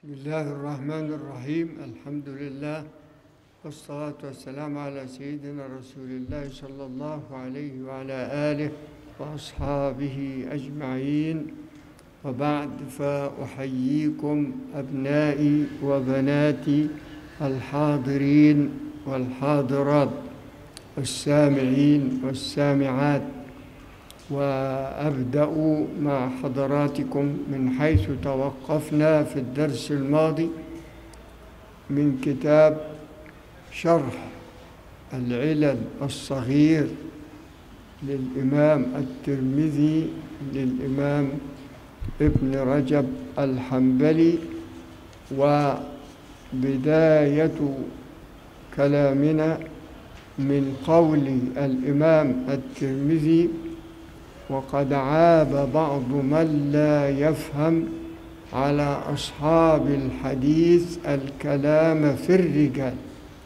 بسم الله الرحمن الرحيم الحمد لله والصلاة والسلام على سيدنا رسول الله صلى الله عليه وعلى آله وأصحابه أجمعين وبعد فأحييكم أبنائي وبناتي الحاضرين والحاضرات والسامعين والسامعات وأبدأ مع حضراتكم من حيث توقفنا في الدرس الماضي من كتاب شرح العلل الصغير للإمام الترمذي للإمام ابن رجب الحنبلي وبداية كلامنا من قول الإمام الترمذي وقد عاب بعض من لا يفهم على أصحاب الحديث الكلام في الرجال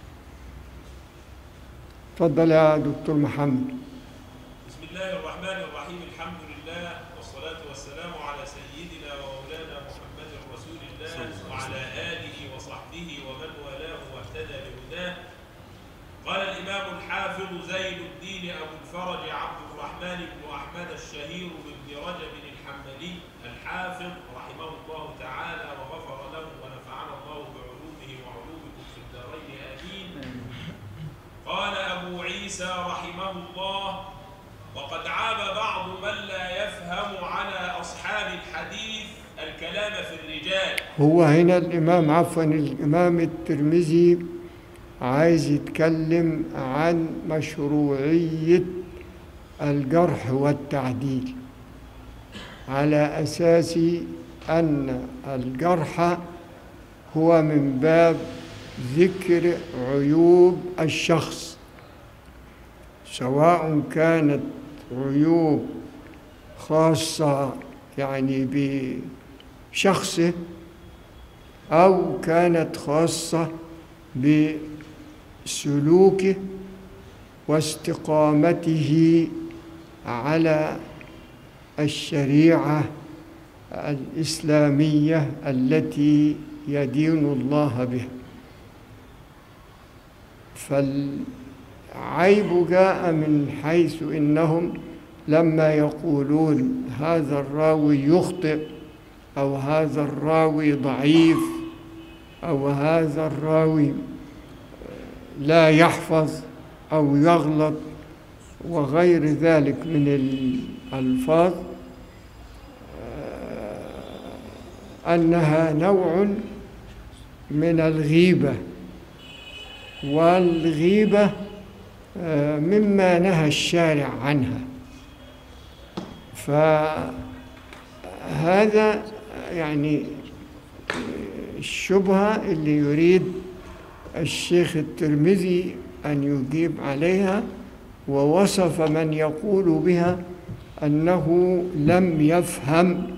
تفضل يا دكتور محمد بسم الله الرحمن الرحيم الحمد لله والصلاة والسلام على سيدنا ومولانا محمد رسول الله وعلى آله وصحبه ومن والاه واهتدى بهداه قال الإمام الحافظ زين الدين أبو الفرج عبد الرحمن بن أحمد الشهير بن رجب الحنبلي الحافظ رحمه الله تعالى وغفر له ونفعنا الله بعلومه وعلومكم في الدارين آمين قال أبو عيسى رحمه الله وقد عاب بعض من لا يفهم على أصحاب الحديث الكلام في الرجال هو هنا الإمام عفوا الإمام الترمذي عايز يتكلم عن مشروعية الجرح والتعديل على أساس أن الجرح هو من باب ذكر عيوب الشخص سواء كانت عيوب خاصة يعني بشخصه أو كانت خاصة بسلوكه واستقامته على الشريعة الإسلامية التي يدين الله بها فالعيب جاء من حيث إنهم لما يقولون هذا الراوي يخطئ أو هذا الراوي ضعيف أو هذا الراوي لا يحفظ أو يغلط وغير ذلك من الألفاظ أنها نوع من الغيبة والغيبة مما نهى الشارع عنها فهذا يعني الشبهة اللي يريد الشيخ الترمذي أن يجيب عليها ووصف من يقول بها أنه لم يفهم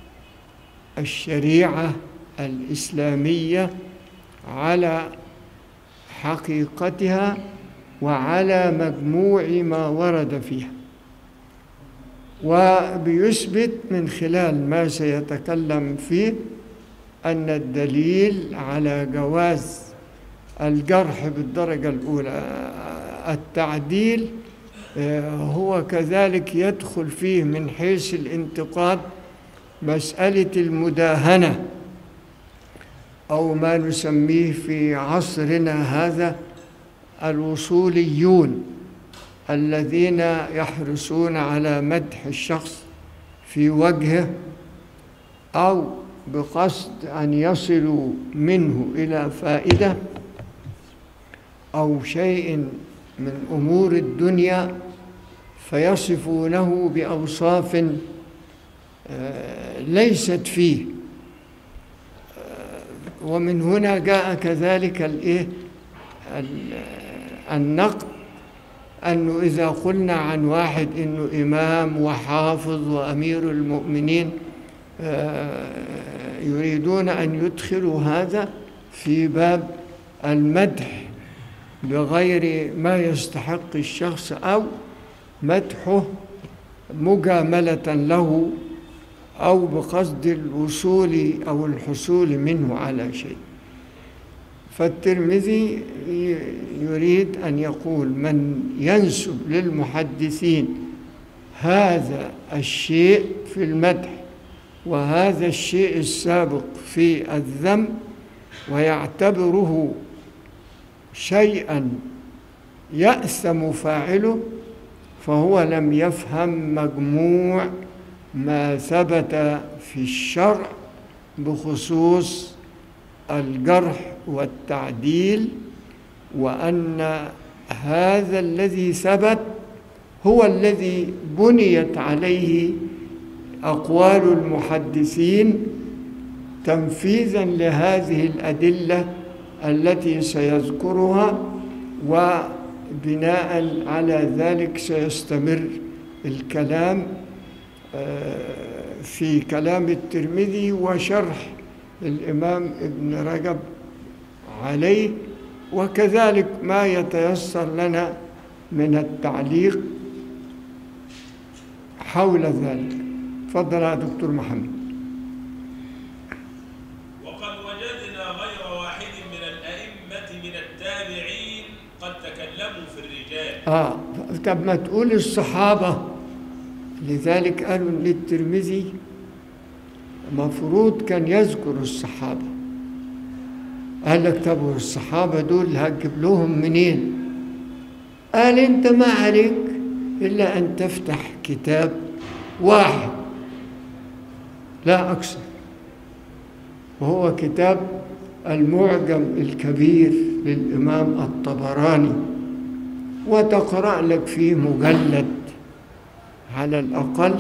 الشريعة الإسلامية على حقيقتها وعلى مجموع ما ورد فيها وبيثبت من خلال ما سيتكلم فيه أن الدليل على جواز الجرح بالدرجة الأولى التعديل هو كذلك يدخل فيه من حيث الانتقاد مسألة المداهنة أو ما نسميه في عصرنا هذا الوصوليون الذين يحرصون على مدح الشخص في وجهه أو بقصد أن يصلوا منه إلى فائدة أو شيء من أمور الدنيا فيصفونه بأوصاف ليست فيه ومن هنا جاء كذلك الايه النقد انه اذا قلنا عن واحد انه امام وحافظ وامير المؤمنين يريدون ان يدخلوا هذا في باب المدح بغير ما يستحق الشخص او مدحه مجامله له أو بقصد الوصول أو الحصول منه على شيء فالترمذي يريد أن يقول من ينسب للمحدثين هذا الشيء في المدح وهذا الشيء السابق في الذم ويعتبره شيئا يأثم فاعله فهو لم يفهم مجموع ما ثبت في الشرع بخصوص الجرح والتعديل وأن هذا الذي ثبت هو الذي بنيت عليه أقوال المحدثين تنفيذا لهذه الأدلة التي سيذكرها وبناء على ذلك سيستمر الكلام في كلام الترمذي وشرح الإمام ابن رجب عليه وكذلك ما يتيسر لنا من التعليق حول ذلك تفضل يا دكتور محمد وقد وجدنا غير واحد من الأئمة من التابعين قد تكلموا في الرجال آه طب ما تقول الصحابة لذلك قالوا للترمذي مفروض كان يذكر الصحابة قال لك طب الصحابة دول هتجيب لهم منين قال انت ما عليك إلا أن تفتح كتاب واحد لا أكثر وهو كتاب المعجم الكبير للإمام الطبراني وتقرأ لك فيه مجلد على الأقل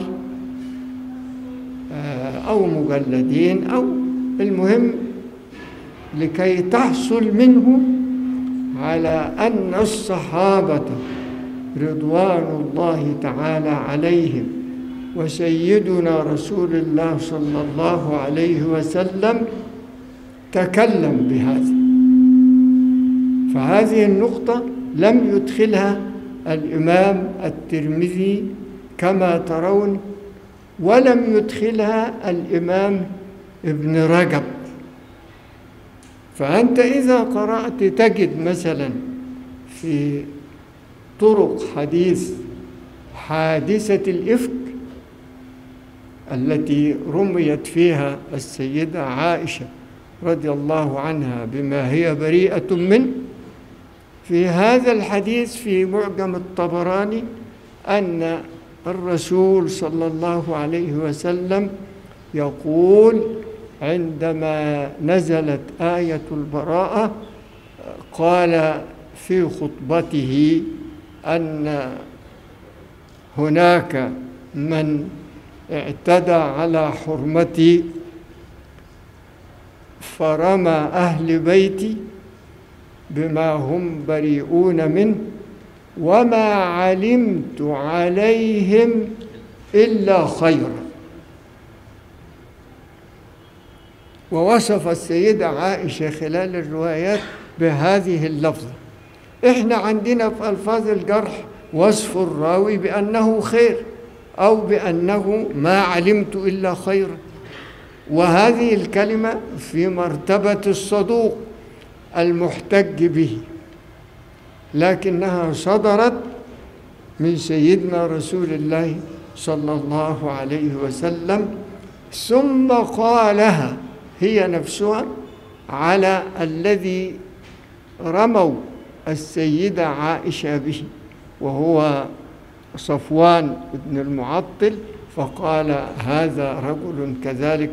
أو مجلدين أو المهم لكي تحصل منه على أن الصحابة رضوان الله تعالى عليهم وسيدنا رسول الله صلى الله عليه وسلم تكلم بهذا فهذه النقطة لم يدخلها الإمام الترمذي كما ترون ولم يدخلها الإمام ابن رجب فأنت إذا قرأت تجد مثلا في طرق حديث حادثة الإفك التي رميت فيها السيدة عائشة رضي الله عنها بما هي بريئة منه في هذا الحديث في معجم الطبراني أن الرسول صلى الله عليه وسلم يقول عندما نزلت آية البراءة قال في خطبته أن هناك من اعتدى على حرمتي فرمى أهل بيتي بما هم بريئون منه وما علمت عليهم إلا خيرا ووصف السيدة عائشة خلال الروايات بهذه اللفظة احنا عندنا في ألفاظ الجرح وصف الراوي بأنه خير أو بأنه ما علمت إلا خيرا وهذه الكلمة في مرتبة الصدوق المحتج به لكنها صدرت من سيدنا رسول الله صلى الله عليه وسلم ثم قالها هي نفسها على الذي رموا السيدة عائشة به وهو صفوان بن المعطل فقال هذا رجل كذلك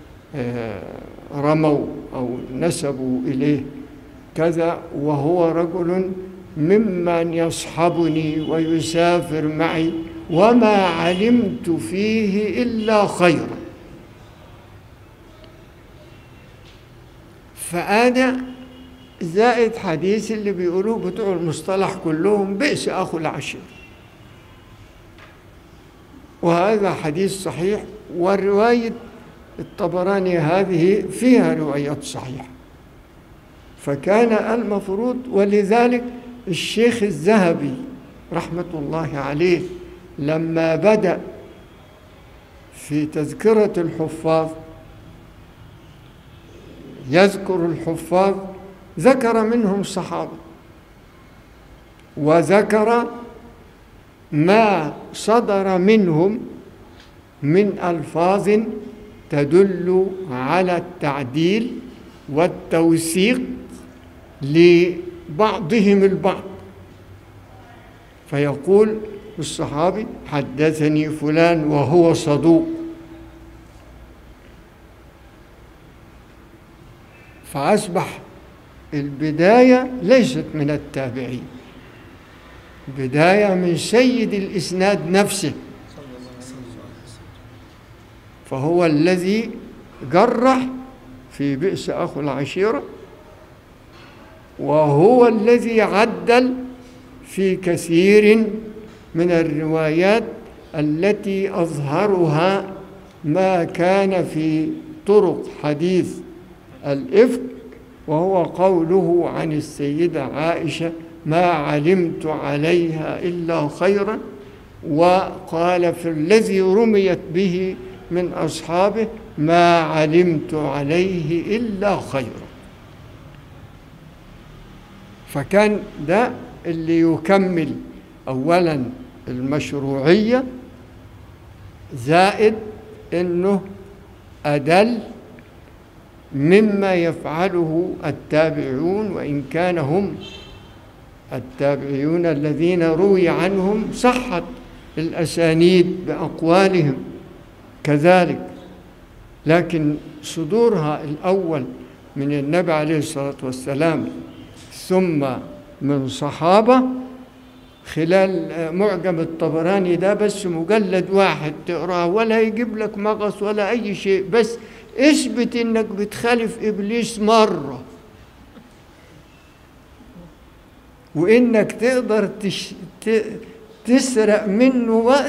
رموا أو نسبوا إليه كذا وهو رجل ممن يصحبني ويسافر معي وما علمت فيه إلا خيرا فأنا زائد حديث اللي بيقولوه بتوع المصطلح كلهم بئس أخو العشير وهذا حديث صحيح والرواية الطبراني هذه فيها روايات صحيحة فكان المفروض ولذلك الشيخ الذهبي رحمة الله عليه لما بدأ في تذكرة الحفاظ يذكر الحفاظ ذكر منهم الصحابة وذكر ما صدر منهم من ألفاظ تدل على التعديل والتوثيق لبعضهم البعض فيقول الصحابي حدثني فلان وهو صدوق فأصبح البداية ليست من التابعين بداية من سيد الإسناد نفسه فهو الذي جرح في بئس أخو العشيرة وهو الذي عدل في كثير من الروايات التي أظهرها ما كان في طرق حديث الإفك وهو قوله عن السيدة عائشة ما علمت عليها إلا خيرا وقال في الذي رميت به من أصحابه ما علمت عليه إلا خيرا فكان ده اللي يكمل أولا المشروعية زائد أنه أدل مما يفعله التابعون وإن كان هم التابعون الذين روي عنهم صحت الأسانيد بأقوالهم كذلك لكن صدورها الأول من النبي عليه الصلاة والسلام ثم من صحابة خلال معجم الطبراني ده بس مجلد واحد تقراه ولا يجيب لك مغص ولا أي شيء بس اثبت انك بتخالف ابليس مره وانك تقدر تش... ت... تسرق منه وقت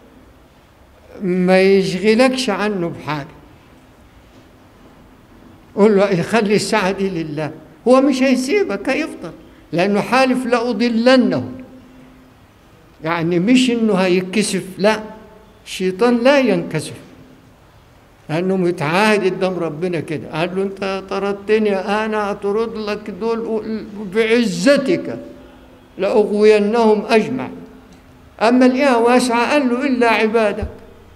ما يشغلكش عنه بحاجه قول له خلي الساعه دي لله هو مش هيسيبك هيفضل لانه حالف لاضلنه يعني مش انه هيتكسف لا الشيطان لا ينكسف لأنه متعاهد قدام ربنا كده قال له أنت طردتني أنا أطرد لك دول بعزتك لأغوينهم أجمع أما الإيه واسعة قال له إلا عبادك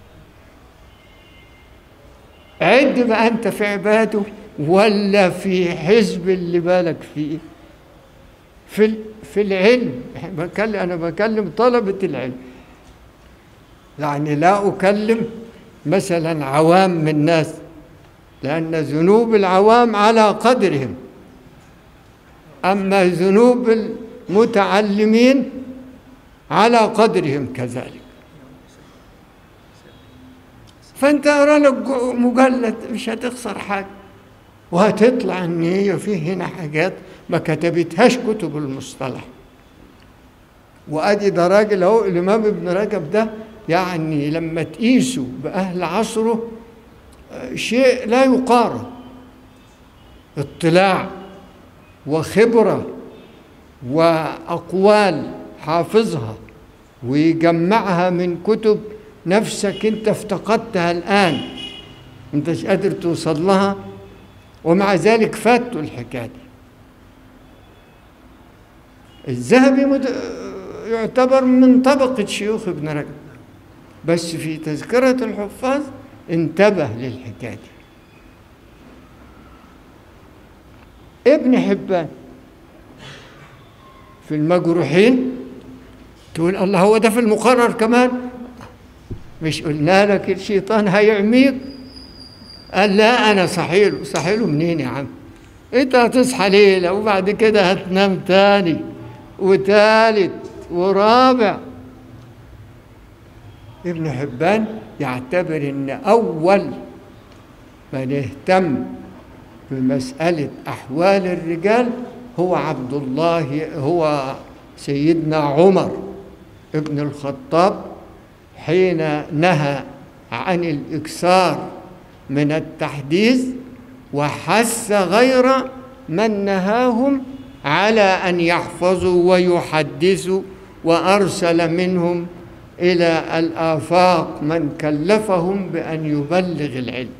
عد بقى أنت في عباده ولا في حزب اللي بالك فيه في في العلم بكلم أنا بكلم طلبة العلم يعني لا أكلم مثلا عوام من الناس لأن ذنوب العوام على قدرهم أما ذنوب المتعلمين على قدرهم كذلك فأنت أرى لك مجلد مش هتخسر حاجة وهتطلع إن هي فيه هنا حاجات ما كتبتهاش كتب المصطلح وأدي ده راجل أهو الإمام ابن رجب ده يعني لما تقيسوا بأهل عصره شيء لا يقارن اطلاع وخبرة وأقوال حافظها ويجمعها من كتب نفسك انت افتقدتها الآن انتش قادر توصل لها ومع ذلك فاتوا الحكاية دي الذهبي مد... يعتبر من طبقة شيوخ ابن رجب بس في تذكرة الحفاظ انتبه للحكاية دي ابن حبان في المجروحين تقول الله هو ده في المقرر كمان مش قلنا لك الشيطان هيعميك قال لا انا صحيله صحيله منين يا عم انت هتصحى ليله وبعد كده هتنام تاني وتالت ورابع ابن حبان يعتبر ان اول من اهتم بمساله احوال الرجال هو عبد الله هو سيدنا عمر ابن الخطاب حين نهى عن الاكثار من التحديث وحث غير من نهاهم على ان يحفظوا ويحدثوا وارسل منهم إلى الآفاق من كلفهم بأن يبلغ العلم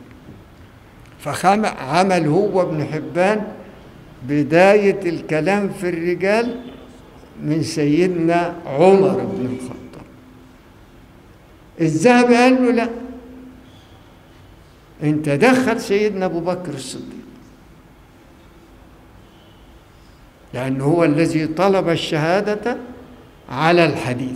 فعمل هو ابن حبان بداية الكلام في الرجال من سيدنا عمر بن الخطاب الذهبي قال له لا انت دخل سيدنا ابو بكر الصديق لانه هو الذي طلب الشهاده على الحديث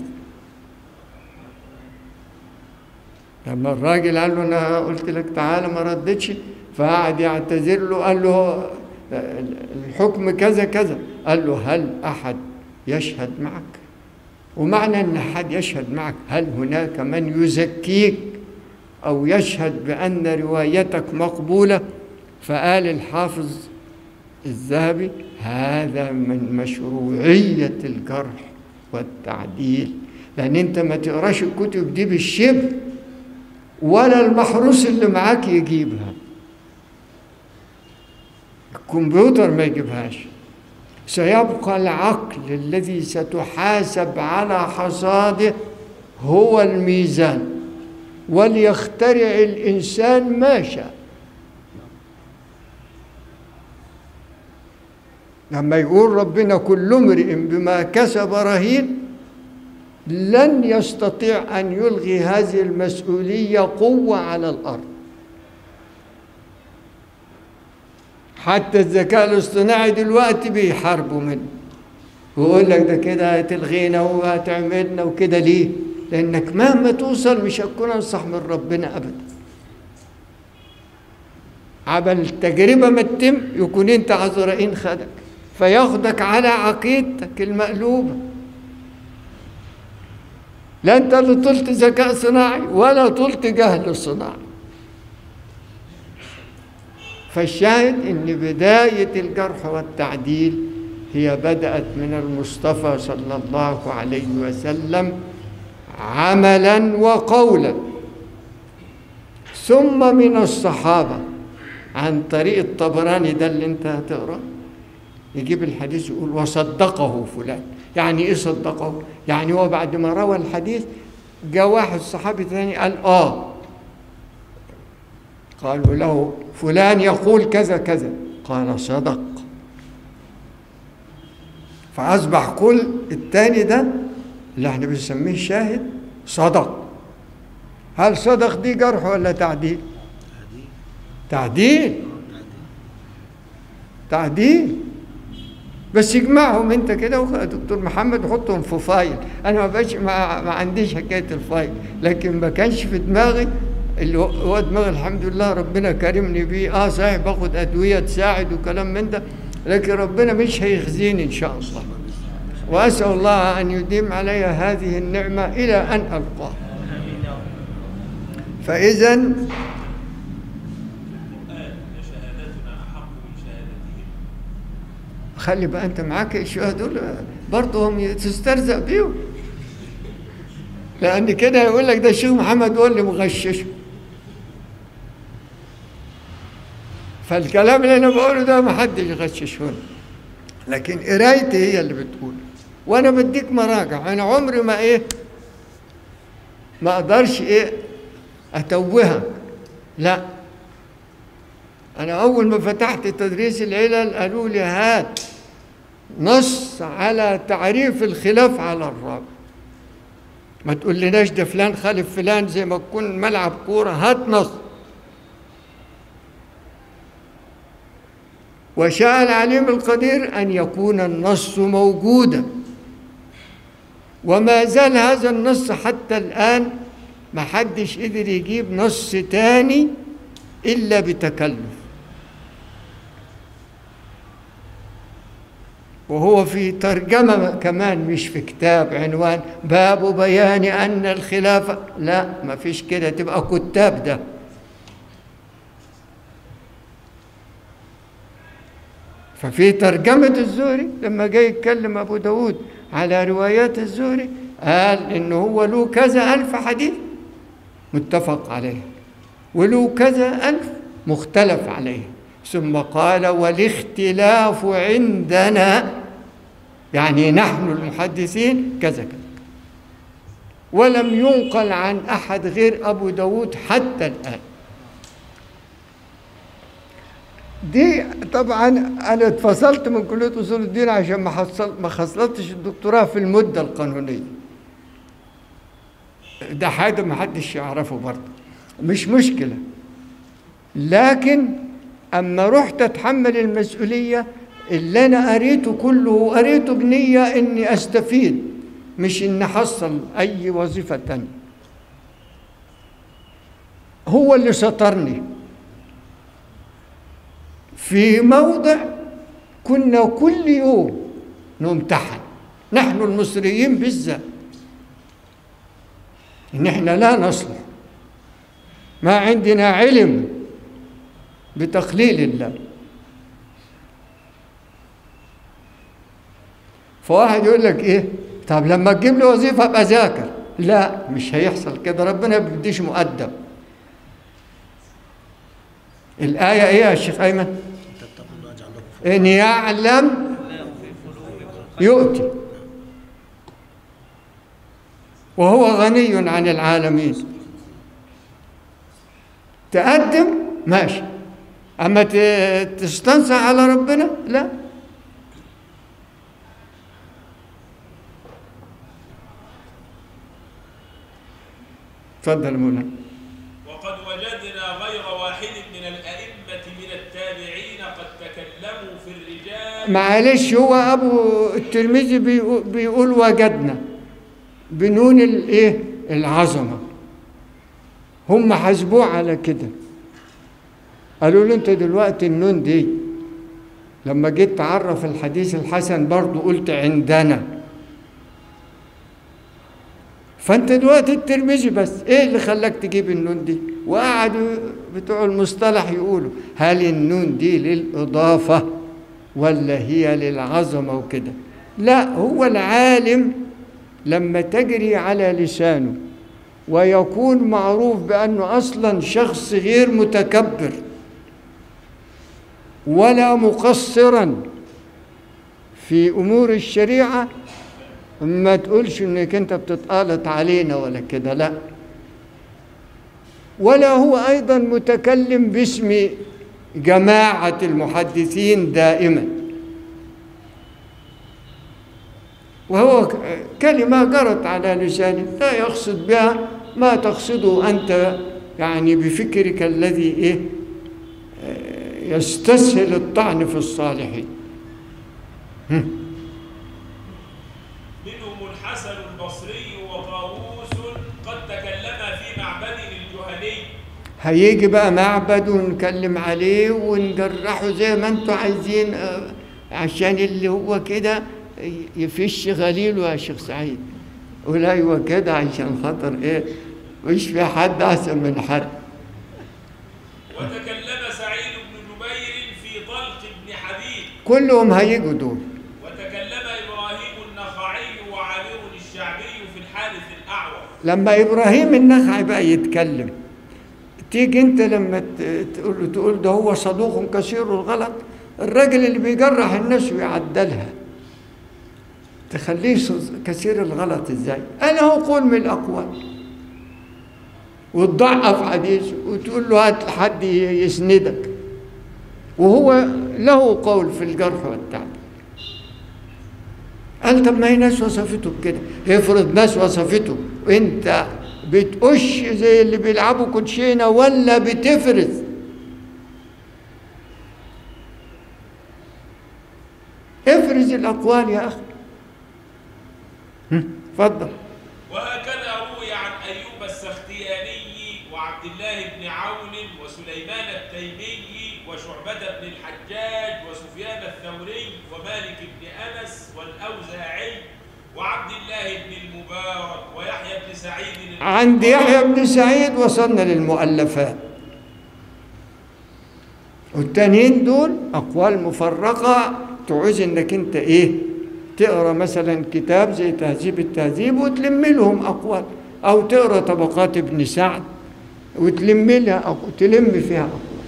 لما الراجل قال له انا قلت لك تعالى ما ردتش فقعد يعتذر له قال له الحكم كذا كذا قال له هل احد يشهد معك ومعنى ان احد يشهد معك هل هناك من يزكيك او يشهد بان روايتك مقبوله فقال الحافظ الذهبي هذا من مشروعيه الجرح والتعديل لان انت ما تقراش الكتب دي بالشبه ولا المحروس اللي معاك يجيبها الكمبيوتر ما يجيبهاش سيبقى العقل الذي ستحاسب على حصاده هو الميزان وليخترع الانسان ما شاء لما يقول ربنا كل امرئ بما كسب رهين لن يستطيع ان يلغي هذه المسؤوليه قوه على الارض حتى الذكاء الاصطناعي دلوقتي بيحاربوا منه ويقول لك ده كده هتلغينا وهتعملنا وكده ليه؟ لانك مهما توصل مش هتكون انصح من ربنا ابدا عبل التجربه ما تتم يكون انت عذرائين خدك فياخدك على عقيدتك المقلوبه لا انت اللي طلت ذكاء صناعي ولا طلت جهل صناعي فالشاهد ان بدايه الجرح والتعديل هي بدات من المصطفى صلى الله عليه وسلم عملا وقولا ثم من الصحابه عن طريق الطبراني ده اللي انت هتقراه يجيب الحديث يقول وصدقه فلان يعني ايه صدقه يعني هو بعد ما روى الحديث جاء واحد صحابي ثاني قال اه قالوا له فلان يقول كذا كذا قال صدق فأصبح كل التاني ده اللي احنا بنسميه الشاهد صدق هل صدق دي جرح ولا تعديل تعديل تعديل بس اجمعهم انت كده دكتور محمد حطهم في فايل انا ما بقاش ما, ما عنديش حكايه الفايل لكن ما كانش في دماغي اللي هو دماغي الحمد لله ربنا كرمني بيه اه صحيح باخد ادويه تساعد وكلام من ده لكن ربنا مش هيخزيني ان شاء الله واسال الله ان يديم علي هذه النعمه الى ان القاه فاذا شهادتنا احق من شهادتهم خلي بقى انت معاك الشهداء دول برضه هم تسترزق بيهم لان كده يقول لك ده الشيخ محمد هو اللي مغششه فالكلام اللي انا بقوله ده ما حدش يغششه لي. لكن قرايتي هي اللي بتقول وانا بديك مراجع انا عمري ما ايه ما اقدرش ايه اتوهك لا انا اول ما فتحت تدريس العلل قالوا لي هات نص على تعريف الخلاف على الرابع ما تقول لناش ده فلان خالف فلان زي ما تكون ملعب كوره هات نص وشاء العليم القدير ان يكون النص موجودا وما زال هذا النص حتى الان ما حدش قدر يجيب نص تاني الا بتكلف وهو في ترجمة كمان مش في كتاب عنوان باب بيان أن الخلافة لا ما فيش كده تبقى كتاب ده ففي ترجمة الزهري لما جاي يتكلم أبو داود على روايات الزهري قال إنه هو له كذا ألف حديث متفق عليه وله كذا ألف مختلف عليه ثم قال والاختلاف عندنا يعني نحن المحدثين كذا كذا ولم ينقل عن أحد غير أبو داود حتى الآن دي طبعا أنا اتفصلت من كلية أصول الدين عشان ما حصل ما حصلتش الدكتوراه في المدة القانونية ده حاجة ما حدش يعرفه برضه مش مشكلة لكن أما رحت أتحمل المسؤولية اللي أنا قريته كله قريته بنية إني أستفيد مش إني أحصل أي وظيفة تانية هو اللي سطرني في موضع كنا كل يوم نمتحن نحن المصريين بالذات إن إحنا لا نصلح ما عندنا علم بتقليل الله فواحد يقول لك ايه طب لما تجيب لي وظيفه ابقى ذاكر لا مش هيحصل كده ربنا ما بيديش مؤدب الآية إيه يا شيخ أيمن؟ إن يعلم يؤتي وهو غني عن العالمين تقدم ماشي أما تستنصح على ربنا لا تفضل مولانا وقد وجدنا غير واحد من الأئمة من التابعين قد تكلموا في الرجال معلش هو ابو الترمذي بيقو- بيقول وجدنا بنون الايه العظمه هم حاسبوه على كده قالوا له انت دلوقتي النون دي لما جيت تعرف الحديث الحسن برضو قلت عندنا فانت دلوقتي الترمذي بس ايه اللي خلاك تجيب النون دي وقعدوا بتوع المصطلح يقولوا هل النون دي للاضافه ولا هي للعظمه وكده لا هو العالم لما تجري على لسانه ويكون معروف بانه اصلا شخص غير متكبر ولا مقصرا في امور الشريعه ما تقولش انك انت بتتقالط علينا ولا كده لا ولا هو ايضا متكلم باسم جماعه المحدثين دائما وهو ك- كلمه جرت على لسانه لا يقصد بها ما تقصده انت يعني بفكرك الذي ايه آه، يستسهل الطعن في الصالحين منهم الحسن البصري وطاووس قد تكلما في معبد الجهني هيجي بقى معبد ونكلم عليه ونجرحه زي ما انتوا عايزين آه، عشان اللي هو كده يفش غليله يا شيخ سعيد قول ايوه كده عشان خاطر ايه مش في حد احسن من حد وتكلم سعيد بن جبير في طلق بن حبيب كلهم هيجوا دول وتكلم إبراهيم النخعي وعامر الشعبي في الحارث الأعور لما ابراهيم النخعي بقى يتكلم تيجي انت لما ت- تقول تقول ده هو صدوق كثير الغلط الراجل اللي بيجرح الناس ويعدلها تخليه ص- كثير الغلط ازاي انا هو قول من الاقوال وتضعف حديث وتقول له هات حد ي- يسندك وهو له قول في الجرح والتعديل قال طب ما هي ناس وصفته بكده افرض ناس وصفته وانت بتقش زي اللي بيلعبوا كوتشينه ولا بتفرز افرز الاقوال يا اخي هم، اتفضل وهكذا روي عن أيوب السختياني وعبد الله بن عون وسليمان التيمي وشعبة بن الحجاج وسفيان الثوري ومالك بن أنس والأوزاعي وعبد الله بن المبارك ويحيى بن سعيد عند يحيى بن سعيد وصلنا للمؤلفات والتانيين دول أقوال مفرقة تعوز إنك أنت إيه تقرا مثلا كتاب زي تهذيب التهذيب وتلم لهم أقوال أو تقرا طبقات ابن سعد وتلم لها أو تلم فيها أقوال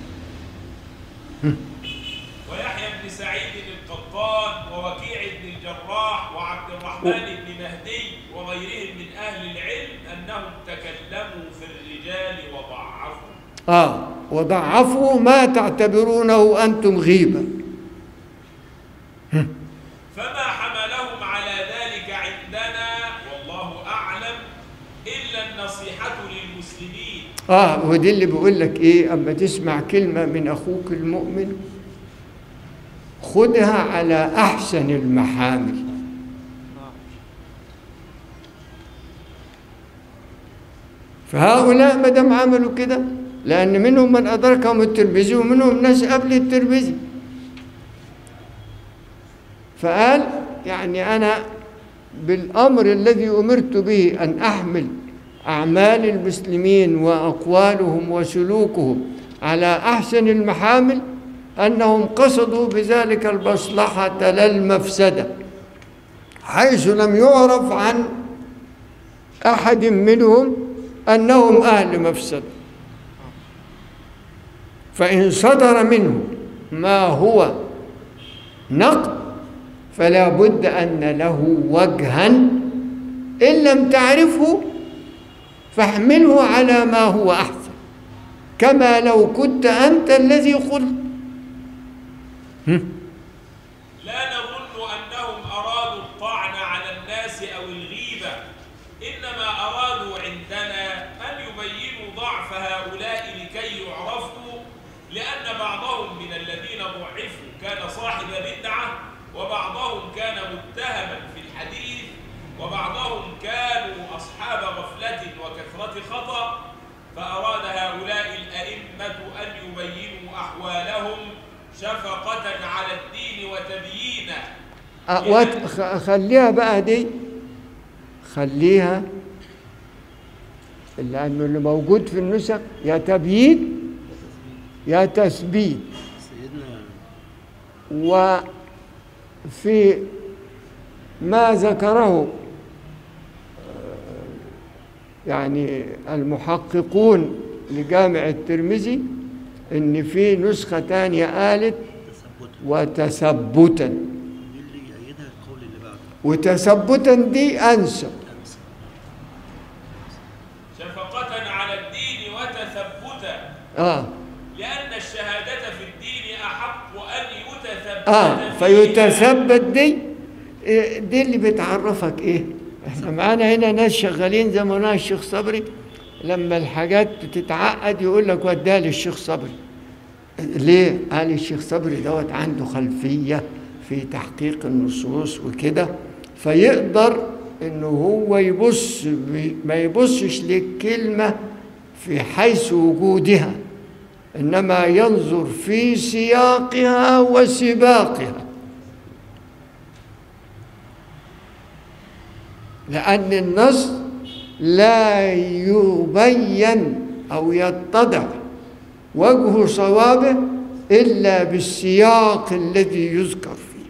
ويحيى بن سعيد القطان ووكيع بن الجراح وعبد الرحمن بن مهدي وغيرهم من أهل العلم آه وضعفوا ما تعتبرونه أنتم غيبة فما حملهم على ذلك عندنا والله أعلم إلا النصيحة للمسلمين آه ودي اللي بيقول لك إيه أما تسمع كلمة من أخوك المؤمن خدها على أحسن المحامل فهؤلاء ما دام عملوا كده لأن منهم من أدركهم الترمذي ومنهم ناس قبل الترمذي فقال يعني أنا بالأمر الذي أمرت به أن أحمل أعمال المسلمين وأقوالهم وسلوكهم على أحسن المحامل أنهم قصدوا بذلك المصلحة لا المفسدة حيث لم يعرف عن أحد منهم أنهم أهل مفسدة فإن صدر منه ما هو نقد فلا بد أن له وجها إن لم تعرفه فاحمله على ما هو أحسن كما لو كنت أنت الذي قلت لا نظن أنهم أرادوا الطعن على الناس أو الغيبة إنما أرادوا عندنا أن يبينوا ضعف هؤلاء لكي يعرفوا لأن بعضهم من الذين ضعفوا كان صاحب بدعة وبعضهم كان متهما في الحديث وبعضهم كانوا أصحاب غفلة وكثرة خطأ فأراد هؤلاء الأئمة أن يبينوا أحوالهم شفقة على الدين وتبيينا أه، وات- خ- خليها بقى دي خليها لأنه اللي موجود في النسخ يا تبيين يا تثبيت سيدنا وفي ما ذكره آه، يعني المحققون لجامع الترمذي ان في نسخه تانية قالت تثبتا وتثبتا مين اللي يأيدها القول اللي بعده وتثبتا دي انسب أمس شفقة على الدين وتثبتا اه لأن الشهادة في الدين أحق أن يتثبت اه فيها. فيتثبت دي إيه، دي اللي بتعرفك ايه احنا معانا هنا ناس شغالين زي ما قلنا الشيخ صبري لما الحاجات بتتعقد يقول لك وديها للشيخ صبري ليه قال الشيخ صبري دوت عنده خلفيه في تحقيق النصوص وكده فيقدر انه هو يبص بي- ما يبصش للكلمه في حيث وجودها انما ينظر في سياقها وسباقها لان النص لا يبين او يتضح وجه صوابه الا بالسياق الذي يذكر فيه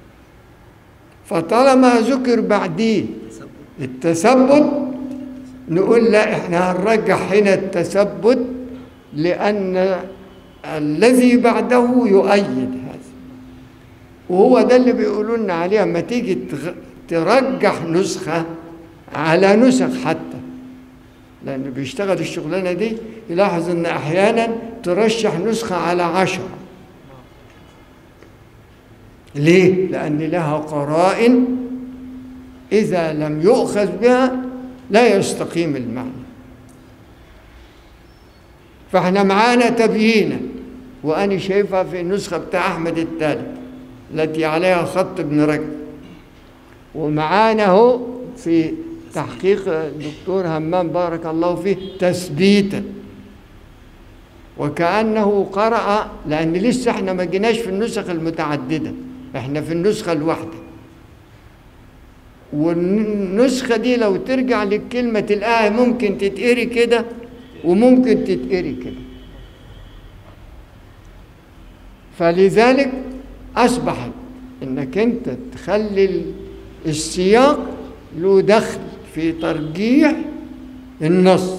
فطالما ذكر بعديه تثبت التثبت نقول لا احنا هنرجح هنا التثبت لأن الذي بعده يؤيد هذا وهو ده اللي بيقولوا لنا عليه اما تيجي تغ- ترجح نسخة على نسخ حتى لأنه بيشتغل الشغلانة دي يلاحظ إن أحيانا ترشح نسخة على عشرة ليه؟ لأن لها قرائن إذا لم يؤخذ بها لا يستقيم المعنى فاحنا معانا تبيينا وأنا شايفها في النسخة بتاع أحمد الثالث التي عليها خط ابن رجب ومعانا هو في تحقيق الدكتور همام بارك الله فيه تثبيتا وكأنه قرأ لأن لسه احنا ما جيناش في النسخ المتعددة احنا في النسخة الواحدة والنسخة دي لو ترجع للكلمة تلاقيها ممكن تتقري كده وممكن تتقري كده فلذلك أصبحت إنك أنت تخلي ال- السياق له دخل في ترجيح النص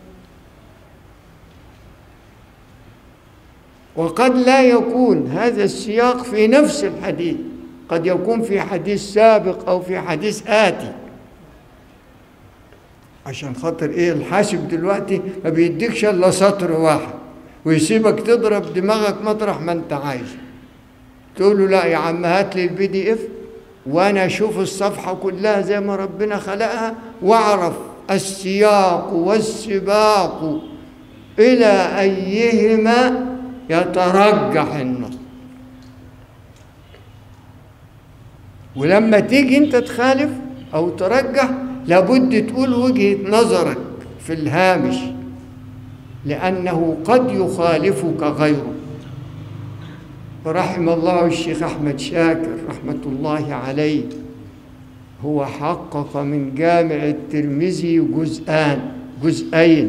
وقد لا يكون هذا السياق في نفس الحديث قد يكون في حديث سابق أو في حديث آتي عشان خاطر إيه الحاسب دلوقتي ما بيديكش إلا سطر واحد ويسيبك تضرب دماغك مطرح ما انت عايز تقول له لا يا عم هات لي البي دي اف وانا اشوف الصفحه كلها زي ما ربنا خلقها واعرف السياق والسباق الى ايهما يترجح النص ولما تيجي انت تخالف او ترجح لابد تقول وجهه نظرك في الهامش لانه قد يخالفك غيره رحم الله الشيخ احمد شاكر رحمه الله عليه هو حقق من جامع الترمذي جزءان جزئين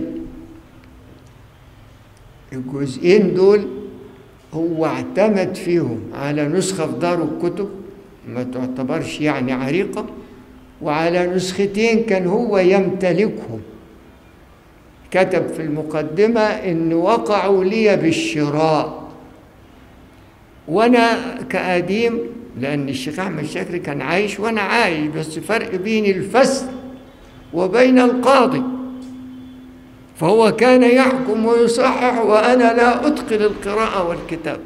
الجزئين دول هو اعتمد فيهم على نسخة في دار الكتب ما تعتبرش يعني عريقة وعلى نسختين كان هو يمتلكهم كتب في المقدمة إن وقعوا لي بالشراء وأنا كأديم لأن الشيخ أحمد شاكر كان عايش وأنا عايش بس فرق بين الفصل وبين القاضي فهو كان يحكم ويصحح وأنا لا أتقن القراءة والكتاب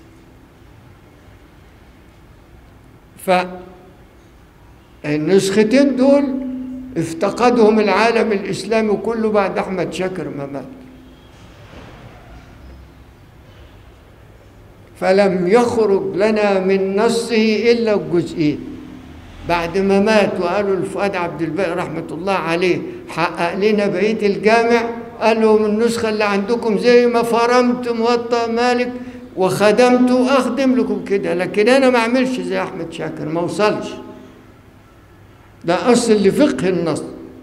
فالنسختين دول افتقدهم العالم الإسلامي كله بعد أحمد شاكر ما مات فلم يخرج لنا من نصه إلا الجزئين بعد ما مات وقالوا لفؤاد عبد الباقي رحمة الله عليه حقق لنا بقية الجامع قال لهم النسخة اللي عندكم زي ما فرمت موطأ مالك وخدمت أخدم لكم كده لكن أنا ما أعملش زي أحمد شاكر ما وصلش ده أصل لفقه النص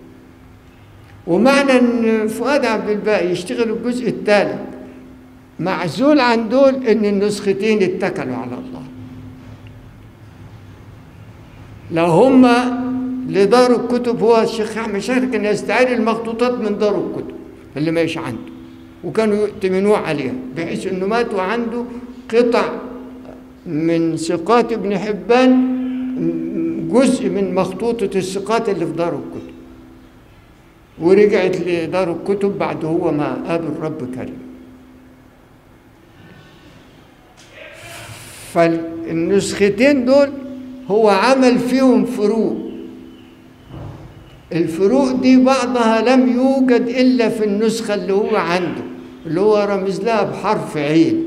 ومعنى أن فؤاد عبد الباقي يشتغل الجزء الثالث معزول عن دول أن النسختين اتكلوا على الله لو هم لدار الكتب هو الشيخ احمد شاكر كان يستعير المخطوطات من دار الكتب اللي ماشي عنده وكانوا يؤتمنوه عليها بحيث انه مات وعنده قطع من ثقات ابن حبان جزء من مخطوطة الثقات اللي في دار الكتب ورجعت لدار الكتب بعد هو ما قابل رب كريم فالنسختين دول هو عمل فيهم فروق الفروق دي بعضها لم يوجد إلا في النسخة اللي هو عنده اللي هو رمز لها بحرف عين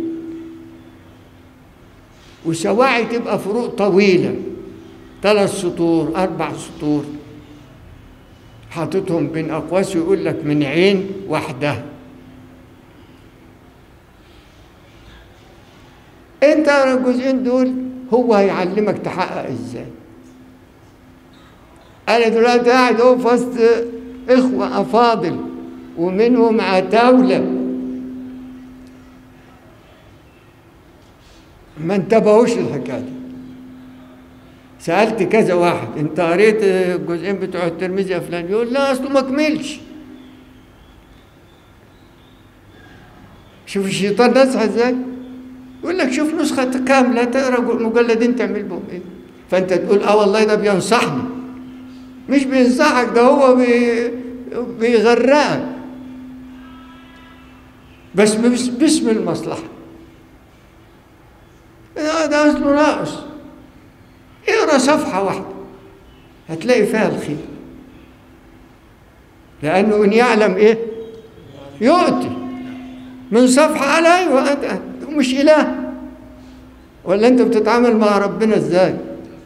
وسواعي تبقى فروق طويلة ثلاث سطور أربع سطور حاططهم بين أقواس ويقول لك من عين وحدها انت الجزئين دول هو هيعلمك تحقق ازاي انا دلوقتي قاعد اهو في وسط اخوه افاضل ومنهم عتاوله ما انتبهوش للحكايه دي سالت كذا واحد انت قريت الجزئين بتوع الترمذي يا فلان يقول لا اصله ما كملش شوف الشيطان نصح ازاي يقول لك شوف نسخة كاملة تقرا مجلدين تعمل بهم ايه فانت تقول اه والله ده بينصحني مش بينصحك ده هو بي بيغرقك بس باسم المصلحة ده أصله ناقص اقرا صفحة واحدة هتلاقي فيها الخير لأنه إن يعلم إيه يؤتي من صفحة على أيوة أنت مش إله ولا أنت بتتعامل مع ربنا إزاي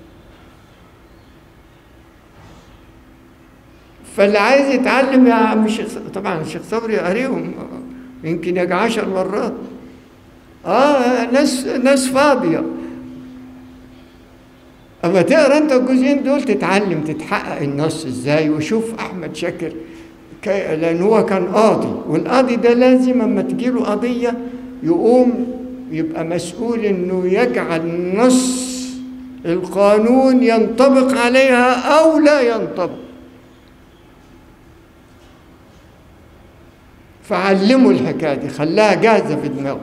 فاللي عايز يتعلم يا عم الشيخ طبعا الشيخ صبري قاريهم يمكن يجي عشر مرات اه ناس ناس فاضيه اما تقرا انت الجزئين دول تتعلم تتحقق النص ازاي وشوف احمد شاكر لان هو كان قاضي والقاضي ده لازم اما تجيله قضيه يقوم يبقى مسؤول انه يجعل نص القانون ينطبق عليها او لا ينطبق فعلموا الحكايه دي خلاها جاهزه في دماغه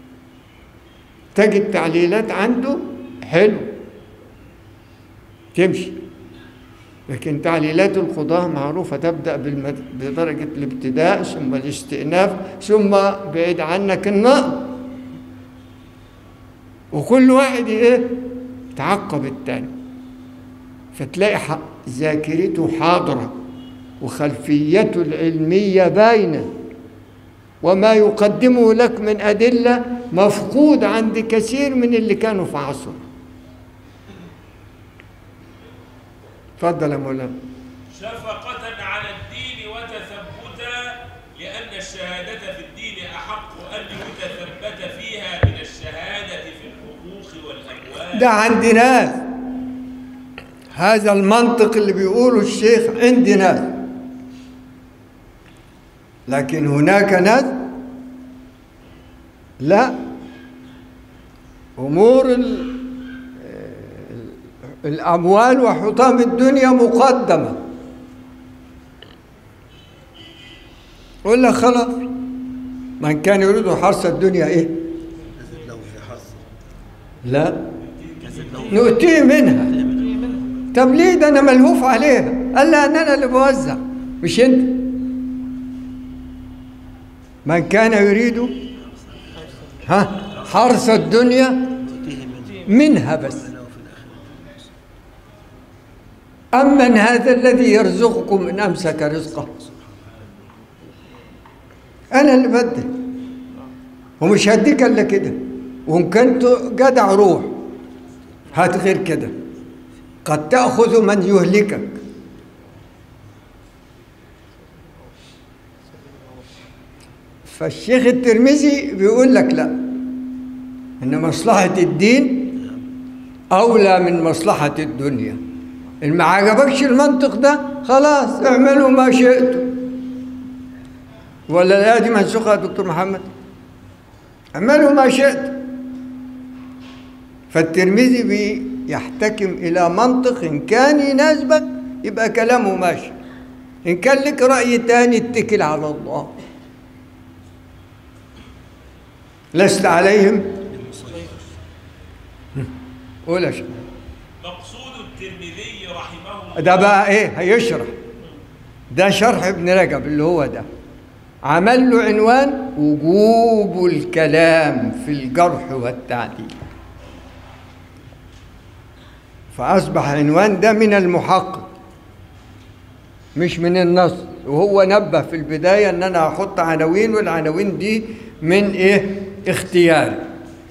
تجد تعليلات عنده حلو تمشي لكن تعليلات القضاة معروفة تبدأ بالمد... بدرجة الابتداء ثم الاستئناف ثم بعيد عنك النقد وكل واحد ايه تعقب التاني فتلاقي ح- ذاكرته حاضرة وخلفيته العلمية باينة وما يقدمه لك من أدلة مفقود عند كثير من اللي كانوا في عصره اتفضل يا مولانا شفقة على الدين وتثبتا لأن الشهادة في الدين أحق أن يتثبت فيها من الشهادة في الحقوق والأموال ده عند ناس هذا المنطق اللي بيقوله الشيخ عند ناس لكن هناك ناس لا أمور ال- ال- الأموال وحطام الدنيا مقدمة يقول لك خلاص من كان يريد حرث الدنيا إيه؟ كذب له في حظ لا كذب له نؤتيه منها طب ليه ده انا ملهوف عليها قال لها ان انا اللي بوزع مش انت من كان يريد ها حرث الدنيا تؤتيه منه منها بس له في الآخرة أمن هذا الذي يرزقكم إن أمسك رزقه أنا اللي بدي ومش هديك إلا كده وإن كنت جدع روح هات غير كده قد تأخذ من يهلكك فالشيخ الترمذي بيقول لك لا إن مصلحة الدين أولى من مصلحة الدنيا إن ما عجبكش المنطق ده خلاص اعملوا ما شئتم ولا الآية دي منسوخة يا دكتور محمد اعملوا ما شئتم فالترمذي بيحتكم إلى منطق إن كان يناسبك يبقى كلامه ماشي إن كان لك رأي تاني اتكل على الله لست عليهم قول يا شيخ مقصود الترمذي رحمه الله ده بقى ايه هيشرح ده شرح ابن رجب اللي هو ده عمل له عنوان وجوب الكلام في الجرح والتعديل فأصبح عنوان ده من المحقق مش من النص وهو نبه في البداية ان انا هحط عناوين والعناوين دي من ايه اختياري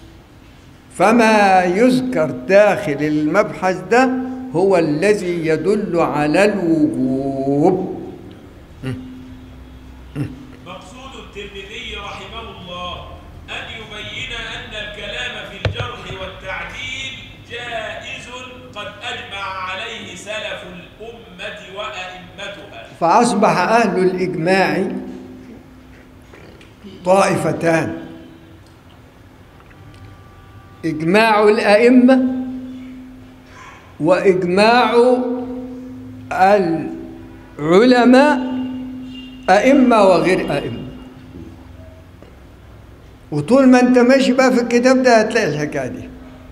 فما يذكر داخل المبحث ده هو الذي يدل على الوجوب مقصود الترمذي رحمه الله أن يبين أن الكلام في الجرح والتعديل جائز قد أجمع عليه سلف الأمة وأئمتها فأصبح أهل الإجماع طائفتان إجماع الأئمة وإجماع العلماء أئمة وغير أئمة وطول ما أنت ماشي بقى في الكتاب ده هتلاقي الحكاية دي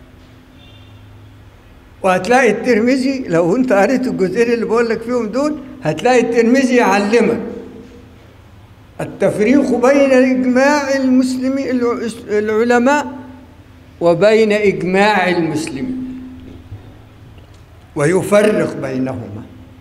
وهتلاقي الترمذي لو انت قريت الجزئين اللي بقول لك فيهم دول هتلاقي الترمذي يعلمك التفريق بين اجماع المسلمين الع- العلماء وبين اجماع المسلمين ويفرق بينهما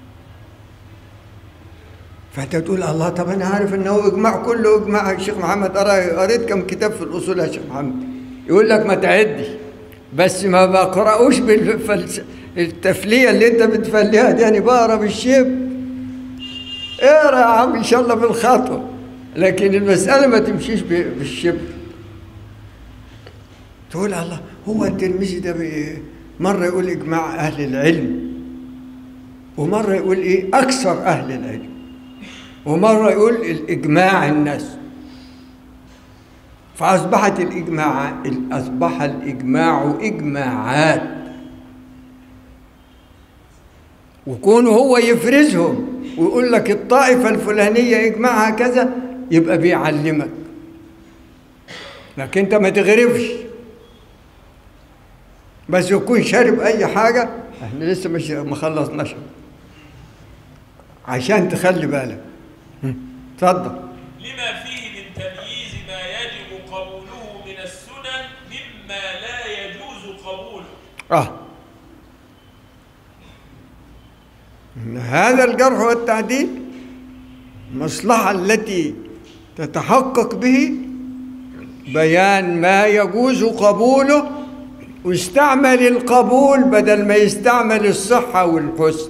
فانت تقول الله طب انا عارف انه اجماع كله اجماع الشيخ محمد قرا قريت كم كتاب في الاصول يا شيخ محمد يقول لك ما تعدش بس ما بقراوش بالتفليه اللي انت بتفليها دي يعني بقرا بالشيب اقرا يا عم ان شاء الله بالخطوه لكن المساله ما تمشيش ب- بالشبر تقول الله هو الترمذي ده بي- مره يقول اجماع اهل العلم ومره يقول ايه اكثر اهل العلم ومره يقول الاجماع الناس فأصبحت الإجماع أصبح الإجماع إجماعات وكونه هو يفرزهم ويقول لك الطائفة الفلانية إجماعها كذا يبقى بيعلمك لكن أنت ما تغرفش بس يكون شارب أي حاجة احنا لسه مش ما خلصناش عشان تخلي بالك هم، اتفضل لما فيه من تمييز ما يجب قبوله من السنن مما لا يجوز قبوله اه إن هذا الجرح والتعديل المصلحة التي تتحقق به بيان ما يجوز قبوله واستعمل القبول بدل ما يستعمل الصحة والحسن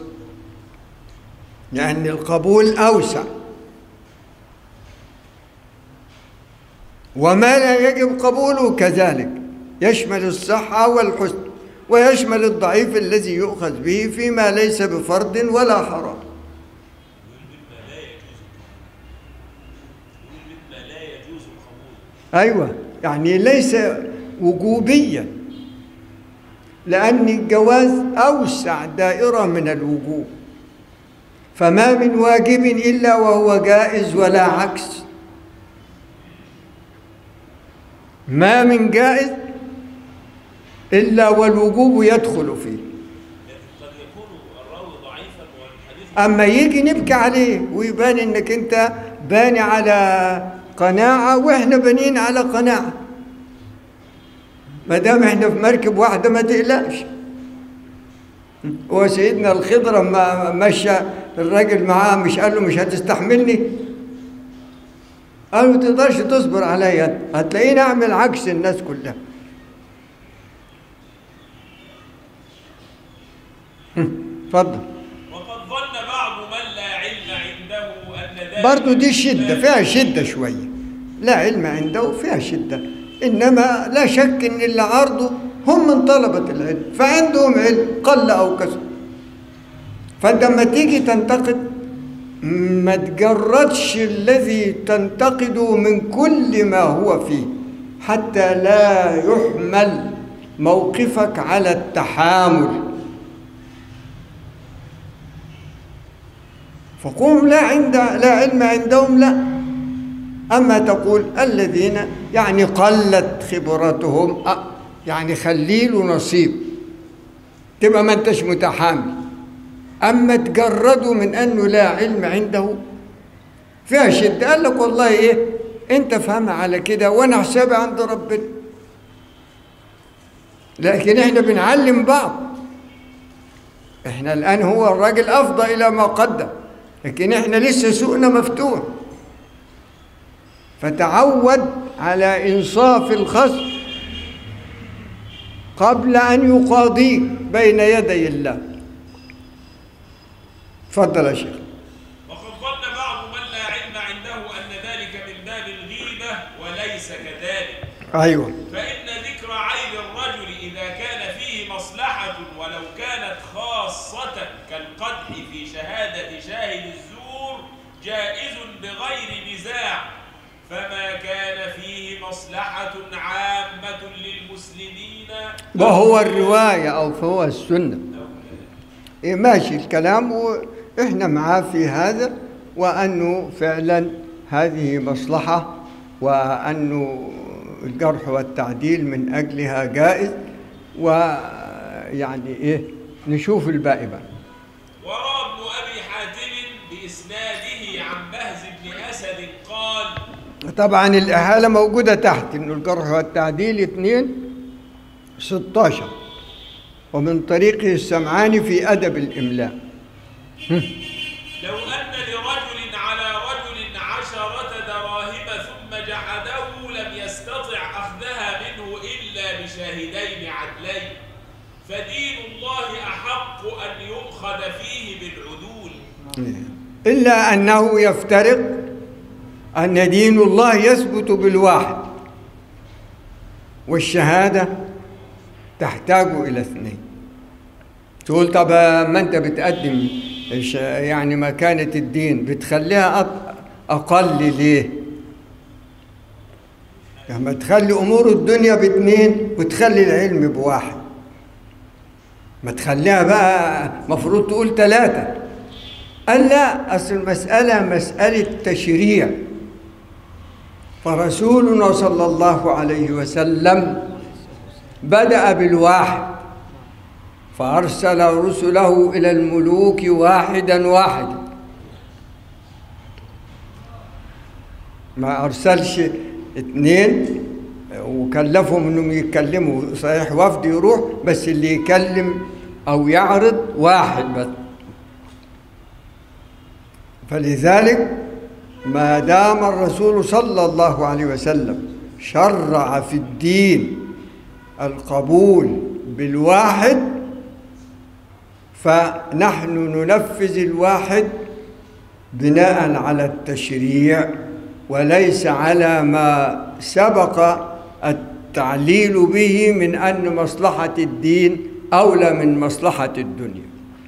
لأن القبول أوسع وما لا يجب قبوله كذلك يشمل الصحة والحسن ويشمل الضعيف الذي يؤخذ به فيما ليس بفرض ولا حرام مما لا يجوز قبوله أيوة يعني ليس وجوبيا لأن الجواز أوسع دائرة من الوجوب فما من واجب إلا وهو جائز ولا عكس ما من جائز إلا والوجوب يدخل فيه لكن قد يكون الراوي ضعيفا والحديث أما يجي نبكي عليه ويبان إنك أنت باني على قناعة وإحنا بانيين على قناعة ما دام إحنا في مركب واحدة ما تقلقش هو سيدنا الخضر لما مشى الراجل معاه مش قال له مش هتستحملني قال له تقدرش تصبر عليا هتلاقيني أعمل عكس الناس كلها اتفضل وقد ظن بعض من لا علم عنده أن ذلك برضو دي شدة فيها شدة شوية لا علم عنده فيها شدة إنما لا شك إن اللي عرضه هم من طلبة العلم فعندهم علم قل أو كثر فأنت لما تيجي تنتقد ما تجردش الذي تنتقده من كل ما هو فيه حتى لا يحمل موقفك على التحامل فقوم لا عند لا علم عندهم لا أما تقول الذين يعني قلت خبرتهم أه يعني خلي له نصيب تبقى ما انتش متحامل أما تجردوا من أنه لا علم عنده فيها شدة قال لك والله إيه أنت فهمها على كده وأنا حسابي عند ربنا لكن إحنا بنعلم بعض إحنا الآن هو الراجل أفضى إلى ما قدم لكن إحنا لسه سوقنا مفتوح فتعود على إنصاف الخصم قبل أن يقاضيك بين يدي الله تفضل يا شيخ وقد ظن بعض من لا علم عنده أن ذلك من باب الغيبة وليس كذلك أيوه فإن ذكر عيب الرجل إذا كان فيه مصلحة ولو كانت خاصة كالقدح في شهادة شاهد الزور جائز بغير نزاع فما كان فيه مصلحة عامة للمسلمين وهو الرواية أو فهو السنة إيه ماشي الكلام وإحنا معاه في هذا وأنه فعلا هذه مصلحة وأنه الجرح والتعديل من أجلها جائز ويعني إيه نشوف الباقي بقى وروى ابن أبي حاتم بإسناده عن بهز بن أسد قال طبعا الإحالة موجودة تحت إنه الجرح والتعديل اثنين 16 ومن طريقه السمعاني في أدب الإملاء لو أن لرجل على رجل عشرة دراهم ثم جحده لم يستطع أخذها منه إلا بشاهدين عدلين فدين الله أحق أن يؤخذ فيه بالعدول إلا أنه يفترق أن دين الله يثبت بالواحد والشهادة تحتاج إلى اثنين تقول طب ما أنت بتقدم الش- يعني مكانة الدين بتخليها أق- أقل ليه؟ لما تخلي أمور الدنيا باثنين وتخلي العلم بواحد ما تخليها بقى مفروض تقول ثلاثة قال لا أصل المسألة مسألة تشريع فرسولنا صلى الله عليه وسلم بدأ بالواحد فأرسل رسله إلى الملوك واحدا واحدا ما أرسلش اتنين وكلفهم انهم يتكلموا صحيح وفد يروح بس اللي يكلم او يعرض واحد بس فلذلك ما دام الرسول صلى الله عليه وسلم شرع في الدين القبول بالواحد فنحن ننفذ الواحد بناء على التشريع وليس على ما سبق التعليل به من أن مصلحة الدين أولى من مصلحة الدنيا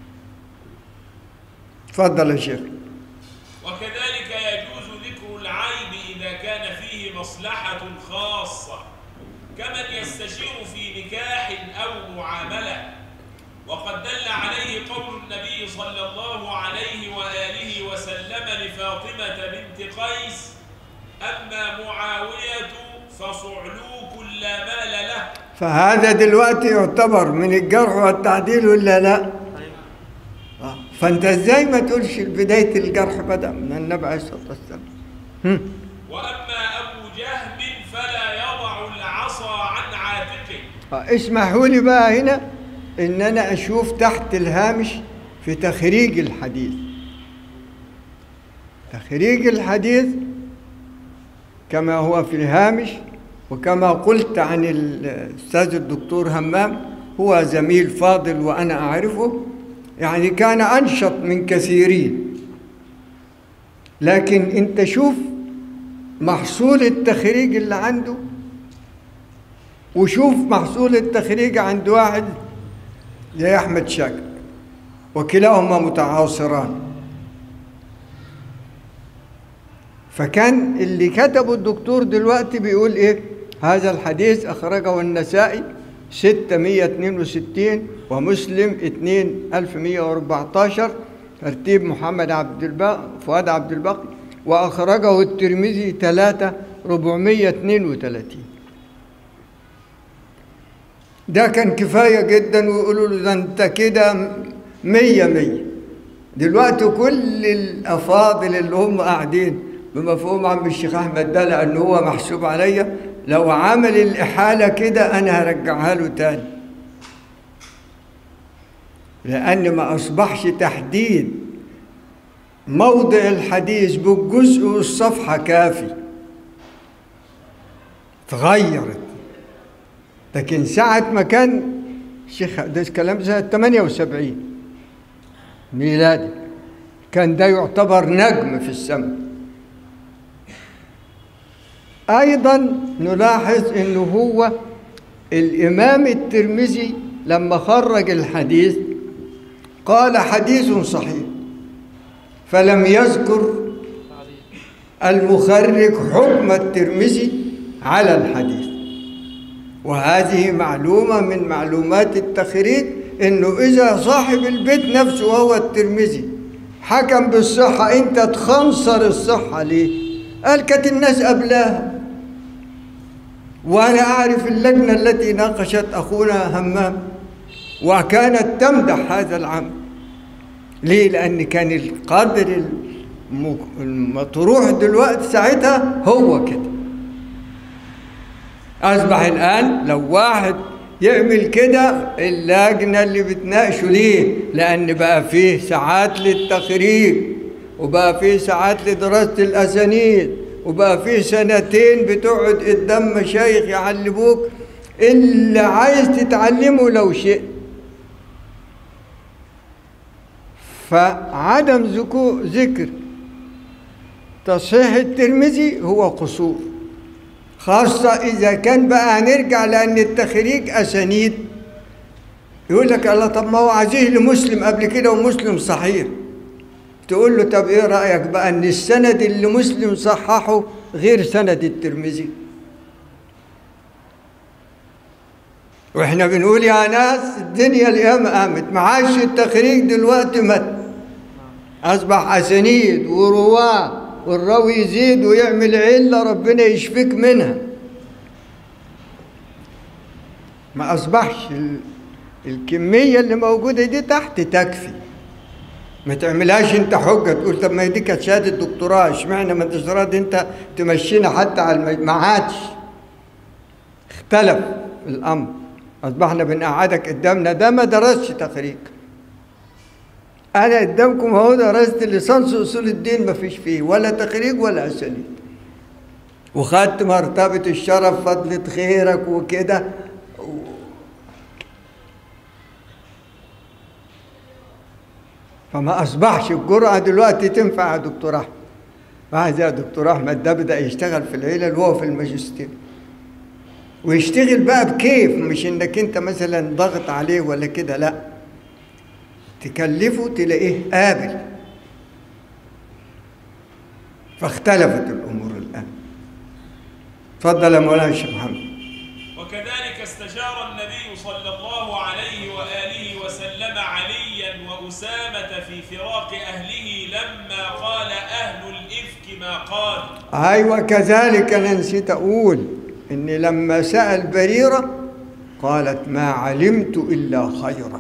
تفضل يا شيخ وكذلك يجوز ذكر العيب إذا كان فيه مصلحة خاصة كمن يستشير في نكاح أو معاملة وقد دل عليه قول النبي صلى الله عليه وآله وسلم لفاطمة بنت قيس أما معاوية فصعلوك لا مال له فهذا دلوقتي يعتبر من الجرح والتعديل ولا لا؟ آه. فانت ازاي ما تقولش بدايه الجرح بدا من النبي عليه الصلاه والسلام هم. وأما أبو جهم فلا يضع العصا عن عاتقه آه، اسمحوا لي بقى هنا ان انا اشوف تحت الهامش في تخريج الحديث تخريج الحديث كما هو في الهامش وكما قلت عن الاستاذ الدكتور همام هو زميل فاضل وانا اعرفه يعني كان انشط من كثيرين لكن انت شوف محصول التخريج اللي عنده وشوف محصول التخريج عند واحد زي احمد شاكر وكلاهما متعاصران فكان اللي كتبه الدكتور دلوقتي بيقول ايه هذا الحديث اخرجه النسائي 662 ومسلم 2114 ترتيب محمد عبد الباقي فؤاد عبد الباقي واخرجه الترمذي 3 432 ده كان كفاية جدا ويقولوا له ده انت كده مية مية دلوقتي كل الأفاضل اللي هم قاعدين بمفهوم عم الشيخ أحمد ده لأن هو محسوب عليا لو عمل الإحالة كده أنا هرجعها له تاني لأن ما أصبحش تحديد موضع الحديث بالجزء والصفحة كافي تغيرت لكن ساعة ما كان الشيخ ده الكلام سنة 78 ميلادي كان ده يعتبر نجم في السماء أيضا نلاحظ أنه هو الإمام الترمذي لما خرج الحديث قال حديث صحيح فلم يذكر المخرج حكم الترمذي على الحديث وهذه معلومة من معلومات التخريج انه اذا صاحب البيت نفسه وهو الترمذي حكم بالصحة انت تخنصر الصحة ليه قال كانت الناس قبلها وانا اعرف اللجنة التي ناقشت اخونا همام وكانت تمدح هذا العمل ليه لان كان القدر الم- المطروح دلوقتي ساعتها هو كده أصبح الآن لو واحد يعمل كده اللجنة اللي بتناقشه ليه؟ لأن بقى فيه ساعات للتخريج وبقى فيه ساعات لدراسة الأسانيد وبقى فيه سنتين بتقعد قدام مشايخ يعلموك اللي عايز تتعلمه لو شئت فعدم ذكو ذكر تصحيح الترمذي هو قصور خاصة إذا كان بقى هنرجع لأن التخريج أسانيد يقول لك الله طب ما هو عزيه لمسلم قبل كده ومسلم صحيح تقول له طب إيه رأيك بقى إن السند اللي مسلم صححه غير سند الترمذي واحنا بنقول يا ناس الدنيا اليوم قامت معاش التخريج دلوقتي مت اصبح اسانيد ورواه والراوي يزيد ويعمل عله ربنا يشفيك منها ما اصبحش ال- الكميه اللي موجوده دي تحت تكفي ما تعملهاش انت حجه تقول طب ما هي دي كانت شهاده دكتوراه اشمعنى ما انتش راضي انت تمشينا حتى على الم... ما عادش اختلف الامر اصبحنا بنقعدك قدامنا ده ما درسش تخريج انا قدامكم اهو درست ليسانس اصول الدين ما فيش فيه ولا تخريج ولا اساليب وخدت مرتبه الشرف فضلة خيرك وكده فما اصبحش الجرأة دلوقتي تنفع يا دكتور احمد واحد زي دكتور احمد ده بدا يشتغل في العيله وهو في الماجستير ويشتغل بقى بكيف مش انك انت مثلا ضغط عليه ولا كده لا تكلفه تلاقيه قابل فاختلفت الامور الان اتفضل يا مولانا الشيخ محمد وكذلك استشار النبي صلى الله عليه وآله وسلم عليا وأسامة في فراق أهله لما قال أهل الإفك ما قال ايوه كذلك انا نسيت اقول ان لما سال بريره قالت ما علمت الا خيرا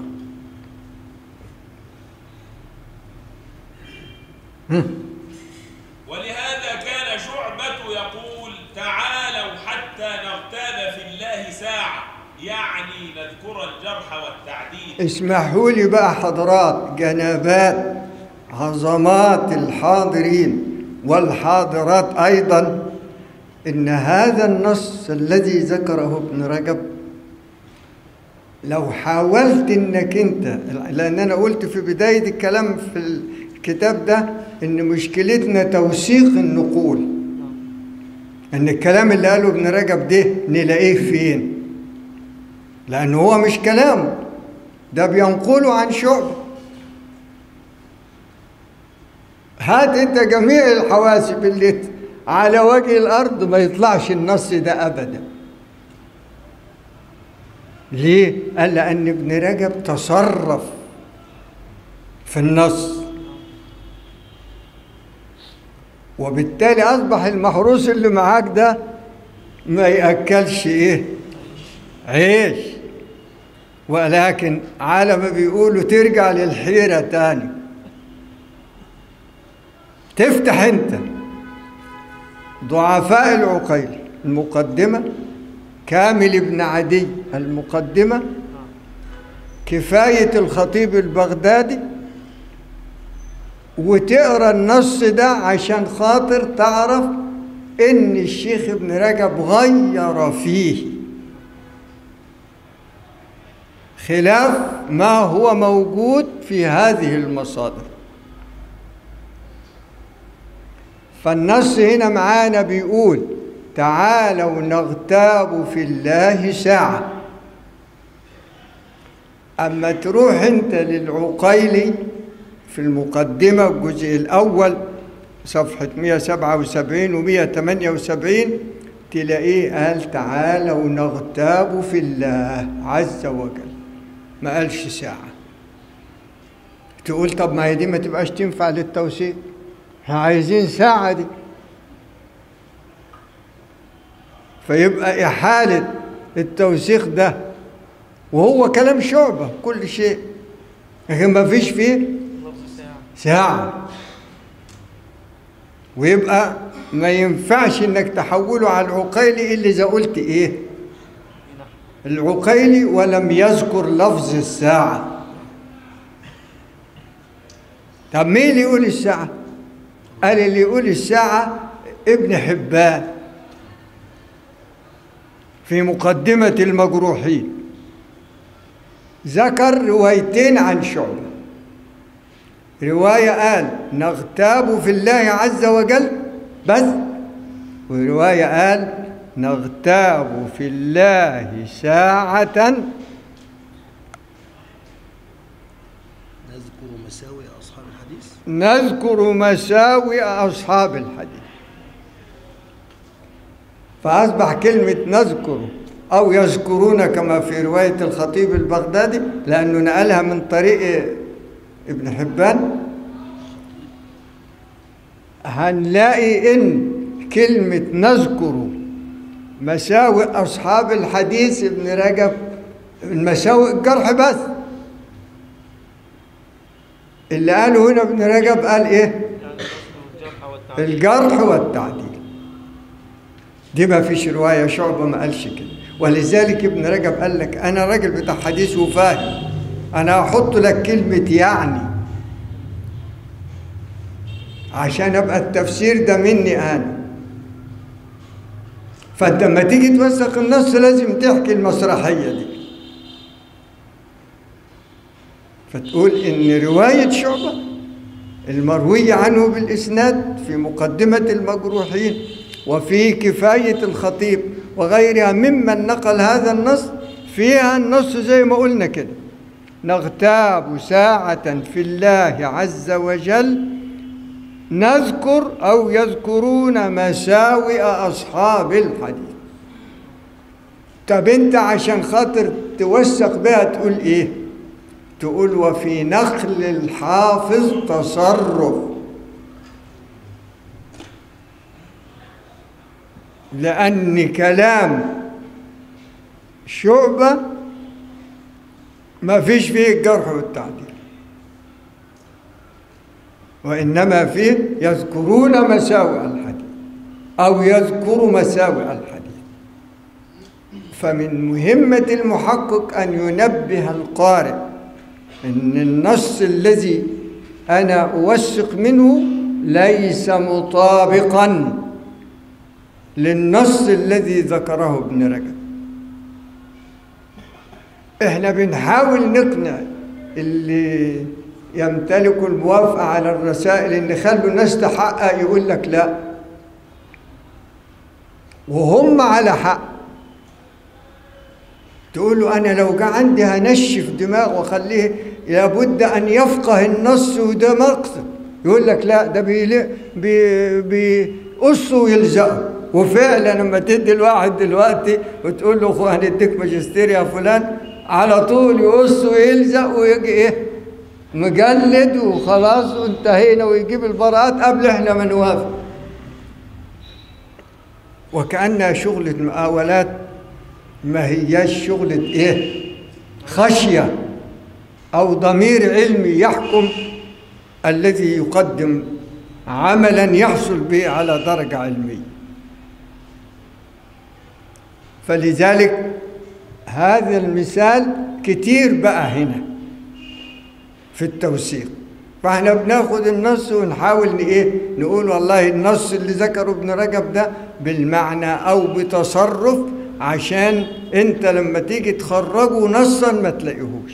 ولهذا كان شعبة يقول تعالوا حتى نغتاب في الله ساعة يعني نذكر الجرح والتعديل اسمحوا لي بقى حضرات جنابات عظمات الحاضرين والحاضرات ايضا ان هذا النص الذي ذكره ابن رجب لو حاولت انك انت لان انا قلت في بدايه الكلام في الكتاب ده ان مشكلتنا توثيق النقول ان الكلام اللي قاله ابن رجب ده نلاقيه فين لان هو مش كلامه ده بينقله عن شعبه هات انت جميع الحواسب اللي على وجه الارض ما يطلعش النص ده ابدا ليه قال لان ابن رجب تصرف في النص وبالتالي اصبح المحروس اللي معاك ده ما ياكلش ايه عيش ولكن على ما بيقولوا ترجع للحيره تاني تفتح انت ضعفاء العقيل المقدمة كامل بن عدي المقدمة كفاية الخطيب البغدادي وتقرا النص ده عشان خاطر تعرف ان الشيخ ابن رجب غير فيه خلاف ما هو موجود في هذه المصادر فالنص هنا معانا بيقول تعالوا نغتاب في الله ساعة أما تروح أنت للعقيلي في المقدمة الجزء الأول صفحة 177 و 178 تلاقيه قال تعالوا نغتاب في الله عز وجل ما قالش ساعة تقول طب ما هي دي ما تبقاش تنفع للتوثيق احنا عايزين ساعة دي فيبقى إحالة التوثيق ده وهو كلام شعبة كل شيء لكن ما فيش فيه ساعة ويبقى ما ينفعش انك تحوله على العقيلي الا اذا قلت ايه العقيلي ولم يذكر لفظ الساعة طب مين اللي يقول الساعة قال اللي يقول الساعة ابن حبان في مقدمة المجروحين ذكر روايتين عن شعبة رواية قال نغتاب في الله عز وجل بس ورواية قال نغتاب في الله ساعة نذكر مساوئ أصحاب الحديث نذكر مساوئ أصحاب الحديث فأصبح كلمة نذكر أو يذكرون كما في رواية الخطيب البغدادي لأنه نقلها من طريق ابن حبان هنلاقي إن كلمة نذكر مساوئ أصحاب الحديث ابن رجب مساوئ الجرح بس اللي قاله هنا ابن رجب قال ايه يعني النصب والجرح والتعديل الجرح والتعديل دي ما فيش رواية شعبة ما قالش كده ولذلك ابن رجب قال لك أنا راجل بتاع حديث وفاهم أنا أحط لك كلمة يعني عشان أبقى التفسير ده مني أنا فأنت لما تيجي توثق النص لازم تحكي المسرحية دي فتقول إن رواية شعبة المروي عنه بالإسناد في مقدمة المجروحين وفي كفاية الخطيب وغيرها ممن نقل هذا النص فيها النص زي ما قلنا كده نغتاب ساعة في الله عز وجل نذكر أو يذكرون مساوئ أصحاب الحديث طب أنت عشان خاطر توثق بها تقول إيه؟ تقول وفي نقل الحافظ تصرف لأن كلام شعبة ما فيش فيه الجرح والتعديل وإنما فيه يذكرون مساوئ الحديث أو يذكر مساوئ الحديث فمن مهمة المحقق أن ينبه القارئ أن النص الذي أنا أوثق منه ليس مطابقا للنص الذي ذكره ابن رجب احنا بنحاول نقنع اللي يمتلكوا الموافقة على الرسائل ان خلوا الناس تحقق يقول لك لا وهم على حق تقول له انا لو جه عندي هنشف دماغ واخليه لابد ان يفقه النص وده مقصد يقول لك لا ده بيقصه بي بيقصه ويلزقه وفعلا لما تدي الواحد دلوقتي وتقول له اخوه هنديك ماجستير يا فلان على طول يقص ويلزق ويجي ايه مجلد وخلاص وانتهينا ويجيب البراءات قبل احنا ما نوافق وكأنها شغلة مقاولات ما هياش شغلة ايه خشية أو ضمير علمي يحكم الذي يقدم عملا يحصل به على درجة علمية فلذلك هذا المثال كتير بقى هنا في التوثيق فاحنا بناخد النص ونحاول ن- ايه نقول والله النص اللي ذكره ابن رجب ده بالمعنى او بتصرف عشان انت لما تيجي تخرجه نصا ما تلاقيهوش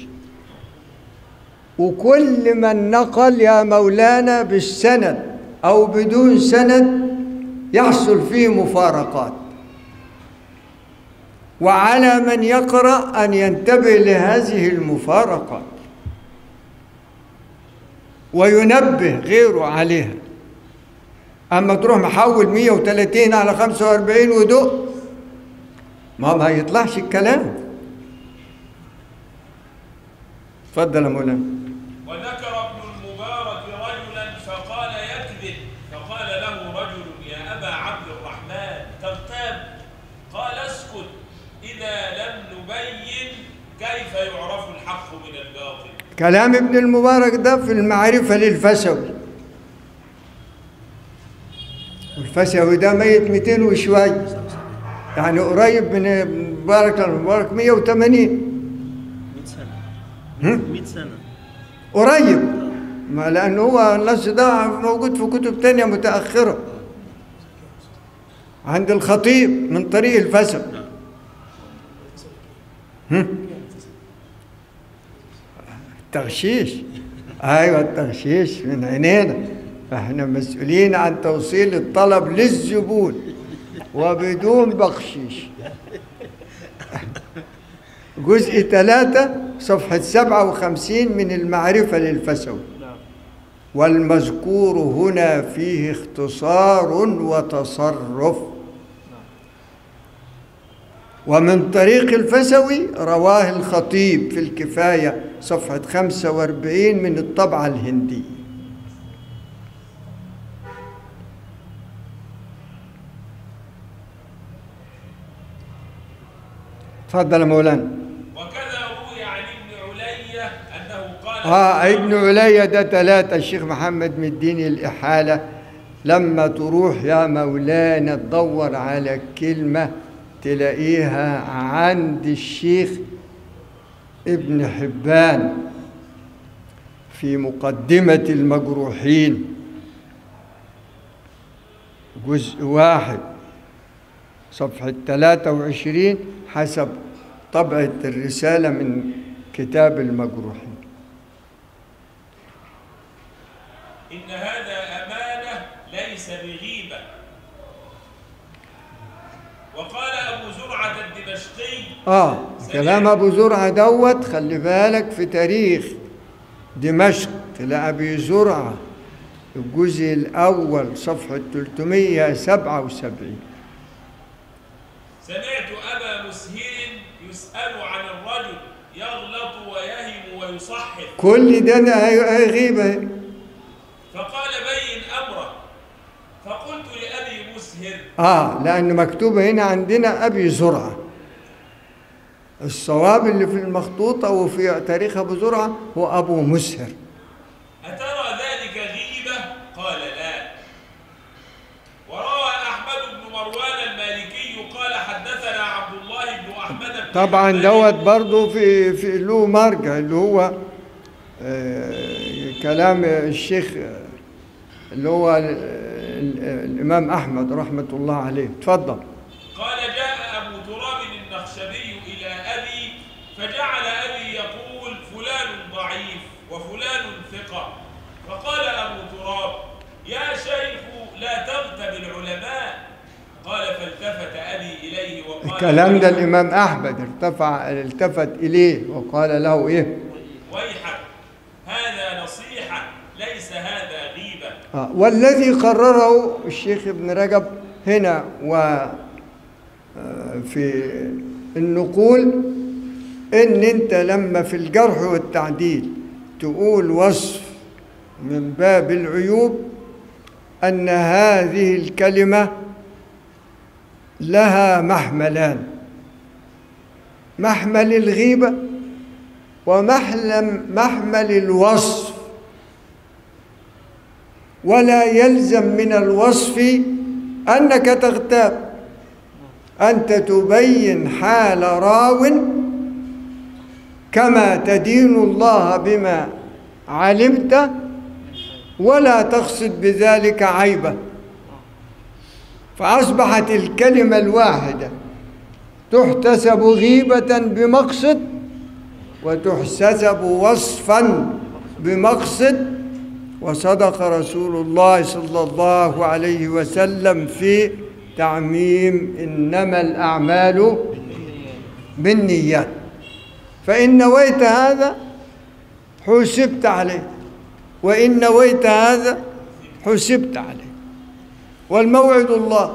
وكل من نقل يا مولانا بالسند او بدون سند يحصل فيه مفارقات وعلى من يقرأ أن ينتبه لهذه المفارقات وينبه غيره عليها أما تروح محول 130 على 45 ودق ما ما هيطلعش الكلام اتفضل يا مولانا وذكر ابن المبارك رجلا فقال يكذب فقال له رجل يا أبا عبد الرحمن تغتاب قال اسكت إذا لم نبين كيف يعرف الحق من الباطل كلام ابن المبارك ده في المعرفة للفسوي والفسوي ده ميت 200 وشوية يعني قريب من المبارك المبارك 180 100 سنة هم؟ 100 سنة قريب ما لأن هو النص ده موجود في كتب تانية متأخرة عند الخطيب من طريق الفسوي هم؟ التغشيش ايوه التغشيش من عينينا فاحنا مسؤولين عن توصيل الطلب للزبون وبدون بخشيش جزء ثلاثة صفحة سبعة وخمسين من المعرفة للفسوي نعم والمذكور هنا فيه اختصار وتصرف ومن طريق الفسوي رواه الخطيب في الكفاية صفحة 45 من الطبعة الهندية تفضل يا مولانا وكذا روي عن ابن علية أنه قال اه ابن عليا ده ثلاثة الشيخ محمد مديني الإحالة لما تروح يا مولانا تدور على كلمة تلاقيها عند الشيخ ابن حبان في مقدمة المجروحين جزء واحد صفحة 23 حسب طبعة الرسالة من كتاب المجروحين إن هذا أمانة ليس بغيبة وقال أبو زرعة الدمشقي اه كلام ابو زرعه دوت خلي بالك في تاريخ دمشق لابي زرعه الجزء الاول صفحه 377 سمعت أبا مسهر يسأل عن الرجل يغلط ويهم ويصحح كل ده أنا هي- هي غيبه فقال بين أمره فقلت لأبي مسهر اه لان مكتوبه هنا عندنا ابي زرعه الصواب اللي في المخطوطه وفي تاريخ ابو زرعه هو ابو مسهر أترى ذلك غيبة؟ قال لا وروى أحمد بن مروان المالكي قال حدثنا عبد الله بن أحمد بن طبعا حنبل دوت برضه في في له مرجع اللي هو آه، كلام الشيخ آه، اللي هو ال- ال- الامام احمد رحمه الله عليه اتفضل قال جاء أبو تراب النخشبي إلى أبي فجعل أبي يقول فلان ضعيف وفلان ثقة فقال أبو تراب يا شيخ لا تغتب العلماء قال فالتفت أبي إليه وقال الكلام ده ويحك- الامام احمد ارتفع التفت اليه وقال له ايه ويحك هذا نصيحة ليس هذا غيبة آه، والذي قرره الشيخ ابن رجب هنا و آه، في النقول ان انت لما في الجرح والتعديل تقول وصف من باب العيوب ان هذه الكلمه لها محملان محمل الغيبه ومحلم محمل الوصف ولا يلزم من الوصف انك تغتاب انت تبين حال راو كما تدين الله بما علمت ولا تقصد بذلك عيبه فاصبحت الكلمه الواحده تحتسب غيبه بمقصد وتحتسب وصفا بمقصد وصدق رسول الله صلى الله عليه وسلم في تعميم انما الاعمال بالنيات فان نويت هذا حسبت عليه وان نويت هذا حسبت عليه والموعد الله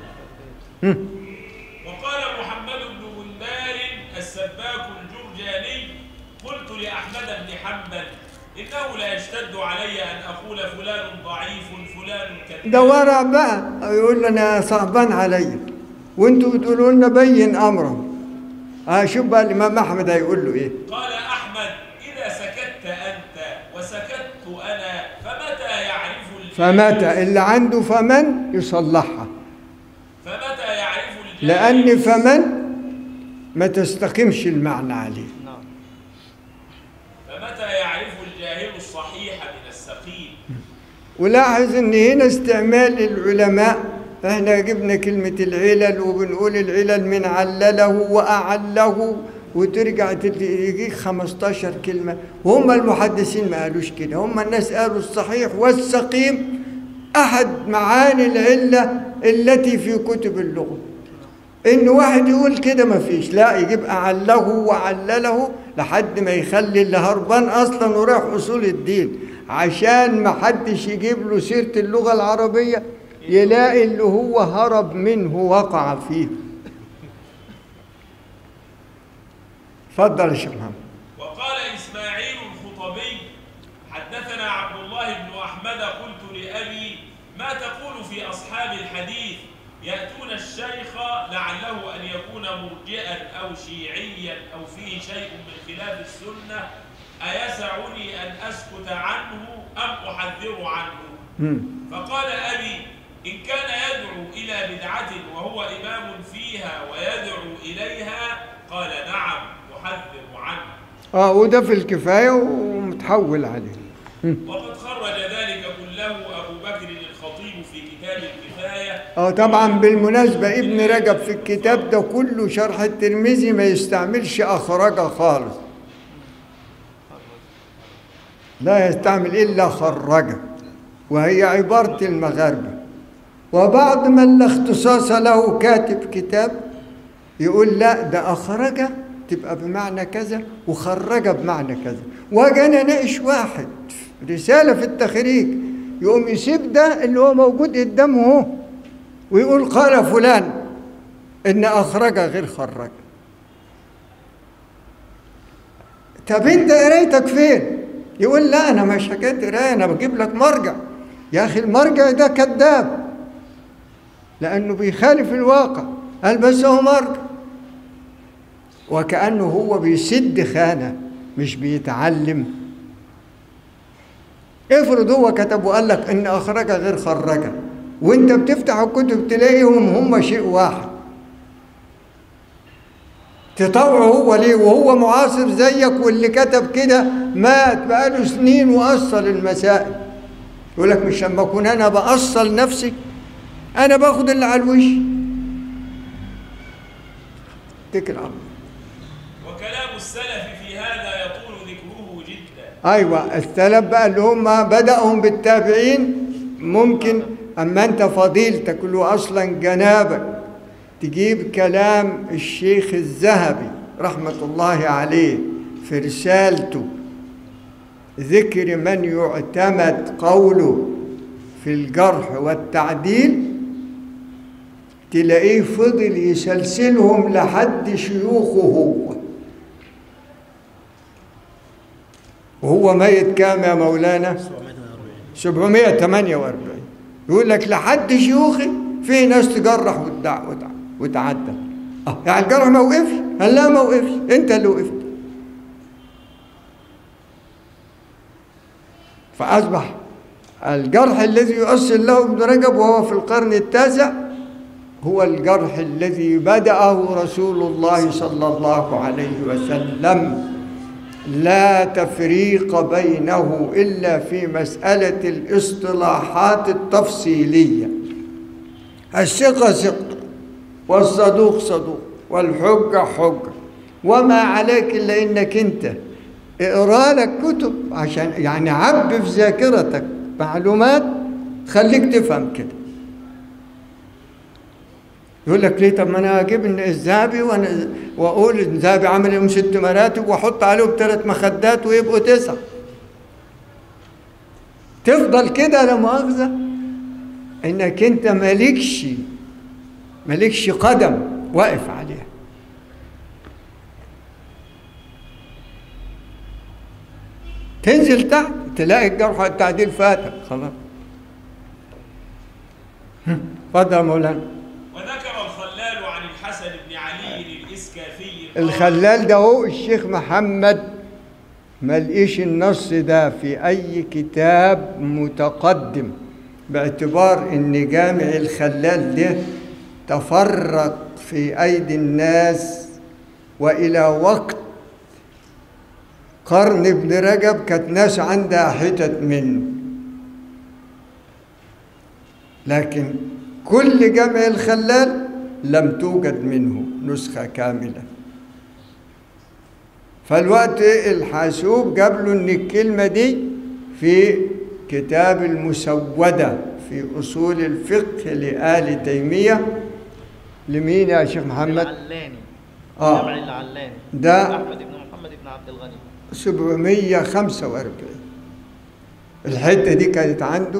وقال محمد بن بندار السباك الجرجاني قلت لأحمد بن حنبل إنه لا يشتد علي أن أقول فلان ضعيف فلان كذاب ده ورع بقى يقول لنا صعبان عليا وانتوا بتقولوا لنا بين امره اه شوف بقى الامام احمد هيقول له ايه قال أحمد إذا سكت أنت وسكت أنا فمتى يعرف الجاهل فمتى اللي عنده فمن يصلحها فمتى يعرف الجاهل لأن فمن ما تستقيمش المعنى عليه نعم فمتى يعرف الجاهل الصحيح من السقيم ولاحظ ان هنا استعمال العلماء احنا جبنا كلمة العلل وبنقول العلل من علله وأعله وترجع تت- يجيك 15 كلمة وهم المحدثين ما قالوش كده هم الناس قالوا الصحيح والسقيم أحد معاني العلة التي في كتب اللغة إن واحد يقول كده ما فيش لا يجيب أعله وعلله لحد ما يخلي اللي هربان أصلا ورايح أصول الدين عشان ما حدش يجيب له سيرة اللغة العربية يلاقي اللي هو هرب منه وقع فيه اتفضل يا شيخ محمد وقال إسماعيل الخطبي حدثنا عبد الله بن أحمد قلت لأبي ما تقول في أصحاب الحديث يأتون الشيخ لعله أن يكون مرجئا أو شيعيا أو فيه شيء من خلاف السنة أيسعني أن أسكت عنه أم أحذر عنه مم. فقال أبي إن كان يدعو إلى بدعة وهو إمام فيها ويدعو إليها قال نعم أحذر عنه اه وده في الكفاية ومتحول عليه وقد خرج ذلك كله أبو بكر الخطيب في كتاب الكفاية اه طبعا بالمناسبة ابن رجب في الكتاب ده كله شرح الترمذي ما يستعملش أخرجه خالص لا يستعمل إلا خرجه وهي عبارة المغاربة وبعض من لا اختصاص له كاتب كتاب يقول لا ده أخرجه تبقى بمعنى كذا وخرجه بمعنى كذا واجي انا اناقش واحد رسالة في التخريج يقوم يسيب ده اللي هو موجود قدامه اهو ويقول قال فلان ان اخرج غير خرج طب انت قرايتك فين يقول لا انا مش حكايه قرايه انا بجيب لك مرجع يا اخي المرجع ده كذاب لانه بيخالف الواقع قال بس هو مرجع وكانه هو بيسد خانه مش بيتعلم افرض هو كتب وقال لك ان اخرج غير خرج وانت بتفتح الكتب تلاقيهم هم شيء واحد تطوعه هو ليه وهو معاصر زيك واللي كتب كده مات بقاله سنين واصل المسائل يقول لك مش لما اكون انا باصل نفسي انا باخد اللي على الوش اتكل على الله وكلام السلف في هذا يطول ذكره جدا ايوه السلف بقى اللي هم بداهم بالتابعين ممكن اما انت فضيلتك اللي هو اصلا جنابك تجيب كلام الشيخ الذهبي رحمه الله عليه في رسالته ذكر من يعتمد قوله في الجرح والتعديل تلاقيه فضل يسلسلهم لحد شيوخه هو وهو ميت كام يا مولانا 748 يقول لك لحد شيوخي في ناس تجرح وتدع وتع- وتعدل اه يعني الجرح ما وقفش قال لا ما وقفش انت اللي وقفت فاصبح الجرح الذي يؤصل له ابن رجب وهو في القرن التاسع هو الجرح الذي بدأه رسول الله صلى الله عليه وسلم لا تفريق بينه إلا في مسألة الاصطلاحات التفصيلية الثقة ثقة والصدوق صدوق والحجة حجة وما عليك إلا إنك أنت اقرا لك كتب عشان يعني عب في ذاكرتك معلومات تخليك تفهم كده يقول لك ليه طب ما انا اجيب إن الذهبي وانا واقول الذهبي عامل يوم ست مراتب واحط عليهم ثلاث مخدات ويبقوا تسعه تفضل كده لا مؤاخذه انك انت مالكش مالكش قدم واقف عليها تنزل تحت تلاقي الجرح والتعديل فاتك خلاص هم، اتفضل يا مولانا وذكر الخلال عن الحسن بن علي الإسكافي قال الخلال ده هو الشيخ محمد ما لقيش النص ده في أي كتاب متقدم باعتبار إن جامع الخلال ده تفرق في أيدي الناس وإلى وقت قرن ابن رجب كانت ناس عندها حتت منه لكن كل جامع الخلال لم توجد منه نسخة كاملة فالوقت الحاسوب جاب له ان الكلمة دي في كتاب المسودة في أصول الفقه لآل تيمية لمين يا شيخ محمد؟ العلاني آه. جمع العلاني ده احمد بن محمد بن عبد الغني 745 الحتة دي كانت عنده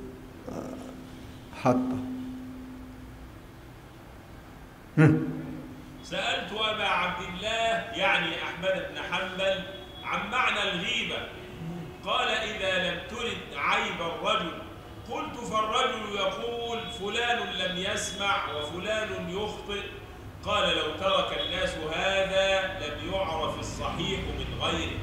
آه، حطة هم. سألت أبا عبد الله يعني أحمد بن حنبل عن معنى الغيبة قال إذا لم ترد عيب الرجل قلت فالرجل يقول فلان لم يسمع وفلان يخطئ قال لو ترك الناس هذا لم يعرف الصحيح من غيره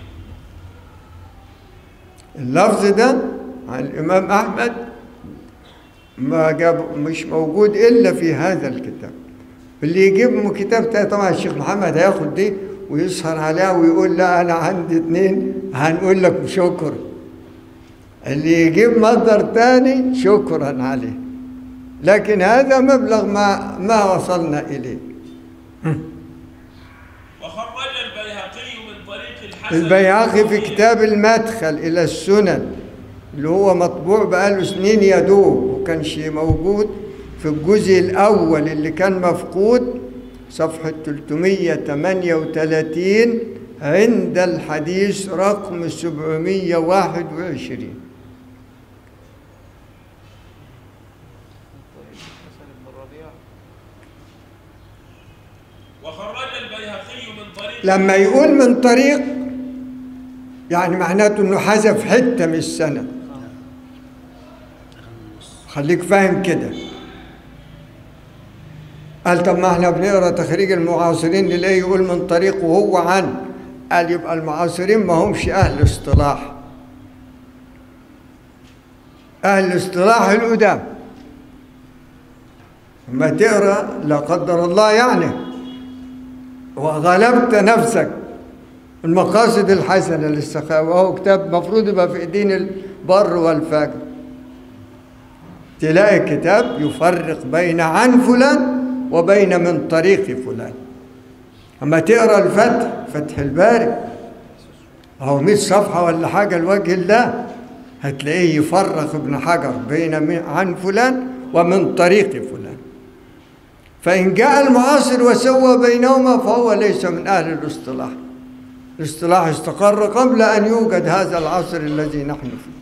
اللفظ ده عن الإمام أحمد ما جاب مش موجود إلا في هذا الكتاب اللي يجيب من كتاب تاني طبعا الشيخ محمد هياخد دي ويسهر عليها ويقول لا أنا عندي اتنين هنقول لك شكر اللي يجيب مصدر تاني شكرا عليه لكن هذا مبلغ ما ما وصلنا إليه وخرج البيهقي من طريق الحسن البيهقي في كتاب المدخل إلى السنن اللي هو مطبوع بقاله سنين يدوب وكانش موجود في الجزء الأول اللي كان مفقود صفحة 338 عند الحديث رقم 721 حسن بن الربيع وخرج البيهقي من طريق لما يقول من طريق يعني معناته انه حذف حته من السنه خليك فاهم كده قال طب ما احنا بنقرا تخريج المعاصرين نلاقيه يقول من طريق وهو عن قال يبقى المعاصرين ما همش اهل اصطلاح اهل الاصطلاح القدام ما تقرا لا قدر الله يعني وغلبت نفسك المقاصد الحسنة للسخاوة وهو كتاب مفروض يبقى في ايدين البر والفجر تلاقي كتاب يفرق بين عن فلان وبين من طريق فلان أما تقرأ الفتح فتح الباري أو 100 صفحة ولا حاجة لوجه الله هتلاقيه يفرق ابن حجر بين من- عن فلان ومن طريق فلان فإن جاء المعاصر وسوى بينهما فهو ليس من أهل الاصطلاح الاصطلاح استقر قبل أن يوجد هذا العصر الذي نحن فيه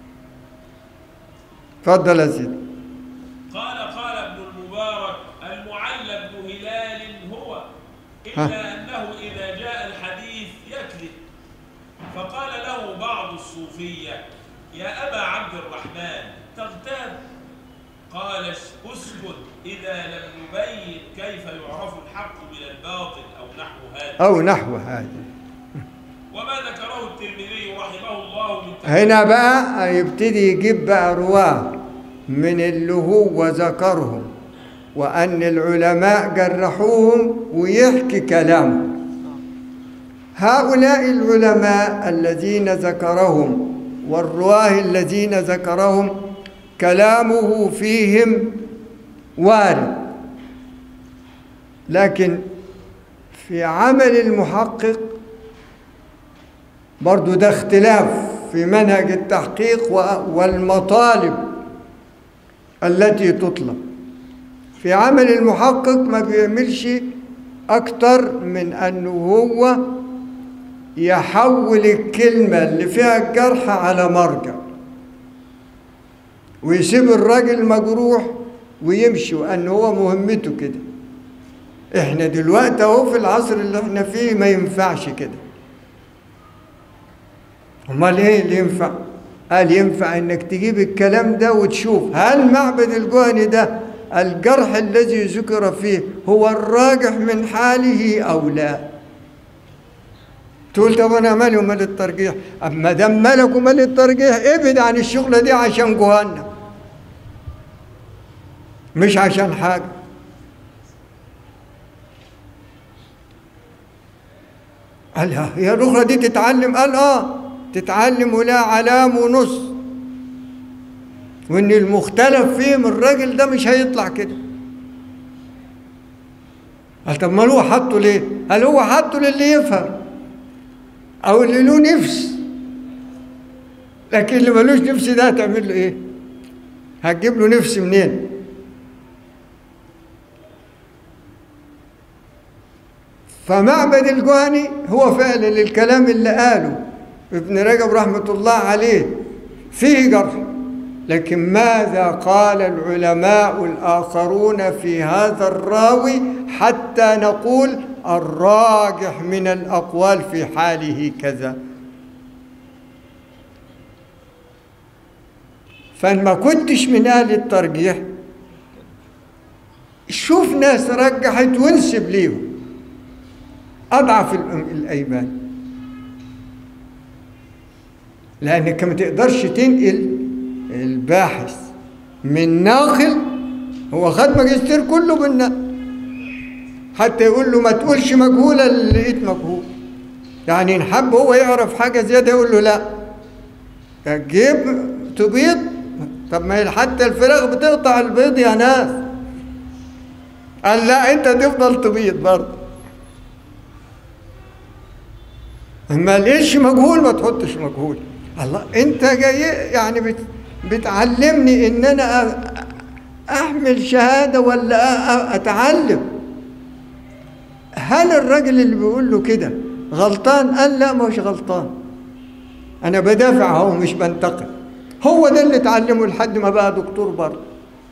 تفضل يا سيدي قال قال ابن المبارك المعلى بن هلال هو ها. إلا أنه إذا جاء الحديث يكذب فقال له بعض الصوفية يا أبا عبد الرحمن تغتاب قال اسكت إذا لم نبين كيف يعرف الحق من الباطل أو نحو هذا أو نحو هذا وما ذكره الترمذي رحمه الله من هنا بقى يبتدي يجيب بقى رواه من اللي هو ذكرهم وأن العلماء جرحوهم ويحكي كلامهم هؤلاء العلماء الذين ذكرهم والرواه الذين ذكرهم كلامه فيهم وارد لكن في عمل المحقق برضو ده اختلاف في منهج التحقيق و- والمطالب التي تطلب في عمل المحقق ما بيعملش أكتر من أنه هو يحول الكلمة اللي فيها الجرح على مرجع ويسيب الراجل مجروح ويمشي وأن هو مهمته كده احنا دلوقتي اهو في العصر اللي احنا فيه ما ينفعش كده امال ايه اللي ينفع قال ينفع انك تجيب الكلام ده وتشوف هل معبد الجهني ده الجرح الذي ذكر فيه هو الراجح من حاله او لا تقول طب انا مالي ومال الترجيح اما دام مالك ومال الترجيح ابعد عن الشغله دي عشان جهنم مش عشان حاجه قال ها، هي الأخرى دي تتعلم قال اه تتعلم ولا علام ونص وان المختلف فيه من الراجل ده مش هيطلع كده قال طب ما هو حطه ليه؟ قال هو حطه للي يفهم او اللي له نفس لكن اللي ملوش نفس ده هتعمل له ايه؟ هتجيب له نفس منين؟ فمعبد الجهني هو فعلا الكلام اللي قاله ابن رجب رحمة الله عليه فيه جرح لكن ماذا قال العلماء الآخرون في هذا الراوي حتى نقول الراجح من الأقوال في حاله كذا فما كنتش من اهل الترجيح شوف ناس رجحت وانسب ليهم اضعف الأم- الايمان لانك ما تقدرش تنقل الباحث من ناقل هو خد ماجستير كله بالنقل حتى يقول له ما تقولش مجهوله اللي لقيت مجهول يعني ان حب هو يعرف حاجه زياده يقول له لا تجيب تبيض طب ما هي حتى الفراخ بتقطع البيض يا ناس قال لا انت تفضل تبيض برضه ما لقيتش مجهول ما تحطش مجهول الله انت جاي يعني بت بتعلمني ان انا أ- احمل شهاده ولا أ- أ- اتعلم هل الراجل اللي بيقول له كده غلطان قال لا مش غلطان انا بدافع اهو مش بنتقد هو ده اللي اتعلمه لحد ما بقى دكتور برضه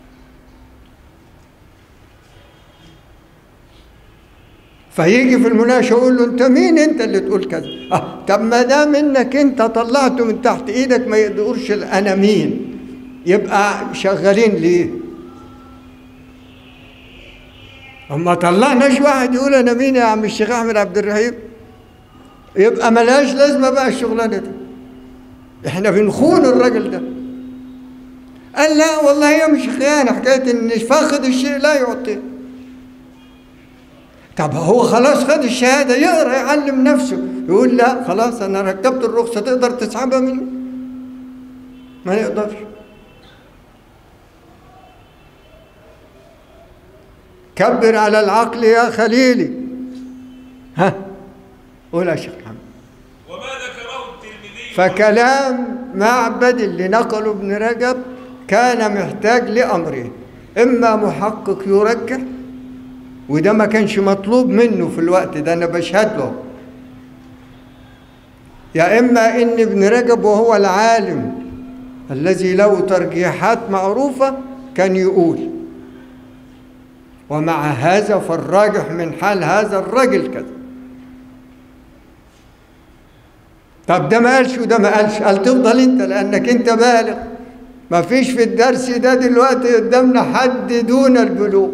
فيجي في المناقشه يقول له انت مين انت اللي تقول كذا اه طب ما دام انك انت طلعته من تحت ايدك ما يقدرش انا مين يبقى شغالين ليه اما طلعناش واحد يقول انا مين يا عم الشيخ احمد عبد الرحيم يبقى ملهاش لازمه بقى الشغلانه دي احنا بنخون الراجل ده قال لا والله هي مش خيانه حكايه ان فاقد الشيء لا يعطيه طب هو خلاص خد الشهاده يقرا يعلم نفسه يقول لا خلاص انا ركبت الرخصه تقدر تسحبها مني ما يقدرش كبر على العقل يا خليلي ها قول يا شيخ محمد وما ذكره الترمذي فكلام معبد اللي نقله ابن رجب كان محتاج لأمرين إما محقق يرجح وده ما كانش مطلوب منه في الوقت ده أنا بشهد له يا إما إن ابن رجب وهو العالم الذي له ترجيحات معروفة كان يقول ومع هذا فالراجح من حال هذا الرجل كذا طب ده ما قالش وده ما قالش قال تفضل انت لانك انت بالغ ما فيش في الدرس ده دلوقتي قدامنا حد دون البلوغ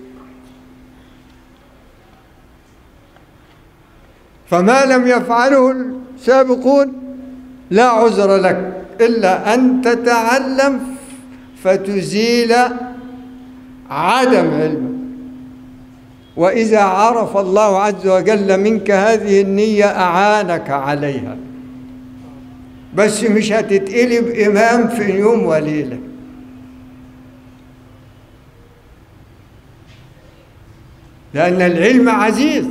فما لم يفعله السابقون لا عذر لك الا ان تتعلم فتزيل عدم علمك واذا عرف الله عز وجل منك هذه النيه اعانك عليها بس مش هتتقلب إمام في يوم وليلة لأن العلم عزيز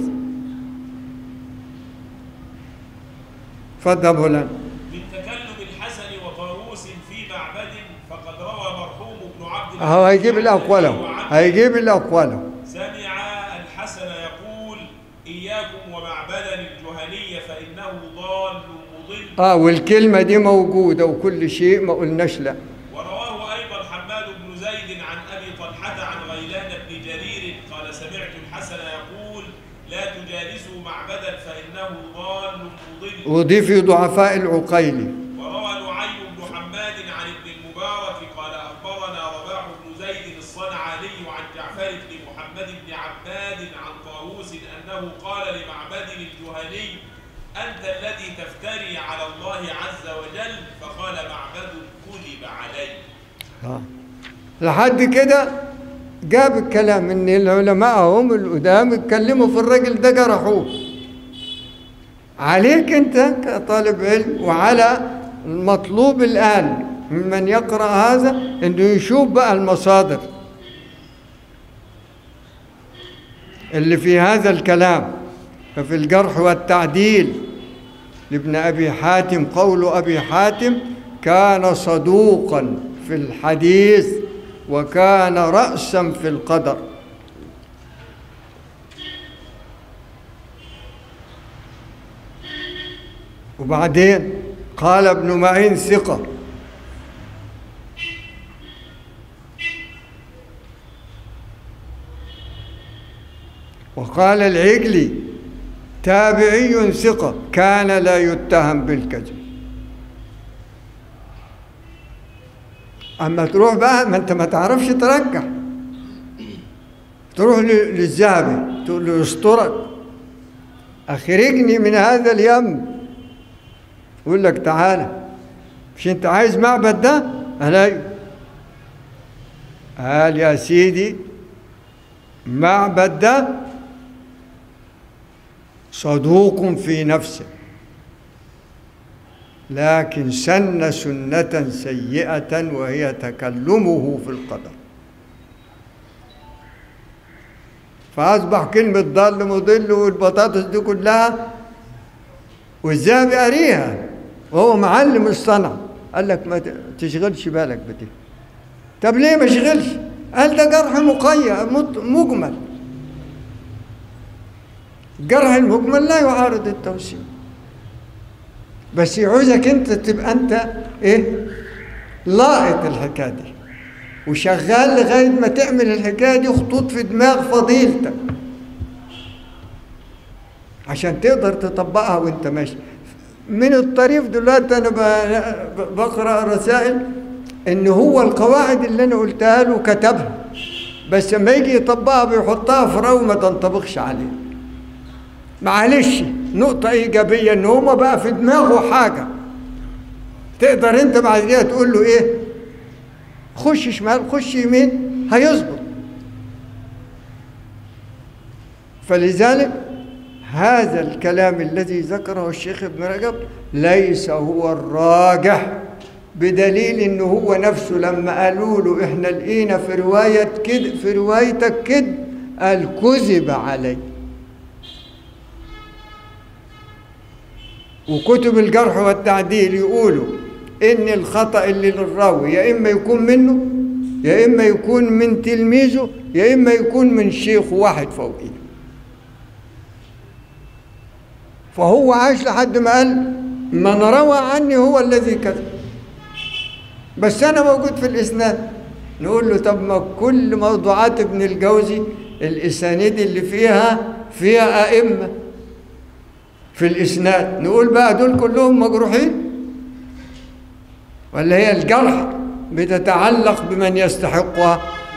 اتفضل مولانا من تكلم الحسن وطاووس في معبد فقد روى مرحوم ابن عبد أهو هيجيب الأقوال أهو وعبد هيجيب الأقوال أهو سمع الحسن يقول إياكم ومعبدا الجهني فإنه ضال مضل آه والكلمة دي موجودة وكل شيء ما قلناش لا ورواه أيضا حماد بن زيد عن أبي طلحة عن غيلان بن جرير قال سمعت الحسن يقول لا تجالسوا معبدا فإنه ضال مضل وضيف ضعفاء العقيلي وروى نعيم بن حماد عن ابن المبارك قال اخبرنا رباح بن زيد الصنعاني عن جعفر بن محمد بن عباد عن طاووس انه قال لمعبد الجهني انت الذي تفتري على الله عز وجل فقال معبد كذب علي آه. لحد كده جاب الكلام ان العلماء هم القدام اتكلموا في الراجل ده جرحوه عليك انت كطالب علم وعلى المطلوب الان ممن يقرا هذا انه يشوف بقى المصادر اللي في هذا الكلام ففي الجرح والتعديل لابن ابي حاتم قول ابي حاتم كان صدوقا في الحديث وكان راسا في القدر وبعدين قال ابن معين ثقه وقال العجلي تابعي ثقة كان لا يتهم بالكذب اما تروح بقى ما انت ما تعرفش ترجع تروح ل- للذهبي تقول له استرك اخرجني من هذا اليم يقول لك تعالى مش انت عايز معبد ده قال ايوه قال يا سيدي معبد ده صدوق في نفسه لكن سن سنة سيئة وهي تكلمه في القدر فأصبح كلمة ضال مضل والبطاطس دي كلها وازاي بيقريها وهو معلم الصنعة قال لك ما ت- تشغلش بالك بدي طب ليه ما شغلش قال ده جرح مقيد مط- مجمل الجرح المجمل لا يعارض التوسيم بس يعوزك انت تبقى انت ايه لاقط الحكايه دي وشغال لغايه ما تعمل الحكايه دي خطوط في دماغ فضيلتك عشان تقدر تطبقها وانت ماشي من الطريف دلوقتي انا ب- ب- بقرا رسائل ان هو القواعد اللي انا قلتها له كتبها بس لما يجي يطبقها بيحطها في رو ما تنطبقش عليه معلش نقطة إيجابية إن هما بقى في دماغه حاجة تقدر أنت بعد كده تقول له إيه خش شمال خش يمين هيظبط فلذلك هذا الكلام الذي ذكره الشيخ ابن رجب ليس هو الراجح بدليل ان هو نفسه لما قالوا له احنا لقينا في روايه كد في روايتك كد قال كذب عليه وكتب الجرح والتعديل يقولوا ان الخطا اللي للراوي يا اما يكون منه يا اما يكون من تلميذه يا اما يكون من شيخ واحد فوقيه فهو عاش لحد ما قال من روى عني هو الذي كذب بس انا موجود في الاسناد نقول له طب ما كل موضوعات ابن الجوزي الاسانيد اللي فيها فيها ائمه في الاسناد نقول بقى دول كلهم مجروحين ولا هي الجرح بتتعلق بمن يستحقها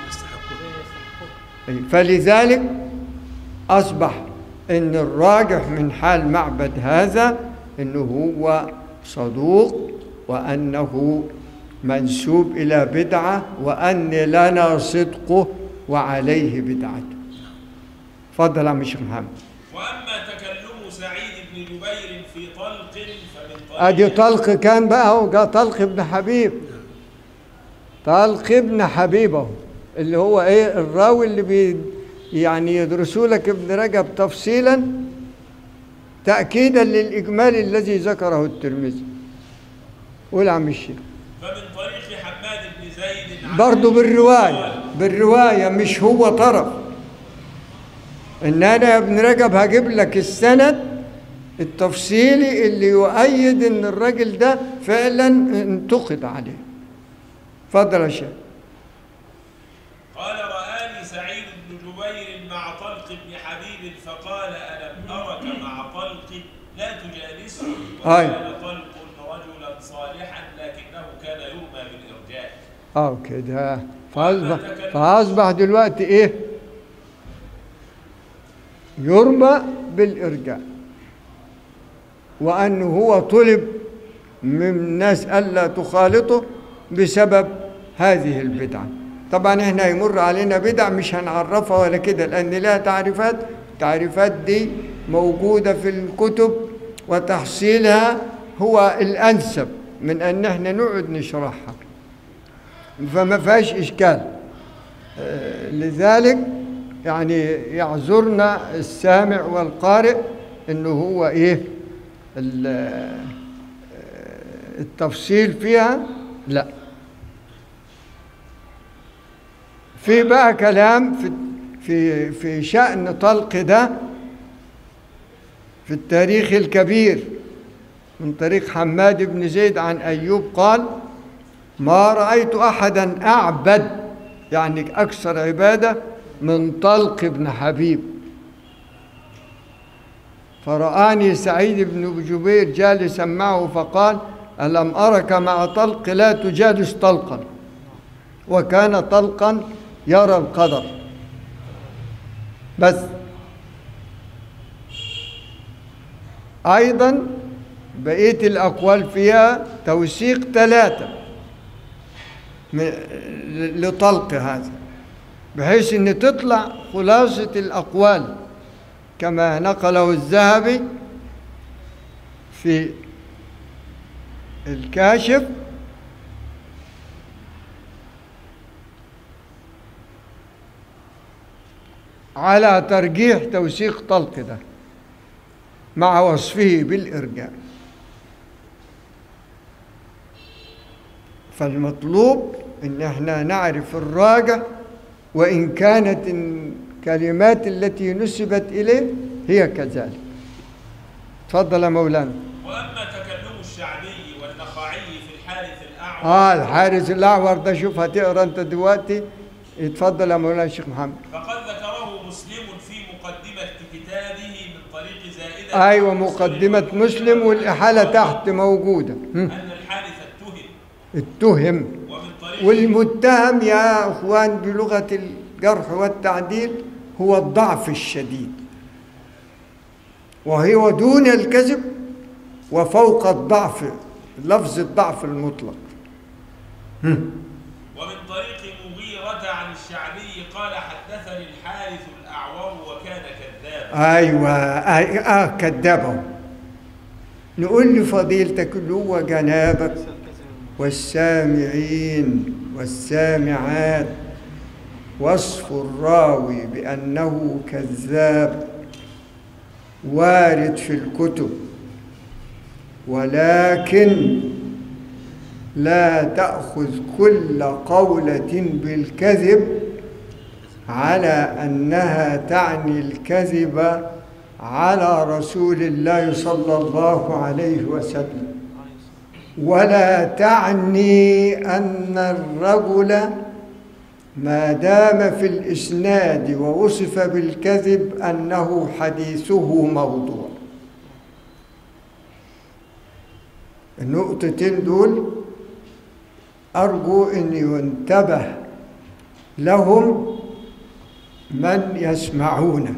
فلذلك اصبح ان الراجح من حال معبد هذا انه هو صدوق وانه منسوب الى بدعه وان لنا صدقه وعليه بدعته فضل يا عم الشيخ محمد وأما تكلم سعيد بن جبير في طلق فمن طريق ادي طلق كان بقى اهو جاء طلق ابن حبيب طلق ابن حبيب اهو اللي هو ايه الراوي اللي بي يعني يدرسوا لك ابن رجب تفصيلا تاكيدا للاجمال الذي ذكره الترمذي قول يا عم الشيخ فمن طريق حماد بن زيد عن برضه أبي بالروايه قال بالروايه مش هو طرف ان انا يا ابن رجب هجيب لك السند التفصيلي اللي يؤيد ان الراجل ده فعلا انتقد عليه اتفضل يا شيخ قال رآني سعيد بن جبير مع طلق بن حبيب فقال ألم أرك مع طلق لا تجالسه أي. وكان طلق رجلا صالحا لكنه كان يرمى بالإرجاء اه كده فاصبح فاصبح دلوقتي ايه يرمى بالارجاء وانه هو طلب من الناس الا تخالطه بسبب هذه البدعه طبعا احنا يمر علينا بدع مش هنعرفها ولا كده لان لها تعريفات التعريفات دي موجوده في الكتب وتحصيلها هو الانسب من ان احنا نقعد نشرحها فما فيهاش إشكال آه، لذلك يعني يعذرنا السامع والقارئ إنه هو إيه ال- آه، التفصيل فيها لا في بقى كلام في في في شأن طلق ده في التاريخ الكبير من طريق حماد بن زيد عن أيوب قال ما رأيت أحدا أعبد يعني أكثر عبادة من طلق بن حبيب فرآني سعيد بن جبير جالسا معه فقال ألم أرك مع طلق لا تجالس طلقا وكان طلقا يرى القدر بس أيضا بقية الأقوال فيها توثيق ثلاثة م- لطلق هذا بحيث أن تطلع خلاصة الأقوال كما نقله الذهبي في الكاشف على ترجيح توثيق طلق ده مع وصفه بالإرجاء فالمطلوب ان احنا نعرف الراجع وان كانت الكلمات التي نسبت اليه هي كذلك تفضل يا مولانا واما تكلم الشعبي والنخعي في الحارث الاعور اه الحارس الاعور ده شوف هتقرا انت دلوقتي اتفضل يا مولانا الشيخ محمد فقد ذكره مسلم في مقدمه كتابه من طريق زائده ايوه مقدمه مسلم والاحاله تحت موجوده هم. ان الحارث اتهم اتهم ومن طريق والمتهم يا اخوان بلغه الجرح والتعديل هو الضعف الشديد وهو دون الكذب وفوق الضعف لفظ الضعف المطلق ومن طريق مغيرة عن الشعبي قال حدثني الحارث الأعور وكان كذابا ايوه آه, آه كذبه نقول لفضيلتك اللي هو جنابك والسامعين والسامعات وصف الراوي بأنه كذاب وارد في الكتب ولكن لا تأخذ كل قولة بالكذب على أنها تعني الكذب على رسول الله صلى الله عليه وسلم ولا تعني أن الرجل ما دام في الإسناد ووصف بالكذب أنه حديثه موضوع النقطتين دول أرجو أن ينتبه لهم من يسمعونه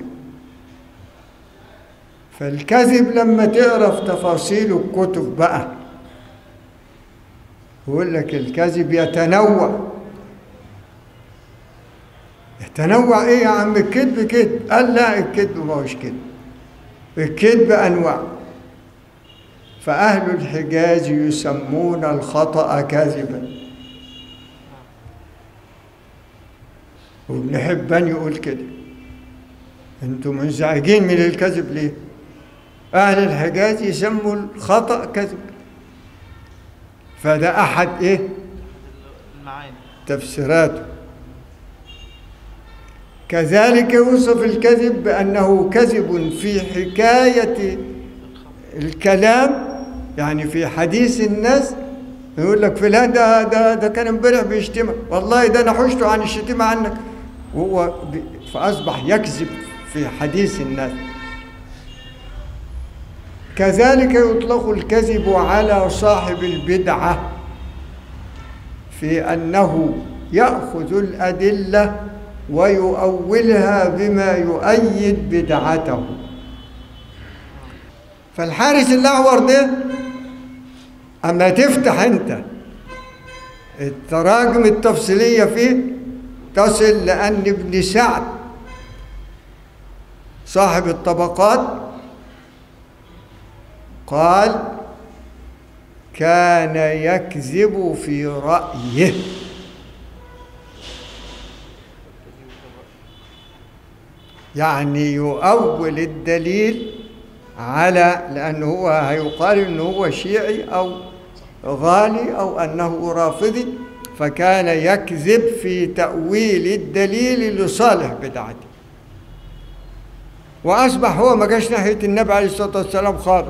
فالكذب لما تقرا في تفاصيل الكتب بقى يقول لك الكذب يتنوع يتنوع ايه يا عم الكذب كذب قال لا الكذب ما هوش كذب الكذب انواع فاهل الحجاز يسمون الخطا كذبا وابن حبان يقول كده انتم منزعجين من الكذب ليه اهل الحجاز يسموا الخطا كذب فده احد ايه المعاني تفسيراته كذلك يوصف الكذب بأنه كذب في حكاية الكلام يعني في حديث الناس يقول لك فلان ده ده ده كان امبارح بيشتمك والله ده انا حشته عن الشتيمه عنك وهو بي- فاصبح يكذب في حديث الناس كذلك يطلق الكذب على صاحب البدعه في انه ياخذ الادله ويؤولها بما يؤيد بدعته فالحارس الاعور ده اما تفتح انت التراجم التفصيليه فيه تصل لان ابن سعد صاحب الطبقات قال كان يكذب في رايه يعني يؤول الدليل على لأنه هو هيقال أنه هو شيعي أو غالي أو أنه رافضي فكان يكذب في تأويل الدليل لصالح بدعته وأصبح هو ما جاش ناحية النبي عليه الصلاة والسلام خالص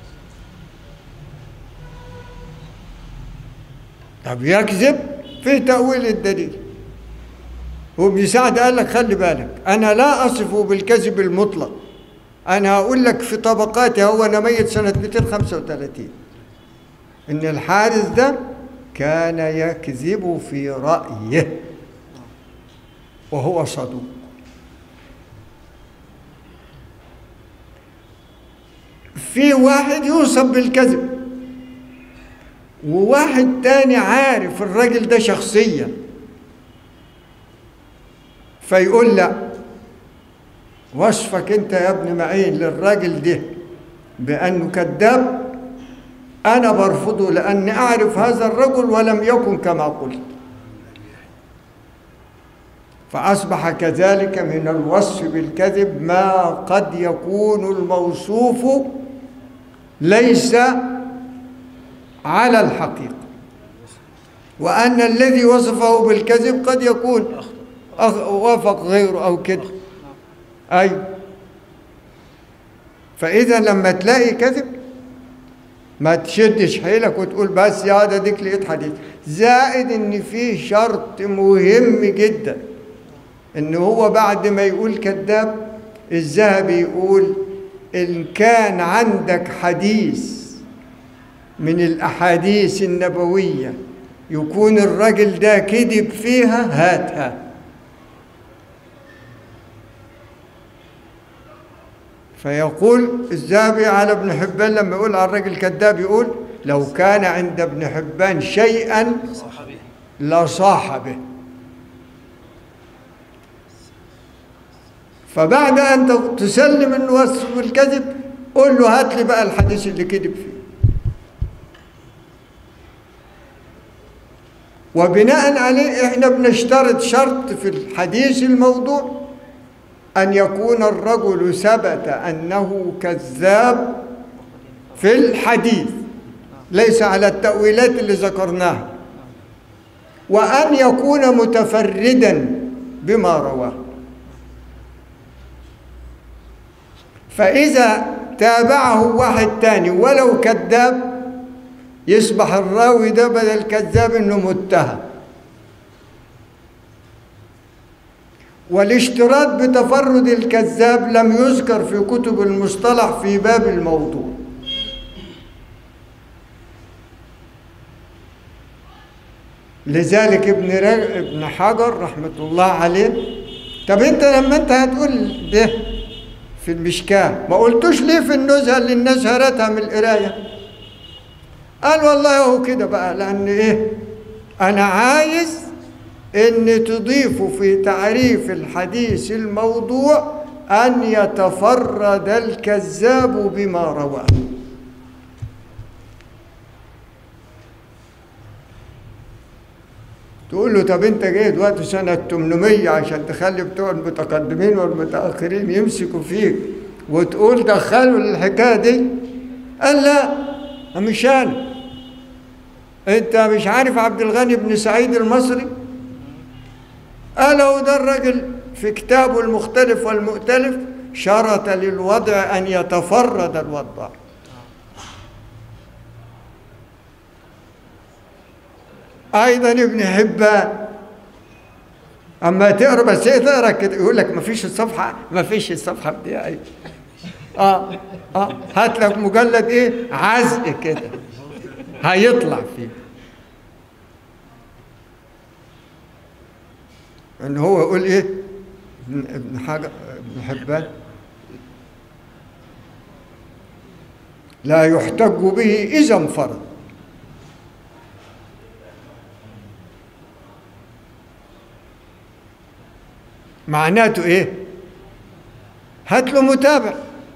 طب يكذب في تأويل الدليل وابن سعد قال لك خلي بالك انا لا اصفه بالكذب المطلق انا هقول لك في طبقاتي هو انا ميت سنه 235 ان الحارث ده كان يكذب في رأيه وهو صدوق في واحد يوصف بالكذب وواحد تاني عارف الراجل ده شخصيا فيقول لا وصفك انت يا ابن معين للراجل ده بانه كذاب انا برفضه لاني اعرف هذا الرجل ولم يكن كما قلت فاصبح كذلك من الوصف بالكذب ما قد يكون الموصوف ليس على الحقيقه وان الذي وصفه بالكذب قد يكون أخ- وافق غيره او كده ايوه فاذا لما تلاقي كذب ما تشدش حيلك وتقول بس يا ده ديك لقيت حديث زائد ان فيه شرط مهم جدا ان هو بعد ما يقول كذاب الذهبي يقول ان كان عندك حديث من الاحاديث النبويه يكون الراجل ده كذب فيها هاتها فيقول الذهبي على ابن حبان لما يقول على الرجل كذاب يقول لو كان عند ابن حبان شيئا صحابي لصاح به فبعد ان تسلم انه وصف الكذب قول له هات لي بقى الحديث اللي كذب فيه وبناء عليه احنا بنشترط شرط في الحديث الموضوع ان يكون الرجل ثبت انه كذاب في الحديث ليس على التأويلات اللي ذكرناها وأن يكون متفردا بما رواه فإذا تابعه واحد تاني ولو كذاب يصبح الراوي ده بدل كذاب انه متهم والاشتراط بتفرد الكذاب لم يذكر في كتب المصطلح في باب الموضوع لذلك ابن رج... ابن حجر رحمة الله عليه طب انت لما انت هتقول ده في المشكاة ما قلتوش ليه في النزهة اللي الناس هرتها من القراية قال والله هو كده بقى لأن ايه أنا عايز إن تضيفوا في تعريف الحديث الموضوع أن يتفرد الكذاب بما رواه تقول له طب انت جاي دلوقتي سنة 800 عشان تخلي بتوع المتقدمين والمتأخرين يمسكوا فيك وتقول دخلوا الحكاية دي قال لا مش انا انت مش عارف عبد الغني بن سعيد المصري قال هو ده الراجل في كتابه المختلف والمؤتلف شرط للوضع ان يتفرد الوضع ايضا ابن حبان اما تقرا بس ايه تقرا كده يقول لك ما فيش الصفحه ما فيش الصفحه بتاعي اه اه هات لك مجلد ايه عزق كده هيطلع فيه ان هو يقول ايه ابن ابن حاجه ابن حبان لا يحتج به اذا انفرد معناته ايه هات له متابع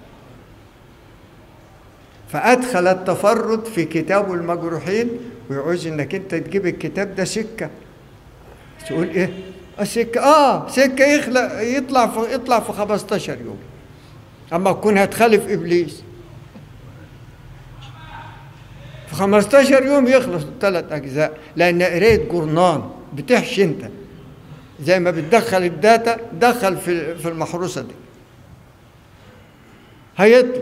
فادخل التفرد في كتاب المجروحين ويعوز انك انت تجيب الكتاب ده سكه تقول ايه السكه اه سكه يخلق يطلع في يطلع في 15 يوم اما تكون هتخالف ابليس في 15 يوم يخلص الثلاث اجزاء لان قريت جورنان بتحشي انت زي ما بتدخل الداتا دخل في في المحروسه دي هيطلع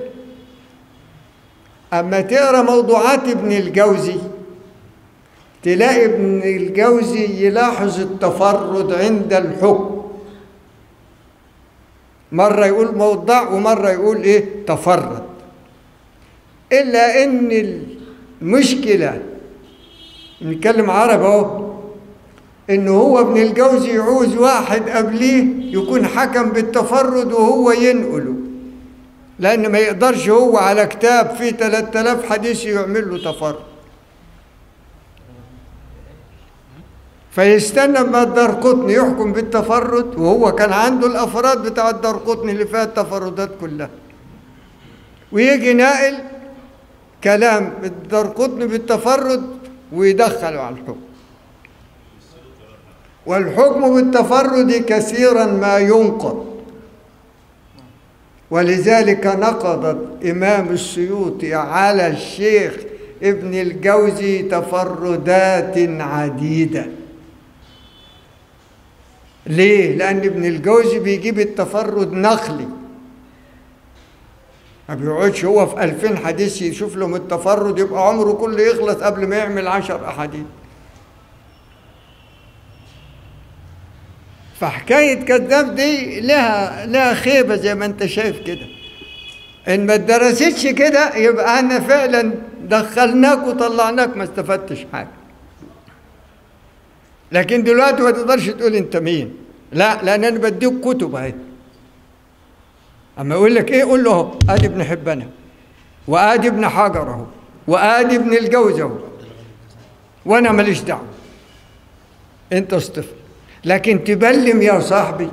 اما تقرا موضوعات ابن الجوزي تلاقي ابن الجوزي يلاحظ التفرد عند الحكم مرة يقول موضع ومرة يقول ايه تفرد إلا إن المشكلة نتكلم عربي اهو ان هو ابن الجوزي يعوز واحد قبليه يكون حكم بالتفرد وهو ينقله لان ما يقدرش هو على كتاب فيه 3000 حديث يعمل له تفرد فيستنى ما الدرقطني يحكم بالتفرد وهو كان عنده الافراد بتاع الدرقطني اللي فيها التفردات كلها ويجي ناقل كلام الدرقطني بالتفرد ويدخله على الحكم والحكم بالتفرد كثيرا ما ينقض ولذلك نقض الإمام السيوطي على الشيخ ابن الجوزي تفردات عديدة ليه؟ لأن ابن الجوزي بيجيب التفرد نقلي ما بيقعدش هو في ألفين حديث يشوف لهم التفرد يبقى عمره كله يخلص قبل ما يعمل عشر أحاديث فحكاية كذاب دي لها لها خيبة زي ما انت شايف كده ان ما اتدرستش كده يبقى انا فعلا دخلناك وطلعناك ما استفدتش حاجة لكن دلوقتي ما تقدرش تقول انت مين لا لان انا بديك كتب اهي اما يقول لك ايه قول له اهو ادي ابن حبان اهو وادي ابن حجر اهو وادي ابن الجوز اهو وانا ماليش دعوه انت اصطفى لكن تبلم يا صاحبي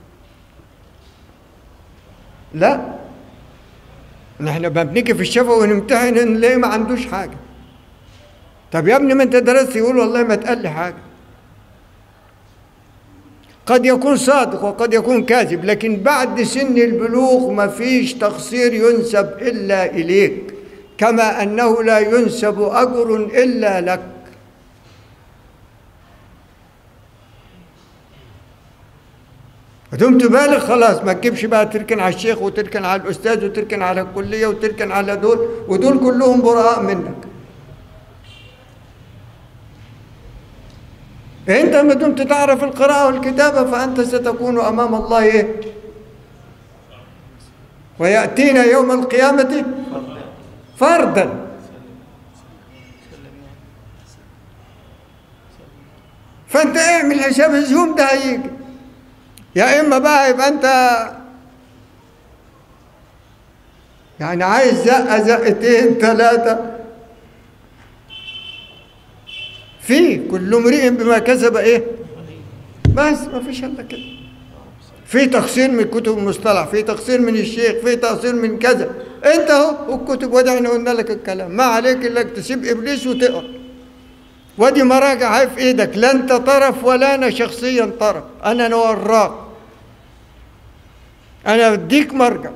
لا نحن ما بنيجي في الشفا ونمتحن نلاقي ما عندوش حاجه طب يا ابني ما انت درست يقول والله ما تقال لي حاجه قد يكون صادق وقد يكون كاذب لكن بعد سن البلوغ ما فيش تقصير ينسب الا اليك كما انه لا ينسب اجر الا لك ودوم تبالغ خلاص ما تجيبش بقى تركن على الشيخ وتركن على الاستاذ وتركن على الكليه وتركن على دول ودول كلهم براء منك انت ما دمت تعرف القراءه والكتابه فانت ستكون امام الله ايه وياتينا يوم القيامه فردا فانت اعمل حساب الزوم ده هيجي يا اما بقى يبقى انت يعني عايز زقه زقتين ثلاثه في كل امرئ بما كسب ايه بس ما فيش الا كده في تقصير من كتب المصطلح في تقصير من الشيخ في تقصير من كذا انت اهو والكتب ودي احنا قلنا لك الكلام ما عليك الا انك تسيب ابليس وتقرا ودي مراجع هاي في ايدك لا انت طرف ولا انا شخصيا طرف انا انا وراك انا بديك مرجع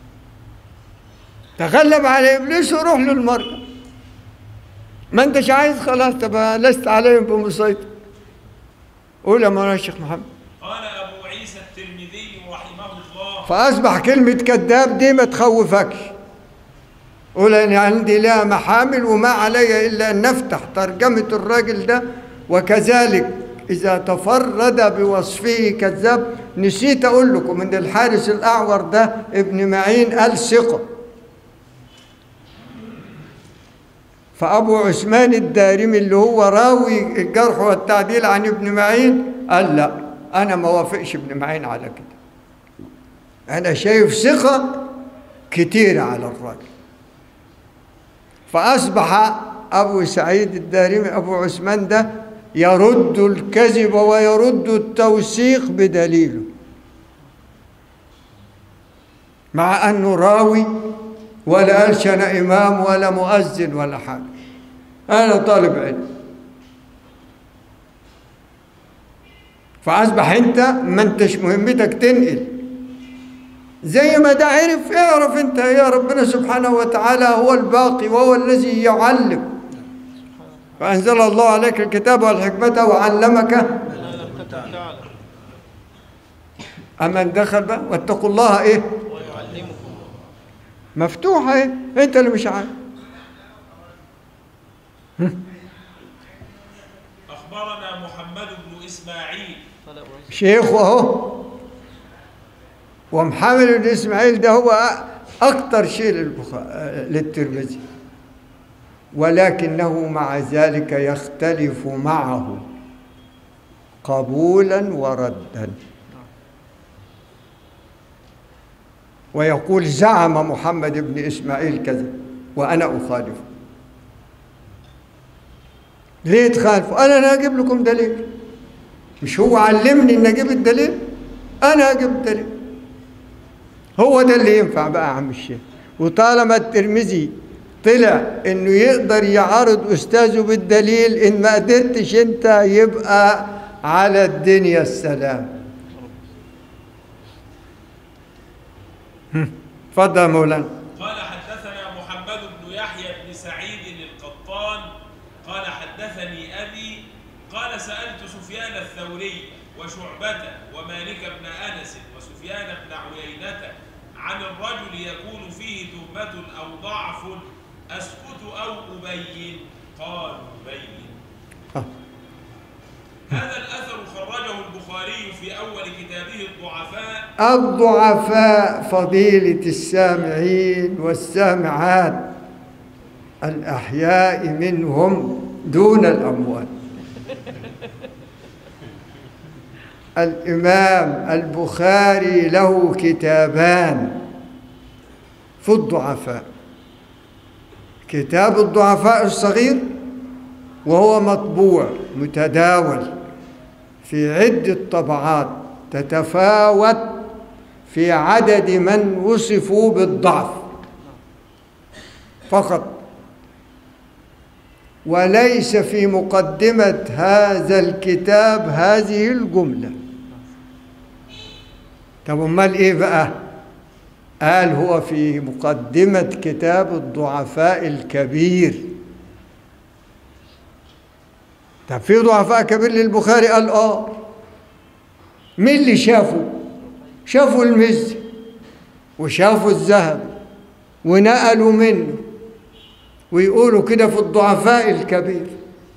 تغلب على ابليس وروح له المرجع ما انتش عايز خلاص تبقى لست عليهم بمسيطر قول يا مولانا الشيخ محمد قال أبو عيسى الترمذي رحمه الله فاصبح كلمه كذاب دي ما تخوفكش قول انا عندي لها محامل وما علي الا ان نفتح ترجمه الراجل ده وكذلك اذا تفرد بوصفه كذاب نسيت اقول لكم ان الحارس الاعور ده ابن معين قال ثقه فابو عثمان الدارمي اللي هو راوي الجرح والتعديل عن ابن معين قال لا انا ما وافقش ابن معين على كده انا شايف ثقه كتيره على الراجل فأصبح أبو سعيد الدارمي أبو عثمان ده يرد الكذب ويرد التوثيق بدليله مع أنه راوي ولا قالش أنا إمام ولا مؤذن ولا حاجة أنا طالب علم فأصبح أنت ما أنتش مهمتك تنقل زي ما ده عرف اعرف انت يا ربنا سبحانه وتعالى هو الباقي وهو الذي يعلم فأنزل الله عليك الكتاب والحكمة وعلمك تعالى أمن دخل بقى واتقوا الله إيه ويعلمكم مفتوحة إيه أنت اللي مش عارف أخبرنا محمد بن إسماعيل قال أبو عيسى شيخه أهو ومحمد بن إسماعيل ده هو أكتر شيء للبخاري للترمذي ولكنه مع ذلك يختلف معه قبولا وردا ويقول زعم محمد بن اسماعيل كذا وانا اخالفه ليه تخالفوا انا انا اجيب لكم دليل مش هو علمني ان اجيب الدليل انا اجيب الدليل هو ده اللي ينفع بقى يا عم الشيخ وطالما الترمذي طلع انه يقدر يعارض استاذه بالدليل ان ما قدرتش انت يبقى على الدنيا السلام هم، اتفضل يا مولانا قال حدثنا محمد بن يحيى بن سعيد القطان قال حدثني أبي قال سألت سفيان الثوري وشعبة ومالك بن أنس وسفيان بن عيينة عن الرجل يكون فيه تهمة أو ضعف أسكت أو أبين قال بين آه. هذا الأثر خرجه البخاري في أول كتابه الضعفاء الضعفاء فضيلة السامعين والسامعات الأحياء منهم دون الأموات الإمام البخاري له كتابان في الضعفاء كتاب الضعفاء الصغير وهو مطبوع متداول في عدة طبعات تتفاوت في عدد من وصفوا بالضعف فقط وليس في مقدمة هذا الكتاب هذه الجملة طب امال ايه بقى قال هو في مقدمة كتاب الضعفاء الكبير طب في ضعفاء كبير للبخاري قال اه مين اللي شافوا شافوا المزي وشافوا الذهب ونقلوا منه ويقولوا كده في الضعفاء الكبير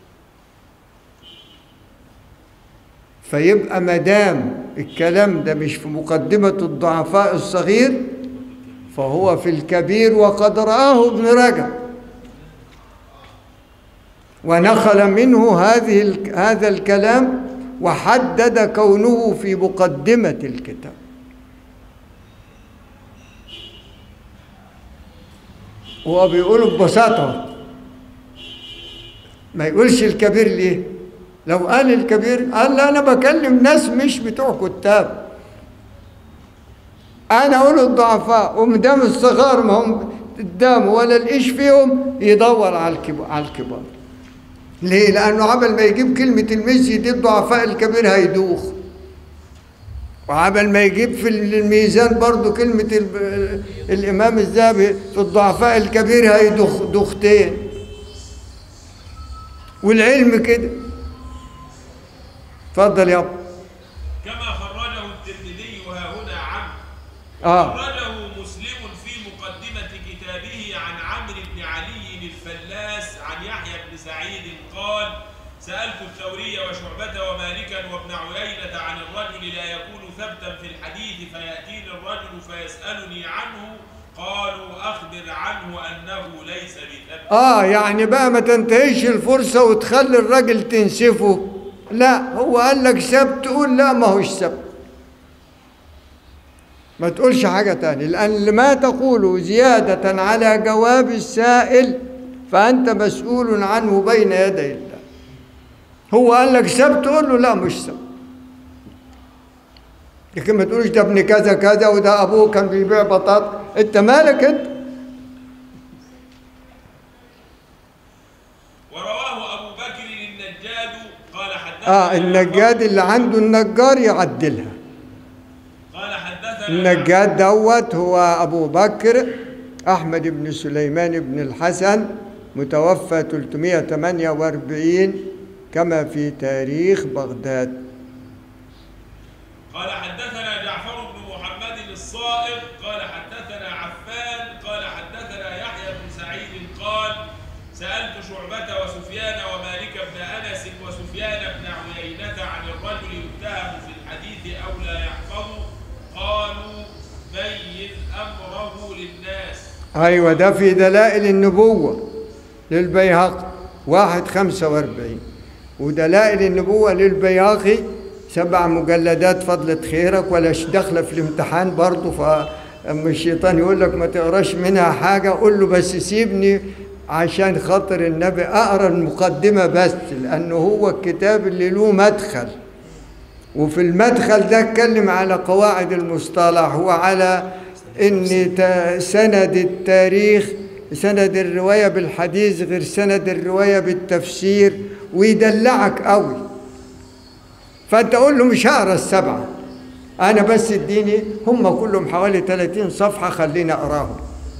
فيبقى مدام الكلام ده مش في مقدمة الضعفاء الصغير فهو في الكبير وقد رآه ابن رجب ونقل منه هذه ال- هذا الكلام وحدد كونه في مقدمة الكتاب هو بيقول ببساطة ما يقولش الكبير ليه لو قال الكبير قال لا أنا بكلم ناس مش بتوع كتاب أنا أقول الضعفاء ومدام الصغار ما هم قدامه ولا الإيش فيهم يدور على الكبار, على الكبار. ليه؟ لأنه عبل ما يجيب كلمة المزي دي الضعفاء الكبير هيدوخ وعبل ما يجيب في الميزان برضو كلمة ال- الإمام الذهبي في الضعفاء الكبير هيدخ دختين والعلم كده اتفضل يابا كما خرجه الترمذي وها هنا عمرو اه خرجه مسلم في مقدمة كتابه عن عمرو بن علي الفلاس عن يحيى بن سعيد قال سألت الثوري وشعبة ومالكا وابن عيينة عن الرجل لا يكون ثبتا في الحديث فيأتيني الرجل فيسألني عنه قالوا أخبر عنه أنه ليس بثبت اه يعني بقى ما تنتهيش الفرصة وتخلي الراجل تنسفه لا هو قال لك سبت تقول لا ما هوش سبت ما تقولش حاجة تاني لأن ما تقوله زيادة على جواب السائل فأنت مسؤول عنه بين يدي الله هو قال لك سبت تقول له لا مش سبت لكن ما تقولش ده ابن كذا كذا وده أبوه كان بيبيع بطاطا أنت مالك أنت ورواه أبو بكر النجاد قال حدثنا اه النجاد اللي عنده النجار يعدلها قال حدثنا النجاد دوت هو ابو بكر احمد بن سليمان بن الحسن متوفى 348 كما في تاريخ بغداد قال حدثنا جعفر بن محمد الصائغ قال حدثنا عفان قال حدثنا يحيى بن سعيد قال سألت شعبة وسفيان ومالك بن أنس وسفيان بن عيينة عن الرجل يتهم في الحديث أو لا يحفظه قالوا بين أمره للناس ايوه ده في دلائل النبوه للبيهقي واحد خمسة واربعين ودلائل النبوة للبيهقي سبع مجلدات فضلة خيرك ولاش داخلة في الامتحان برضه فأما الشيطان يقول لك ما تقراش منها حاجة قول له بس سيبني عشان خاطر النبي أقرأ المقدمة بس لأنه هو الكتاب اللي له مدخل وفي المدخل ده اتكلم على قواعد المصطلح وعلى ان تا- سند التاريخ سند الروايه بالحديث غير سند الروايه بالتفسير ويدلعك قوي فانت قول له مش هقرا السبعه انا بس اديني هم كلهم حوالي 30 صفحه خليني اقراهم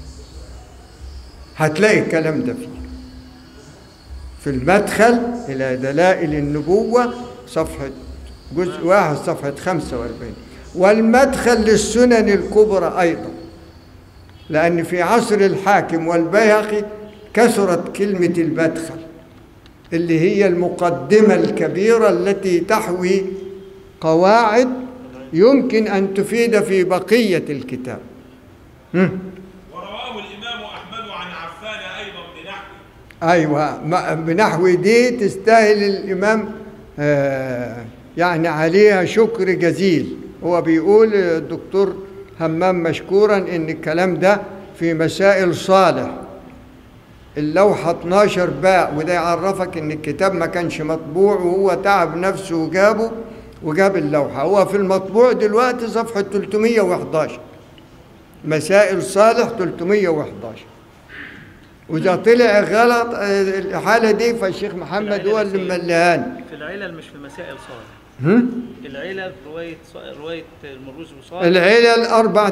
هتلاقي الكلام ده فيه في المدخل إلى دلائل النبوة صفحة جزء واحد صفحة 45 والمدخل للسنن الكبرى أيضا لأن في عصر الحاكم والبيهقي كثرت كلمة المدخل اللي هي المقدمة الكبيرة التي تحوي قواعد يمكن أن تفيد في بقية الكتاب هم. ورواه الإمام أحمد عن عفان أيضا بنحوه ايوه ما- بنحو دي تستاهل الامام آه، يعني عليها شكر جزيل هو بيقول الدكتور همام مشكورا ان الكلام ده في مسائل صالح اللوحة 12 باء وده يعرفك ان الكتاب ما كانش مطبوع وهو تعب نفسه وجابه وجاب اللوحة هو في المطبوع دلوقتي صفحة 311 مسائل صالح 311 وإذا طلع غلط آه، الحالة دي فالشيخ محمد هو اللي ملهاني في العلل مش في مسائل صالح هم؟ العلل رواية ص- رواية المروز وصالح العلل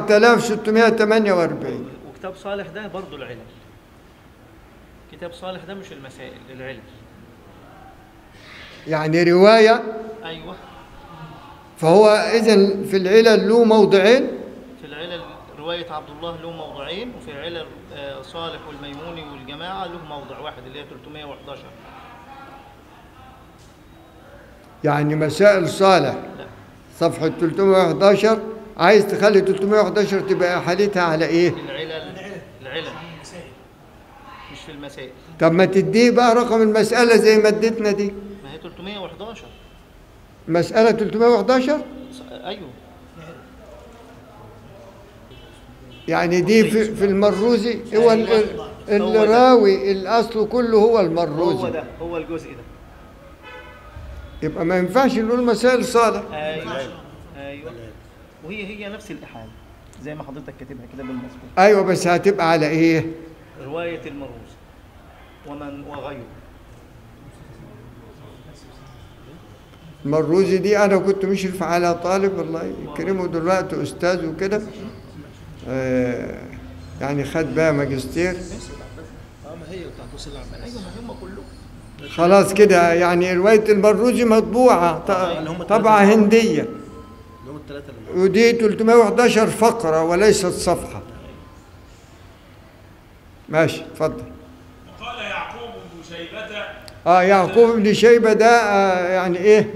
4648 وكتاب صالح ده برضه العلل كتاب صالح ده مش المسائل العلل يعني رواية ايوه فهو إذا في العلل له موضعين في العلل رواية عبد الله له موضعين وفي علل آه، صالح والميموني والجماعة له موضع واحد اللي هي 311 يعني مسائل صالح لا صفحة 311 عايز تخلي 311 تبقى حالتها على إيه؟ العلل العلل مش في المسائل طب ما تديه بقى رقم المسألة زي ما اديتنا دي ما هي 311 مسألة 311 ص- ايوه يعني دي في, في المروزي هو ال- ال- الراوي الأصل كله هو هو المروزي ده هو الجزء ده يبقى ما ينفعش نقول مسائل صالح ايوه ايوه وهي هي نفس الاحاله زي ما حضرتك كاتبها كده بالمظبوط ايوه بس هتبقى على ايه روايه المروز ومن وغيره المروزي دي انا كنت مشرف على طالب الله يكرمه دلوقتي استاذ وكده آه يعني خد بقى ماجستير اه ما هي بتاعت وصل العمال ايوه ما هم كلهم خلاص كده يعني روايه المروزي مطبوعه ط- طبعه هنديه اللي هم الثلاثه اللي ودي 311 فقره وليست صفحه ماشي اتفضل وقال يعقوب بن شيبة اه يعقوب بن شيبة ده آه يعني ايه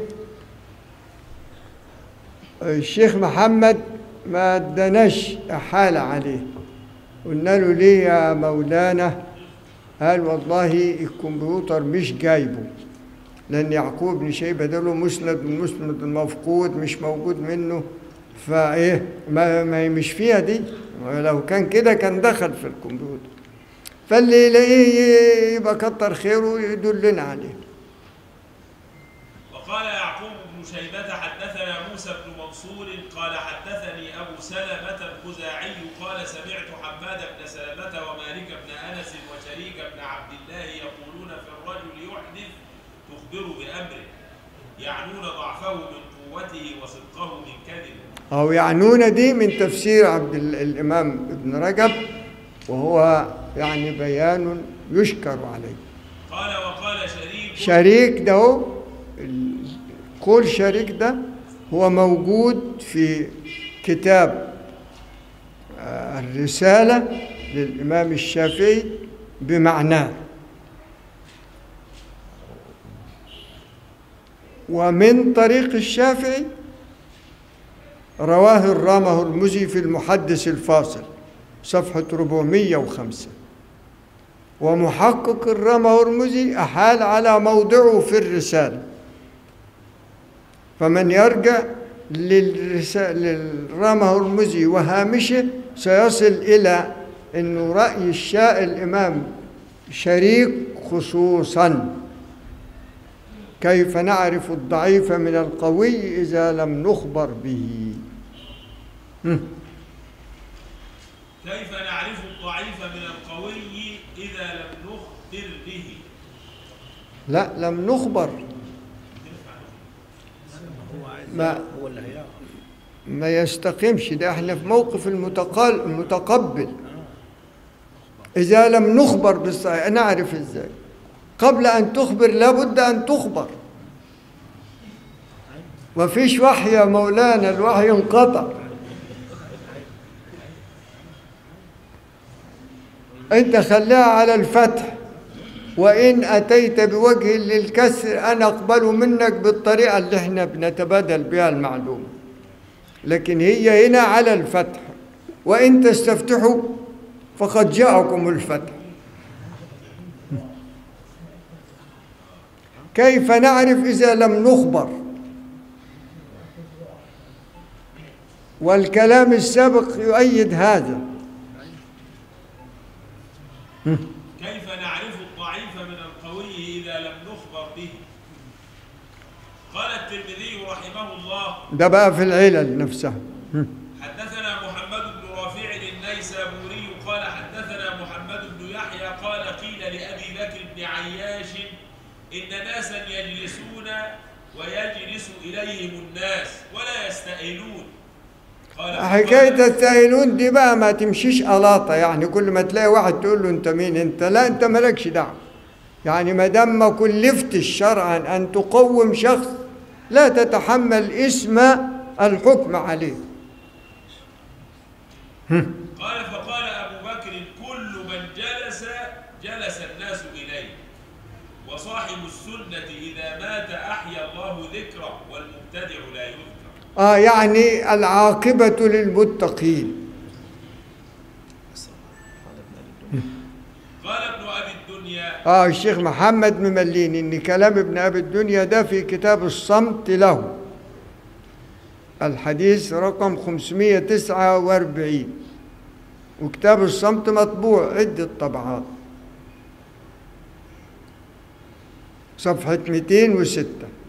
الشيخ محمد ما اداناش حالة عليه قلنا له ليه يا مولانا قال والله الكمبيوتر مش جايبه لأن يعقوب بن شيبة ده له مسند من مسند المفقود مش موجود منه فايه ما, ما مش فيها دي لو كان كده كان دخل في الكمبيوتر فاللي يلاقيه يبقى كتر خيره ويدلنا عليه وقال يعقوب بن شيبة حدثنا موسى بن منصور قال حدثني أبو سلمة الخزاعي قال سمعت حماد بن سلمة ومالك بن أنس وشريك بن عبد الله يقولون في الرجل يحدث تخبر بأمره يعنون ضعفه من قوته وصدقه من كذبه أو يعنون دي من تفسير عبد ال- الإمام ابن رجب وهو يعني بيان يشكر عليه قال وقال شريك شريك ده هو ال- قول شريك ده هو موجود في كتاب آه، الرسالة للإمام الشافعي بمعناه ومن طريق الشافعي رواه الرامه المزي في المحدث الفاصل صفحة 405 ومحقق الرمى هرمزي أحال على موضعه في الرسالة فمن يرجع للرسالة للرمى هرمزي وهامشه سيصل إلى أنه رأي الشاء الإمام شريك خصوصا كيف نعرف الضعيف من القوي إذا لم نخبر به هم. كيف نعرف الضعيف من القوي إذا لم نخبر به لا لم نخبر هو عايز ما- هو اللي هيعرف ما يستقيمش ده احنا في موقف المتقال المتقبل إذا لم نخبر بالصحيح نعرف ازاي قبل أن تخبر لابد أن تخبر ما فيش وحي يا مولانا الوحي انقطع انت خليها على الفتح وإن أتيت بوجه للكسر أنا أقبل منك بالطريقة اللي احنا بنتبادل بها المعلومة لكن هي هنا على الفتح وإن تستفتحوا فقد جاءكم الفتح كيف نعرف إذا لم نخبر والكلام السابق يؤيد هذا كيف نعرف الضعيف من القوي إذا لم نخبر به قال الترمذي رحمه الله ده بقى في العلل نفسها حدثنا محمد بن رافع النيسابوري قال حدثنا محمد بن يحيى قال قيل لأبي بكر بن عياش إن ناسا يجلسون ويجلس إليهم الناس ولا يستأهلون قال حكاية السائلون دي بقى ما تمشيش ألاطة يعني كل ما تلاقي واحد تقول له أنت مين أنت لا أنت مالكش دعوة يعني ما دام ما كلفتش شرعا أن تقوم شخص لا تتحمل اسم الحكم عليه قال فقال أبو بكر كل من جلس جلس الناس إليه وصاحب السنة إذا مات أحيا الله ذكره والمبتدع لا يذكر آه يعني العاقبة للمتقين قال ابن أبي الدنيا آه الشيخ محمد مملين إن كلام ابن أبي الدنيا ده في كتاب الصمت له الحديث رقم 549 وكتاب الصمت مطبوع عدة طبعات صفحة 206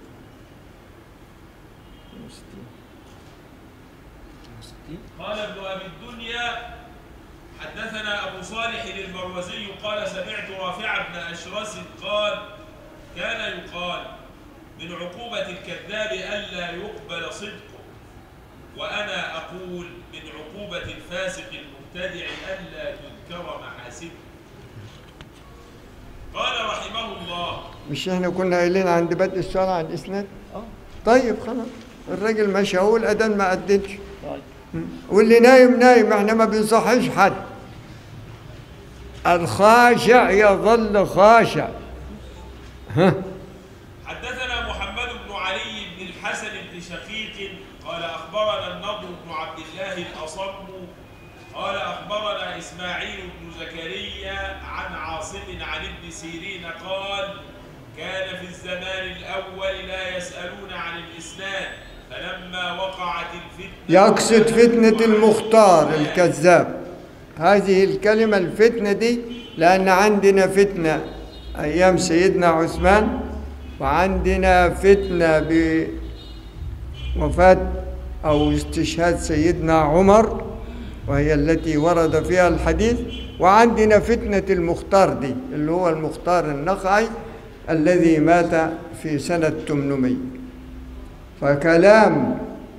قال ابن أبي الدنيا حدثنا أبو صالح المروزي قال سمعت رافع بن أشرس قال كان يقال من عقوبة الكذاب ألا يقبل صدقه وأنا أقول من عقوبة الفاسق المبتدع ألا تذكر محاسنه قال رحمه الله مش احنا كنا قايلين عند بدء السؤال عن الإسناد؟ طيب خلاص الراجل ماشي هو الأذان ما أدنش واللي نايم نايم احنا ما بنصحيش حد الخاشع يظل خاشع حدثنا محمد بن علي بن الحسن بن شقيق قال أخبرنا النضر بن عبد الله الأصم قال أخبرنا إسماعيل بن زكريا عن عاصم عن ابن سيرين قال كان في الزمان الأول لا يسألون عن الإسناد فلما وقعت الفتنة يقصد فتنة المختار الكذاب هذه الكلمة الفتنة دي لأن عندنا فتنة أيام سيدنا عثمان وعندنا فتنة بوفاة أو استشهاد سيدنا عمر وهي التي ورد فيها الحديث وعندنا فتنة المختار دي اللي هو المختار النخعي الذي مات في سنة 800 فكلام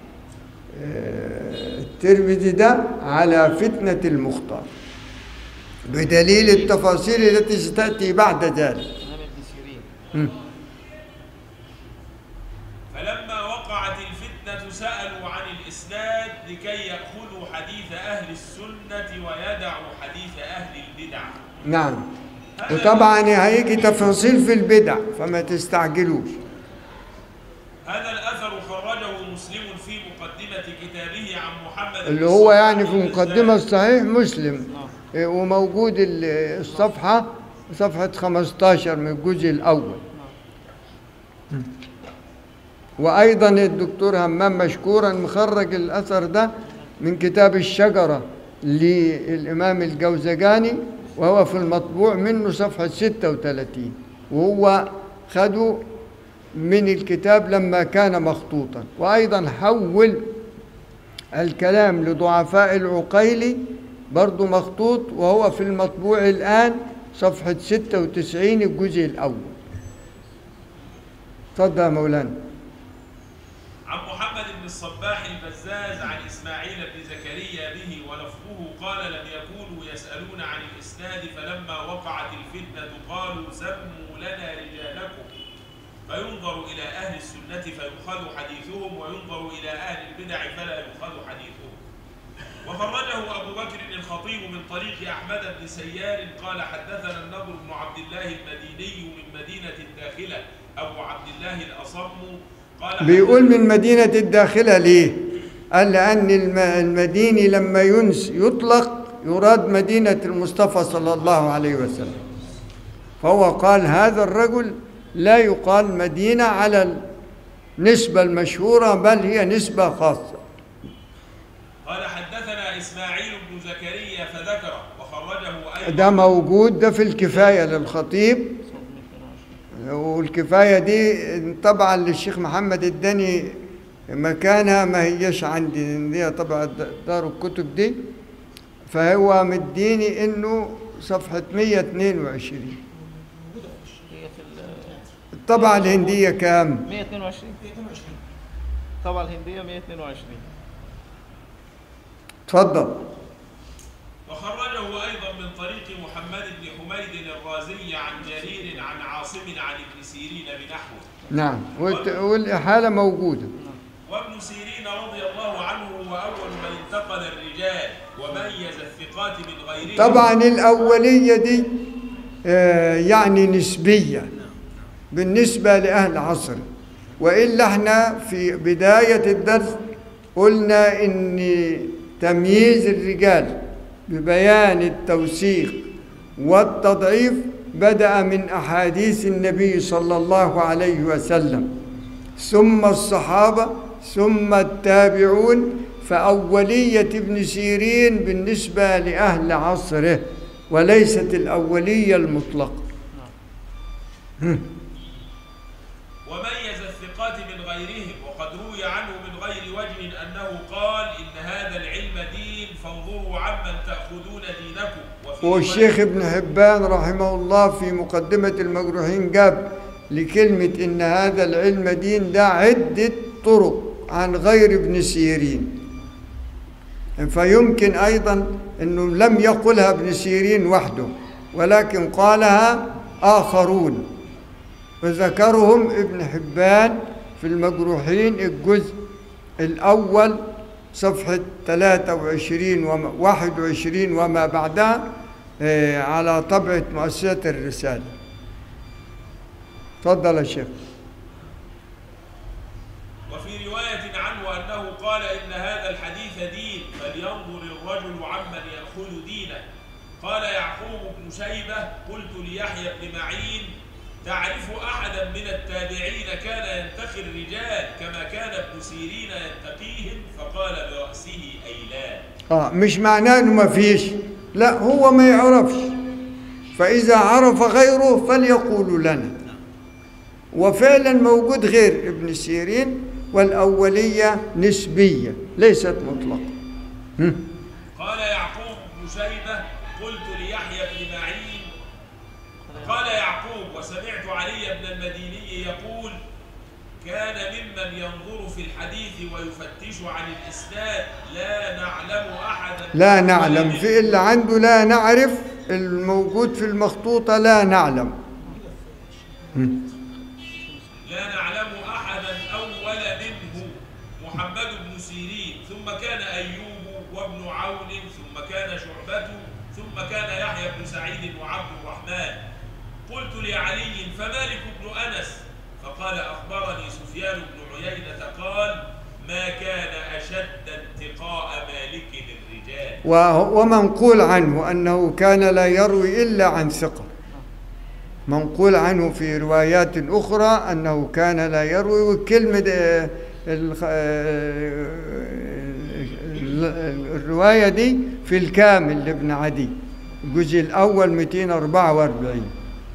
الترمذي ده على فتنة المختار بدليل التفاصيل التي ستأتي بعد ذلك عن ابن سيرين فلما وقعت الفتنة سألوا عن الإسناد لكي يأخذوا حديث أهل السنة ويدعوا حديث أهل البدع نعم وطبعا هيجي تفاصيل في البدع فما تستعجلوش هذا الأثر خرجه مسلم في مقدمة كتابه عن محمد اللي بن هو صالح يعني في بن مقدمة زيد. الصحيح مسلم إيه، وموجود ال- الصفحة صفحة 15 من الجزء الأول وأيضا الدكتور همام مشكورا مخرج الأثر ده من كتاب الشجرة للإمام الجوزجاني وهو في المطبوع منه صفحة 36 وهو خده من الكتاب لما كان مخطوطا وأيضا حول الكلام لضعفاء العقيلي برضو مخطوط وهو في المطبوع الآن صفحة 96 الجزء الأول تفضل يا مولانا عن محمد بن الصباح البزاز عن إسماعيل بن زكريا به ولفظه قال لم يكونوا يسألون عن الإسناد فلما وقعت الفتنة قالوا سموا لنا رجالكم فينظر إلى أهل السنة فيؤخذ حديثهم وينظر إلى أهل البدع فلا يؤخذ حديثهم وخرجه أبو بكر الخطيب من طريق أحمد بن سيار قال حدثنا النضر بن عبد الله المديني من مدينة الداخلة أبو عبد الله الأصم قال بيقول من مدينة الداخلة ليه؟ قال لأن الم- المديني لما ينس يطلق يراد مدينة المصطفى صلى الله عليه وسلم فهو قال هذا الرجل لا يقال مدينة على النسبة المشهورة بل هي نسبة خاصة قال حدثنا إسماعيل بن زكريا فذكر وخرجه أيضا ده موجود ده في الكفاية للخطيب والكفاية دي طبعا للشيخ محمد الدني مكانها ما هيش عندي دي طبعا دار الكتب دي فهو مديني انه صفحة 122 هي في ال- الطبعة الهندية كام؟ 122 طبعا الهندية 122 تفضل وخرجه أيضا من طريق محمد بن حميد الرازي عن جرير عن عاصم عن ابن سيرين بنحوه نعم والت- والإحالة موجودة وابن سيرين رضي الله عنه هو أول من انتقل الرجال وميز الثقات من غيرهم طبعا الأولية دي آه، يعني نسبية بالنسبة لأهل عصر وإلا احنا في بداية الدرس قلنا إن تمييز الرجال ببيان التوثيق والتضعيف بدأ من أحاديث النبي صلى الله عليه وسلم ثم الصحابة ثم التابعون فأولية ابن سيرين بالنسبة لأهل عصره وليست الأولية المطلقة وميز الثقات من غيرهم وقد روي عنه من غير وجه أنه قال إن هذا العلم دين فانظروا عمن تأخذون دينكم وفي والشيخ ابن حبان رحمه الله في مقدمة المجروحين جاب لكلمة إن هذا العلم دين ده عدة طرق عن غير ابن سيرين فيمكن أيضا أنه لم يقلها ابن سيرين وحده ولكن قالها آخرون وذكرهم ابن حبان في المجروحين الجزء الأول صفحة 23 وما 21 وما بعدها آه، على طبعة مؤسسة الرسالة تفضل يا شيخ وفي رواية عنه أنه قال إن هذا الحديث دين فلينظر الرجل عمن يأخذ دينه قال يعقوب بن شيبة قلت ليحيى بن معين تعرف أحدا من التابعين كان ينتقي الرجال كما كان ابن سيرين ينتقيهم فقال برأسه أي لا آه مش معناه انه ما فيش لا هو ما يعرفش فإذا عرف غيره فليقول لنا وفعلا موجود غير ابن سيرين والأولية نسبية ليست مطلقة هم. قال يعقوب بن شيبة قلت ليحيى بن معين قال يعقوب وسمعت علي بن المديني يقول كان ممن ينظر في الحديث ويفتش عن الإسناد لا نعلم أحدا لا نعلم في اللي عنده لا نعرف الموجود في المخطوطة لا نعلم لا نعلم أحدا أول منه محمد بن سيرين ثم كان أيوب وابن عون ثم كان شعبة ثم كان يحيى بن سعيد وعبد الرحمن قلت لعلي فمالك بن أنس فقال أخبرني سفيان بن عيينة قال ما كان أشد انتقاء مالك للرجال وه- ومنقول عنه أنه كان لا يروي إلا عن ثقة منقول عنه في روايات أخرى أنه كان لا يروي وكلمة آه، الخ- آه، ال- الرواية دي في الكامل لابن عدي الجزء الأول 244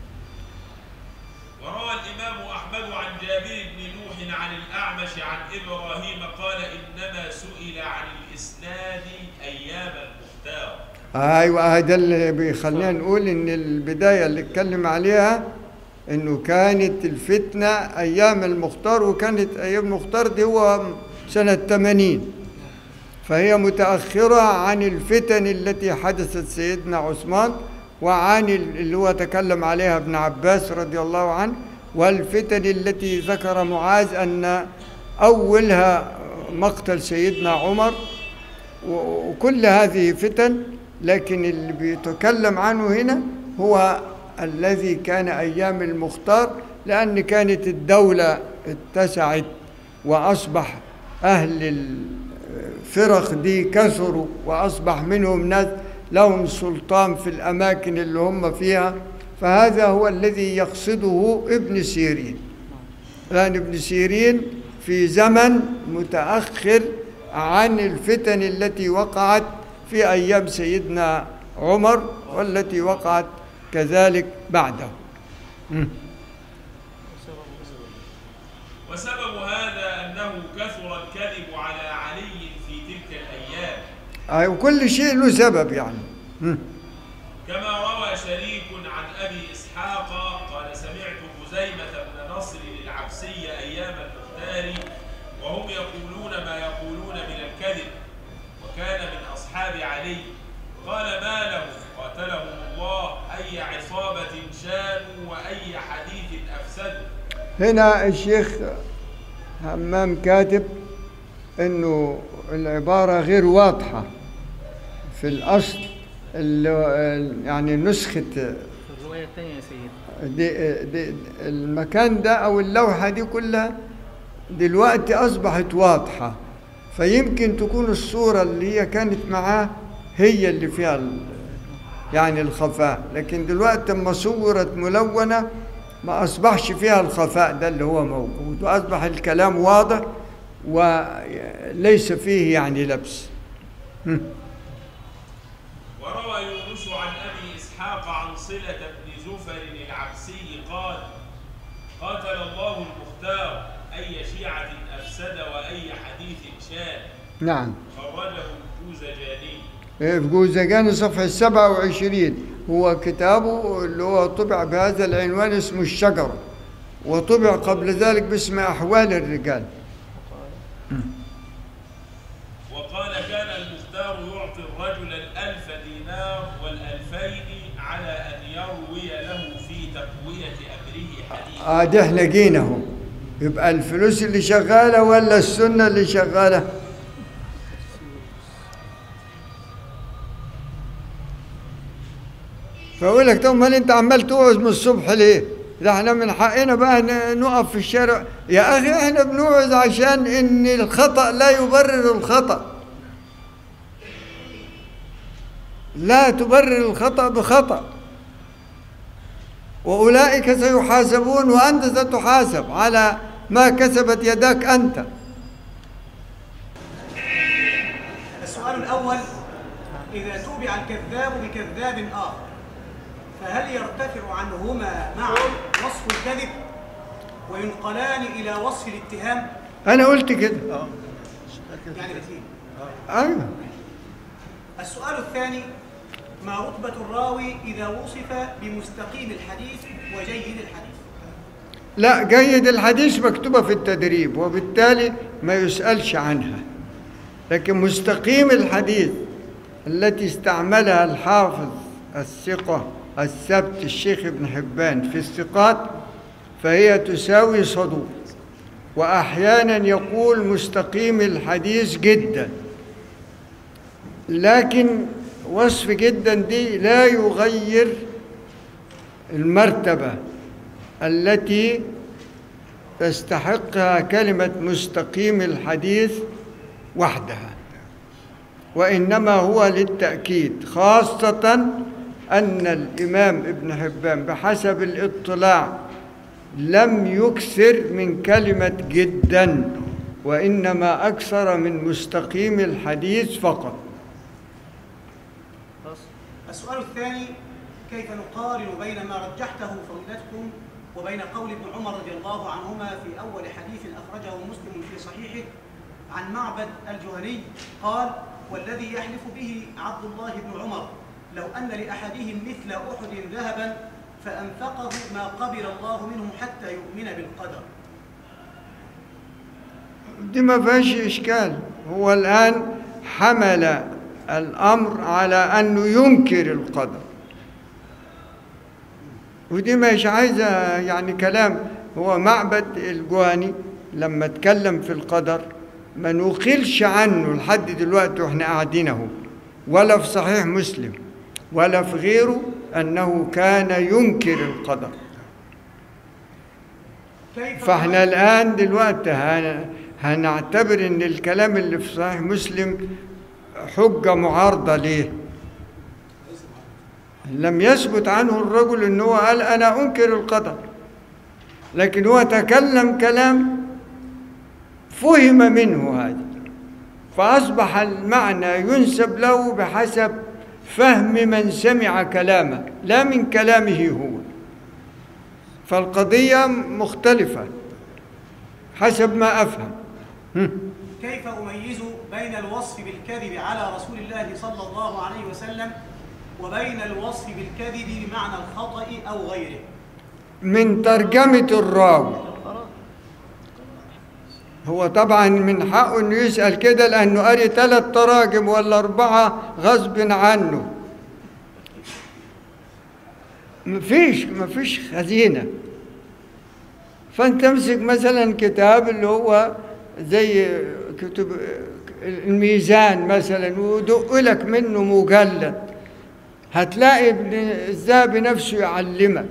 وروى الإمام أحمد عن جابر بن نوح عن الأعمش عن إبراهيم قال إنما سئل عن الإسناد أيام المختار ايوه هذا اللي بيخلينا نقول ان البدايه اللي اتكلم عليها انه كانت الفتنه ايام المختار وكانت ايام المختار دي هو سنه 80 فهي متاخره عن الفتن التي حدثت سيدنا عثمان وعن ال- اللي هو تكلم عليها ابن عباس رضي الله عنه والفتن التي ذكر معاذ ان اولها مقتل سيدنا عمر و- وكل هذه فتن لكن اللي بيتكلم عنه هنا هو الذي كان أيام المختار لأن كانت الدولة اتسعت وأصبح أهل الفرق دي كثروا وأصبح منهم ناس لهم سلطان في الأماكن اللي هم فيها فهذا هو الذي يقصده ابن سيرين لأن ابن سيرين في زمن متأخر عن الفتن التي وقعت في أيام سيدنا عمر والتي وقعت كذلك بعده مم. وسبب هذا أنه كثر الكذب على علي في تلك الأيام أي وكل شيء له سبب يعني مم. كما روى شريك عن أبي إسحاق قال سمعت خزيمة بن نصر العبسي أيام المختار وهم يقولون ما يقولون من الكذب وكان من أصحاب علي قال ما له قاتلهم الله أي عصابة شانوا وأي حديث أفسدوا هنا الشيخ همام كاتب انه العبارة غير واضحة في الأصل ال- يعني نسخة في الرواية الثانية يا سيدي دي دي المكان ده او اللوحه دي كلها دلوقتي اصبحت واضحه فيمكن تكون الصوره اللي هي كانت معاه هي اللي فيها ال- يعني الخفاء لكن دلوقتي لما صورت ملونه ما اصبحش فيها الخفاء ده اللي هو موجود واصبح الكلام واضح وليس فيه يعني لبس هم. وروى يونس عن أبي إسحاق عن صلة بن زفر العبسي قال قاتل الله المختار أي شيعة أفسد وأي حديث شان نعم خرجه الجوزجاني في جوزجان صفحة 27 هو كتابه اللي هو طبع بهذا العنوان اسمه الشجرة وطبع قبل ذلك باسم أحوال الرجال وقال كان المختار يعطي الرجل الألف دينار والألفين على أن يروي له في تقوية أمره حديث آه ده احنا جينا اهو يبقى الفلوس اللي شغالة ولا السنة اللي شغالة فأقول لك طب امال انت عمال توعظ من الصبح ليه؟ ده احنا من حقنا بقى ن- نقف في الشارع يا اخي احنا بنوعظ عشان ان الخطأ لا يبرر الخطأ لا تبرر الخطأ بخطأ وأولئك سيحاسبون وأنت ستحاسب على ما كسبت يداك أنت السؤال الأول إذا توبع الكذاب بكذاب آخر فهل يرتفع عنهما معا وصف الكذب وينقلان إلى وصف الاتهام أنا قلت كده يعني الاثنين أيوه السؤال الثاني ما رتبة الراوي إذا وصف بمستقيم الحديث وجيد الحديث لا جيد الحديث مكتوبة في التدريب وبالتالي ما يسألش عنها لكن مستقيم الحديث التي استعملها الحافظ الثقة الثبت الشيخ ابن حبان في الثقات فهي تساوي صدوق وأحيانا يقول مستقيم الحديث جدا لكن وصف جدا دي لا يغير المرتبة التي تستحقها كلمة مستقيم الحديث وحدها وإنما هو للتأكيد خاصة أن الإمام ابن حبان بحسب الاطلاع لم يكثر من كلمة جدا وإنما أكثر من مستقيم الحديث فقط خلاص السؤال الثاني كيف نقارن بين ما رجحته فضيلتكم وبين قول ابن عمر رضي الله عنهما في أول حديث أخرجه مسلم في صحيحه عن معبد الجهني قال والذي يحلف به عبد الله بن عمر لو أن لأحدهم مثل أحد ذهبا فأنفقه ما قبل الله منه حتى يؤمن بالقدر دي ما فيهاش إشكال هو الآن حمل الأمر على أنه ينكر القدر ودي مش عايزة يعني كلام هو معبد الجواني لما اتكلم في القدر ما نقلش عنه لحد دلوقتي واحنا قاعدين اهو ولا في صحيح مسلم ولا في غيره أنه كان ينكر القدر كيف فاحنا الآن دلوقتي هن- هنعتبر ان الكلام اللي في صحيح مسلم حجة معارضة ليه لم يثبت عنه الرجل ان هو قال انا انكر القدر لكن هو تكلم كلام فهم منه هذا فأصبح المعنى ينسب له بحسب فهم من سمع كلامه لا من كلامه هو فالقضية مختلفة حسب ما أفهم هم. كيف أميز بين الوصف بالكذب على رسول الله صلى الله عليه وسلم وبين الوصف بالكذب بمعنى الخطأ أو غيره من ترجمة الراوي هو طبعا من حقه انه يسأل كده لأنه قري ثلاث تراجم ولا أربعة غصب عنه مفيش مفيش خزينة فأنت تمسك مثلا كتاب اللي هو زي كتب الميزان مثلا ودق لك منه مجلد هتلاقي ابن الذهبي نفسه يعلمك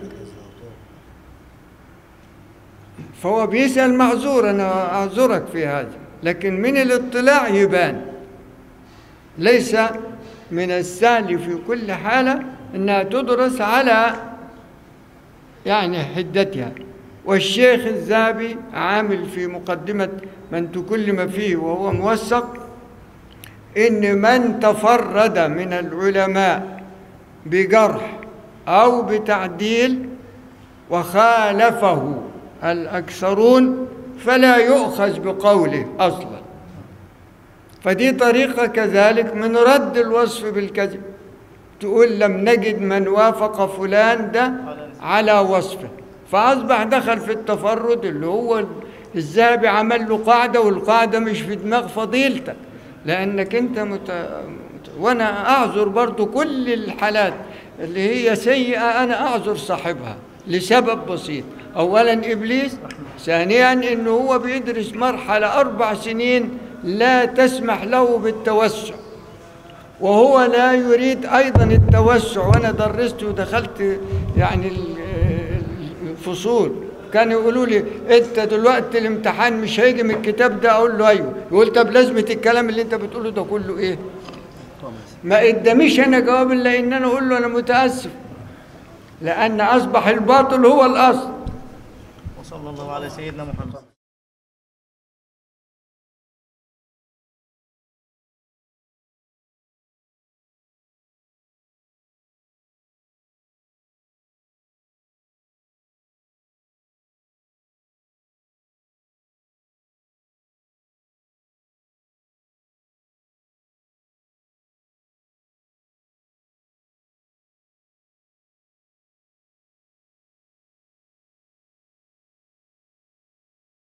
فهو بيسأل معذور أنا أعذرك في هذا لكن من الاطلاع يبان ليس من السهل في كل حالة أنها تدرس على يعني حدتها والشيخ الذهبي عامل في مقدمة من تكلم فيه وهو موثق إن من تفرد من العلماء بجرح أو بتعديل وخالفه الأكثرون فلا يؤخذ بقوله أصلا فدي طريقة كذلك من رد الوصف بالكذب تقول لم نجد من وافق فلان ده على وصفه فأصبح دخل في التفرد اللي هو الذهبي عمل له قاعدة والقاعدة مش في دماغ فضيلتك لأنك أنت مت... مت- وأنا أعذر برضو كل الحالات اللي هي سيئة أنا أعذر صاحبها لسبب بسيط أولا إبليس ثانيا أنه هو بيدرس مرحلة أربع سنين لا تسمح له بالتوسع وهو لا يريد أيضا التوسع وأنا درست ودخلت يعني ال- الفصول كانوا يقولوا لي انت دلوقتي الامتحان مش هيجي من الكتاب ده اقول له ايوه يقول طب لازمه الكلام اللي انت بتقوله ده كله ايه ما قداميش انا جواب الا ان انا اقول له انا متاسف لان اصبح الباطل هو الاصل وصلى الله على سيدنا محمد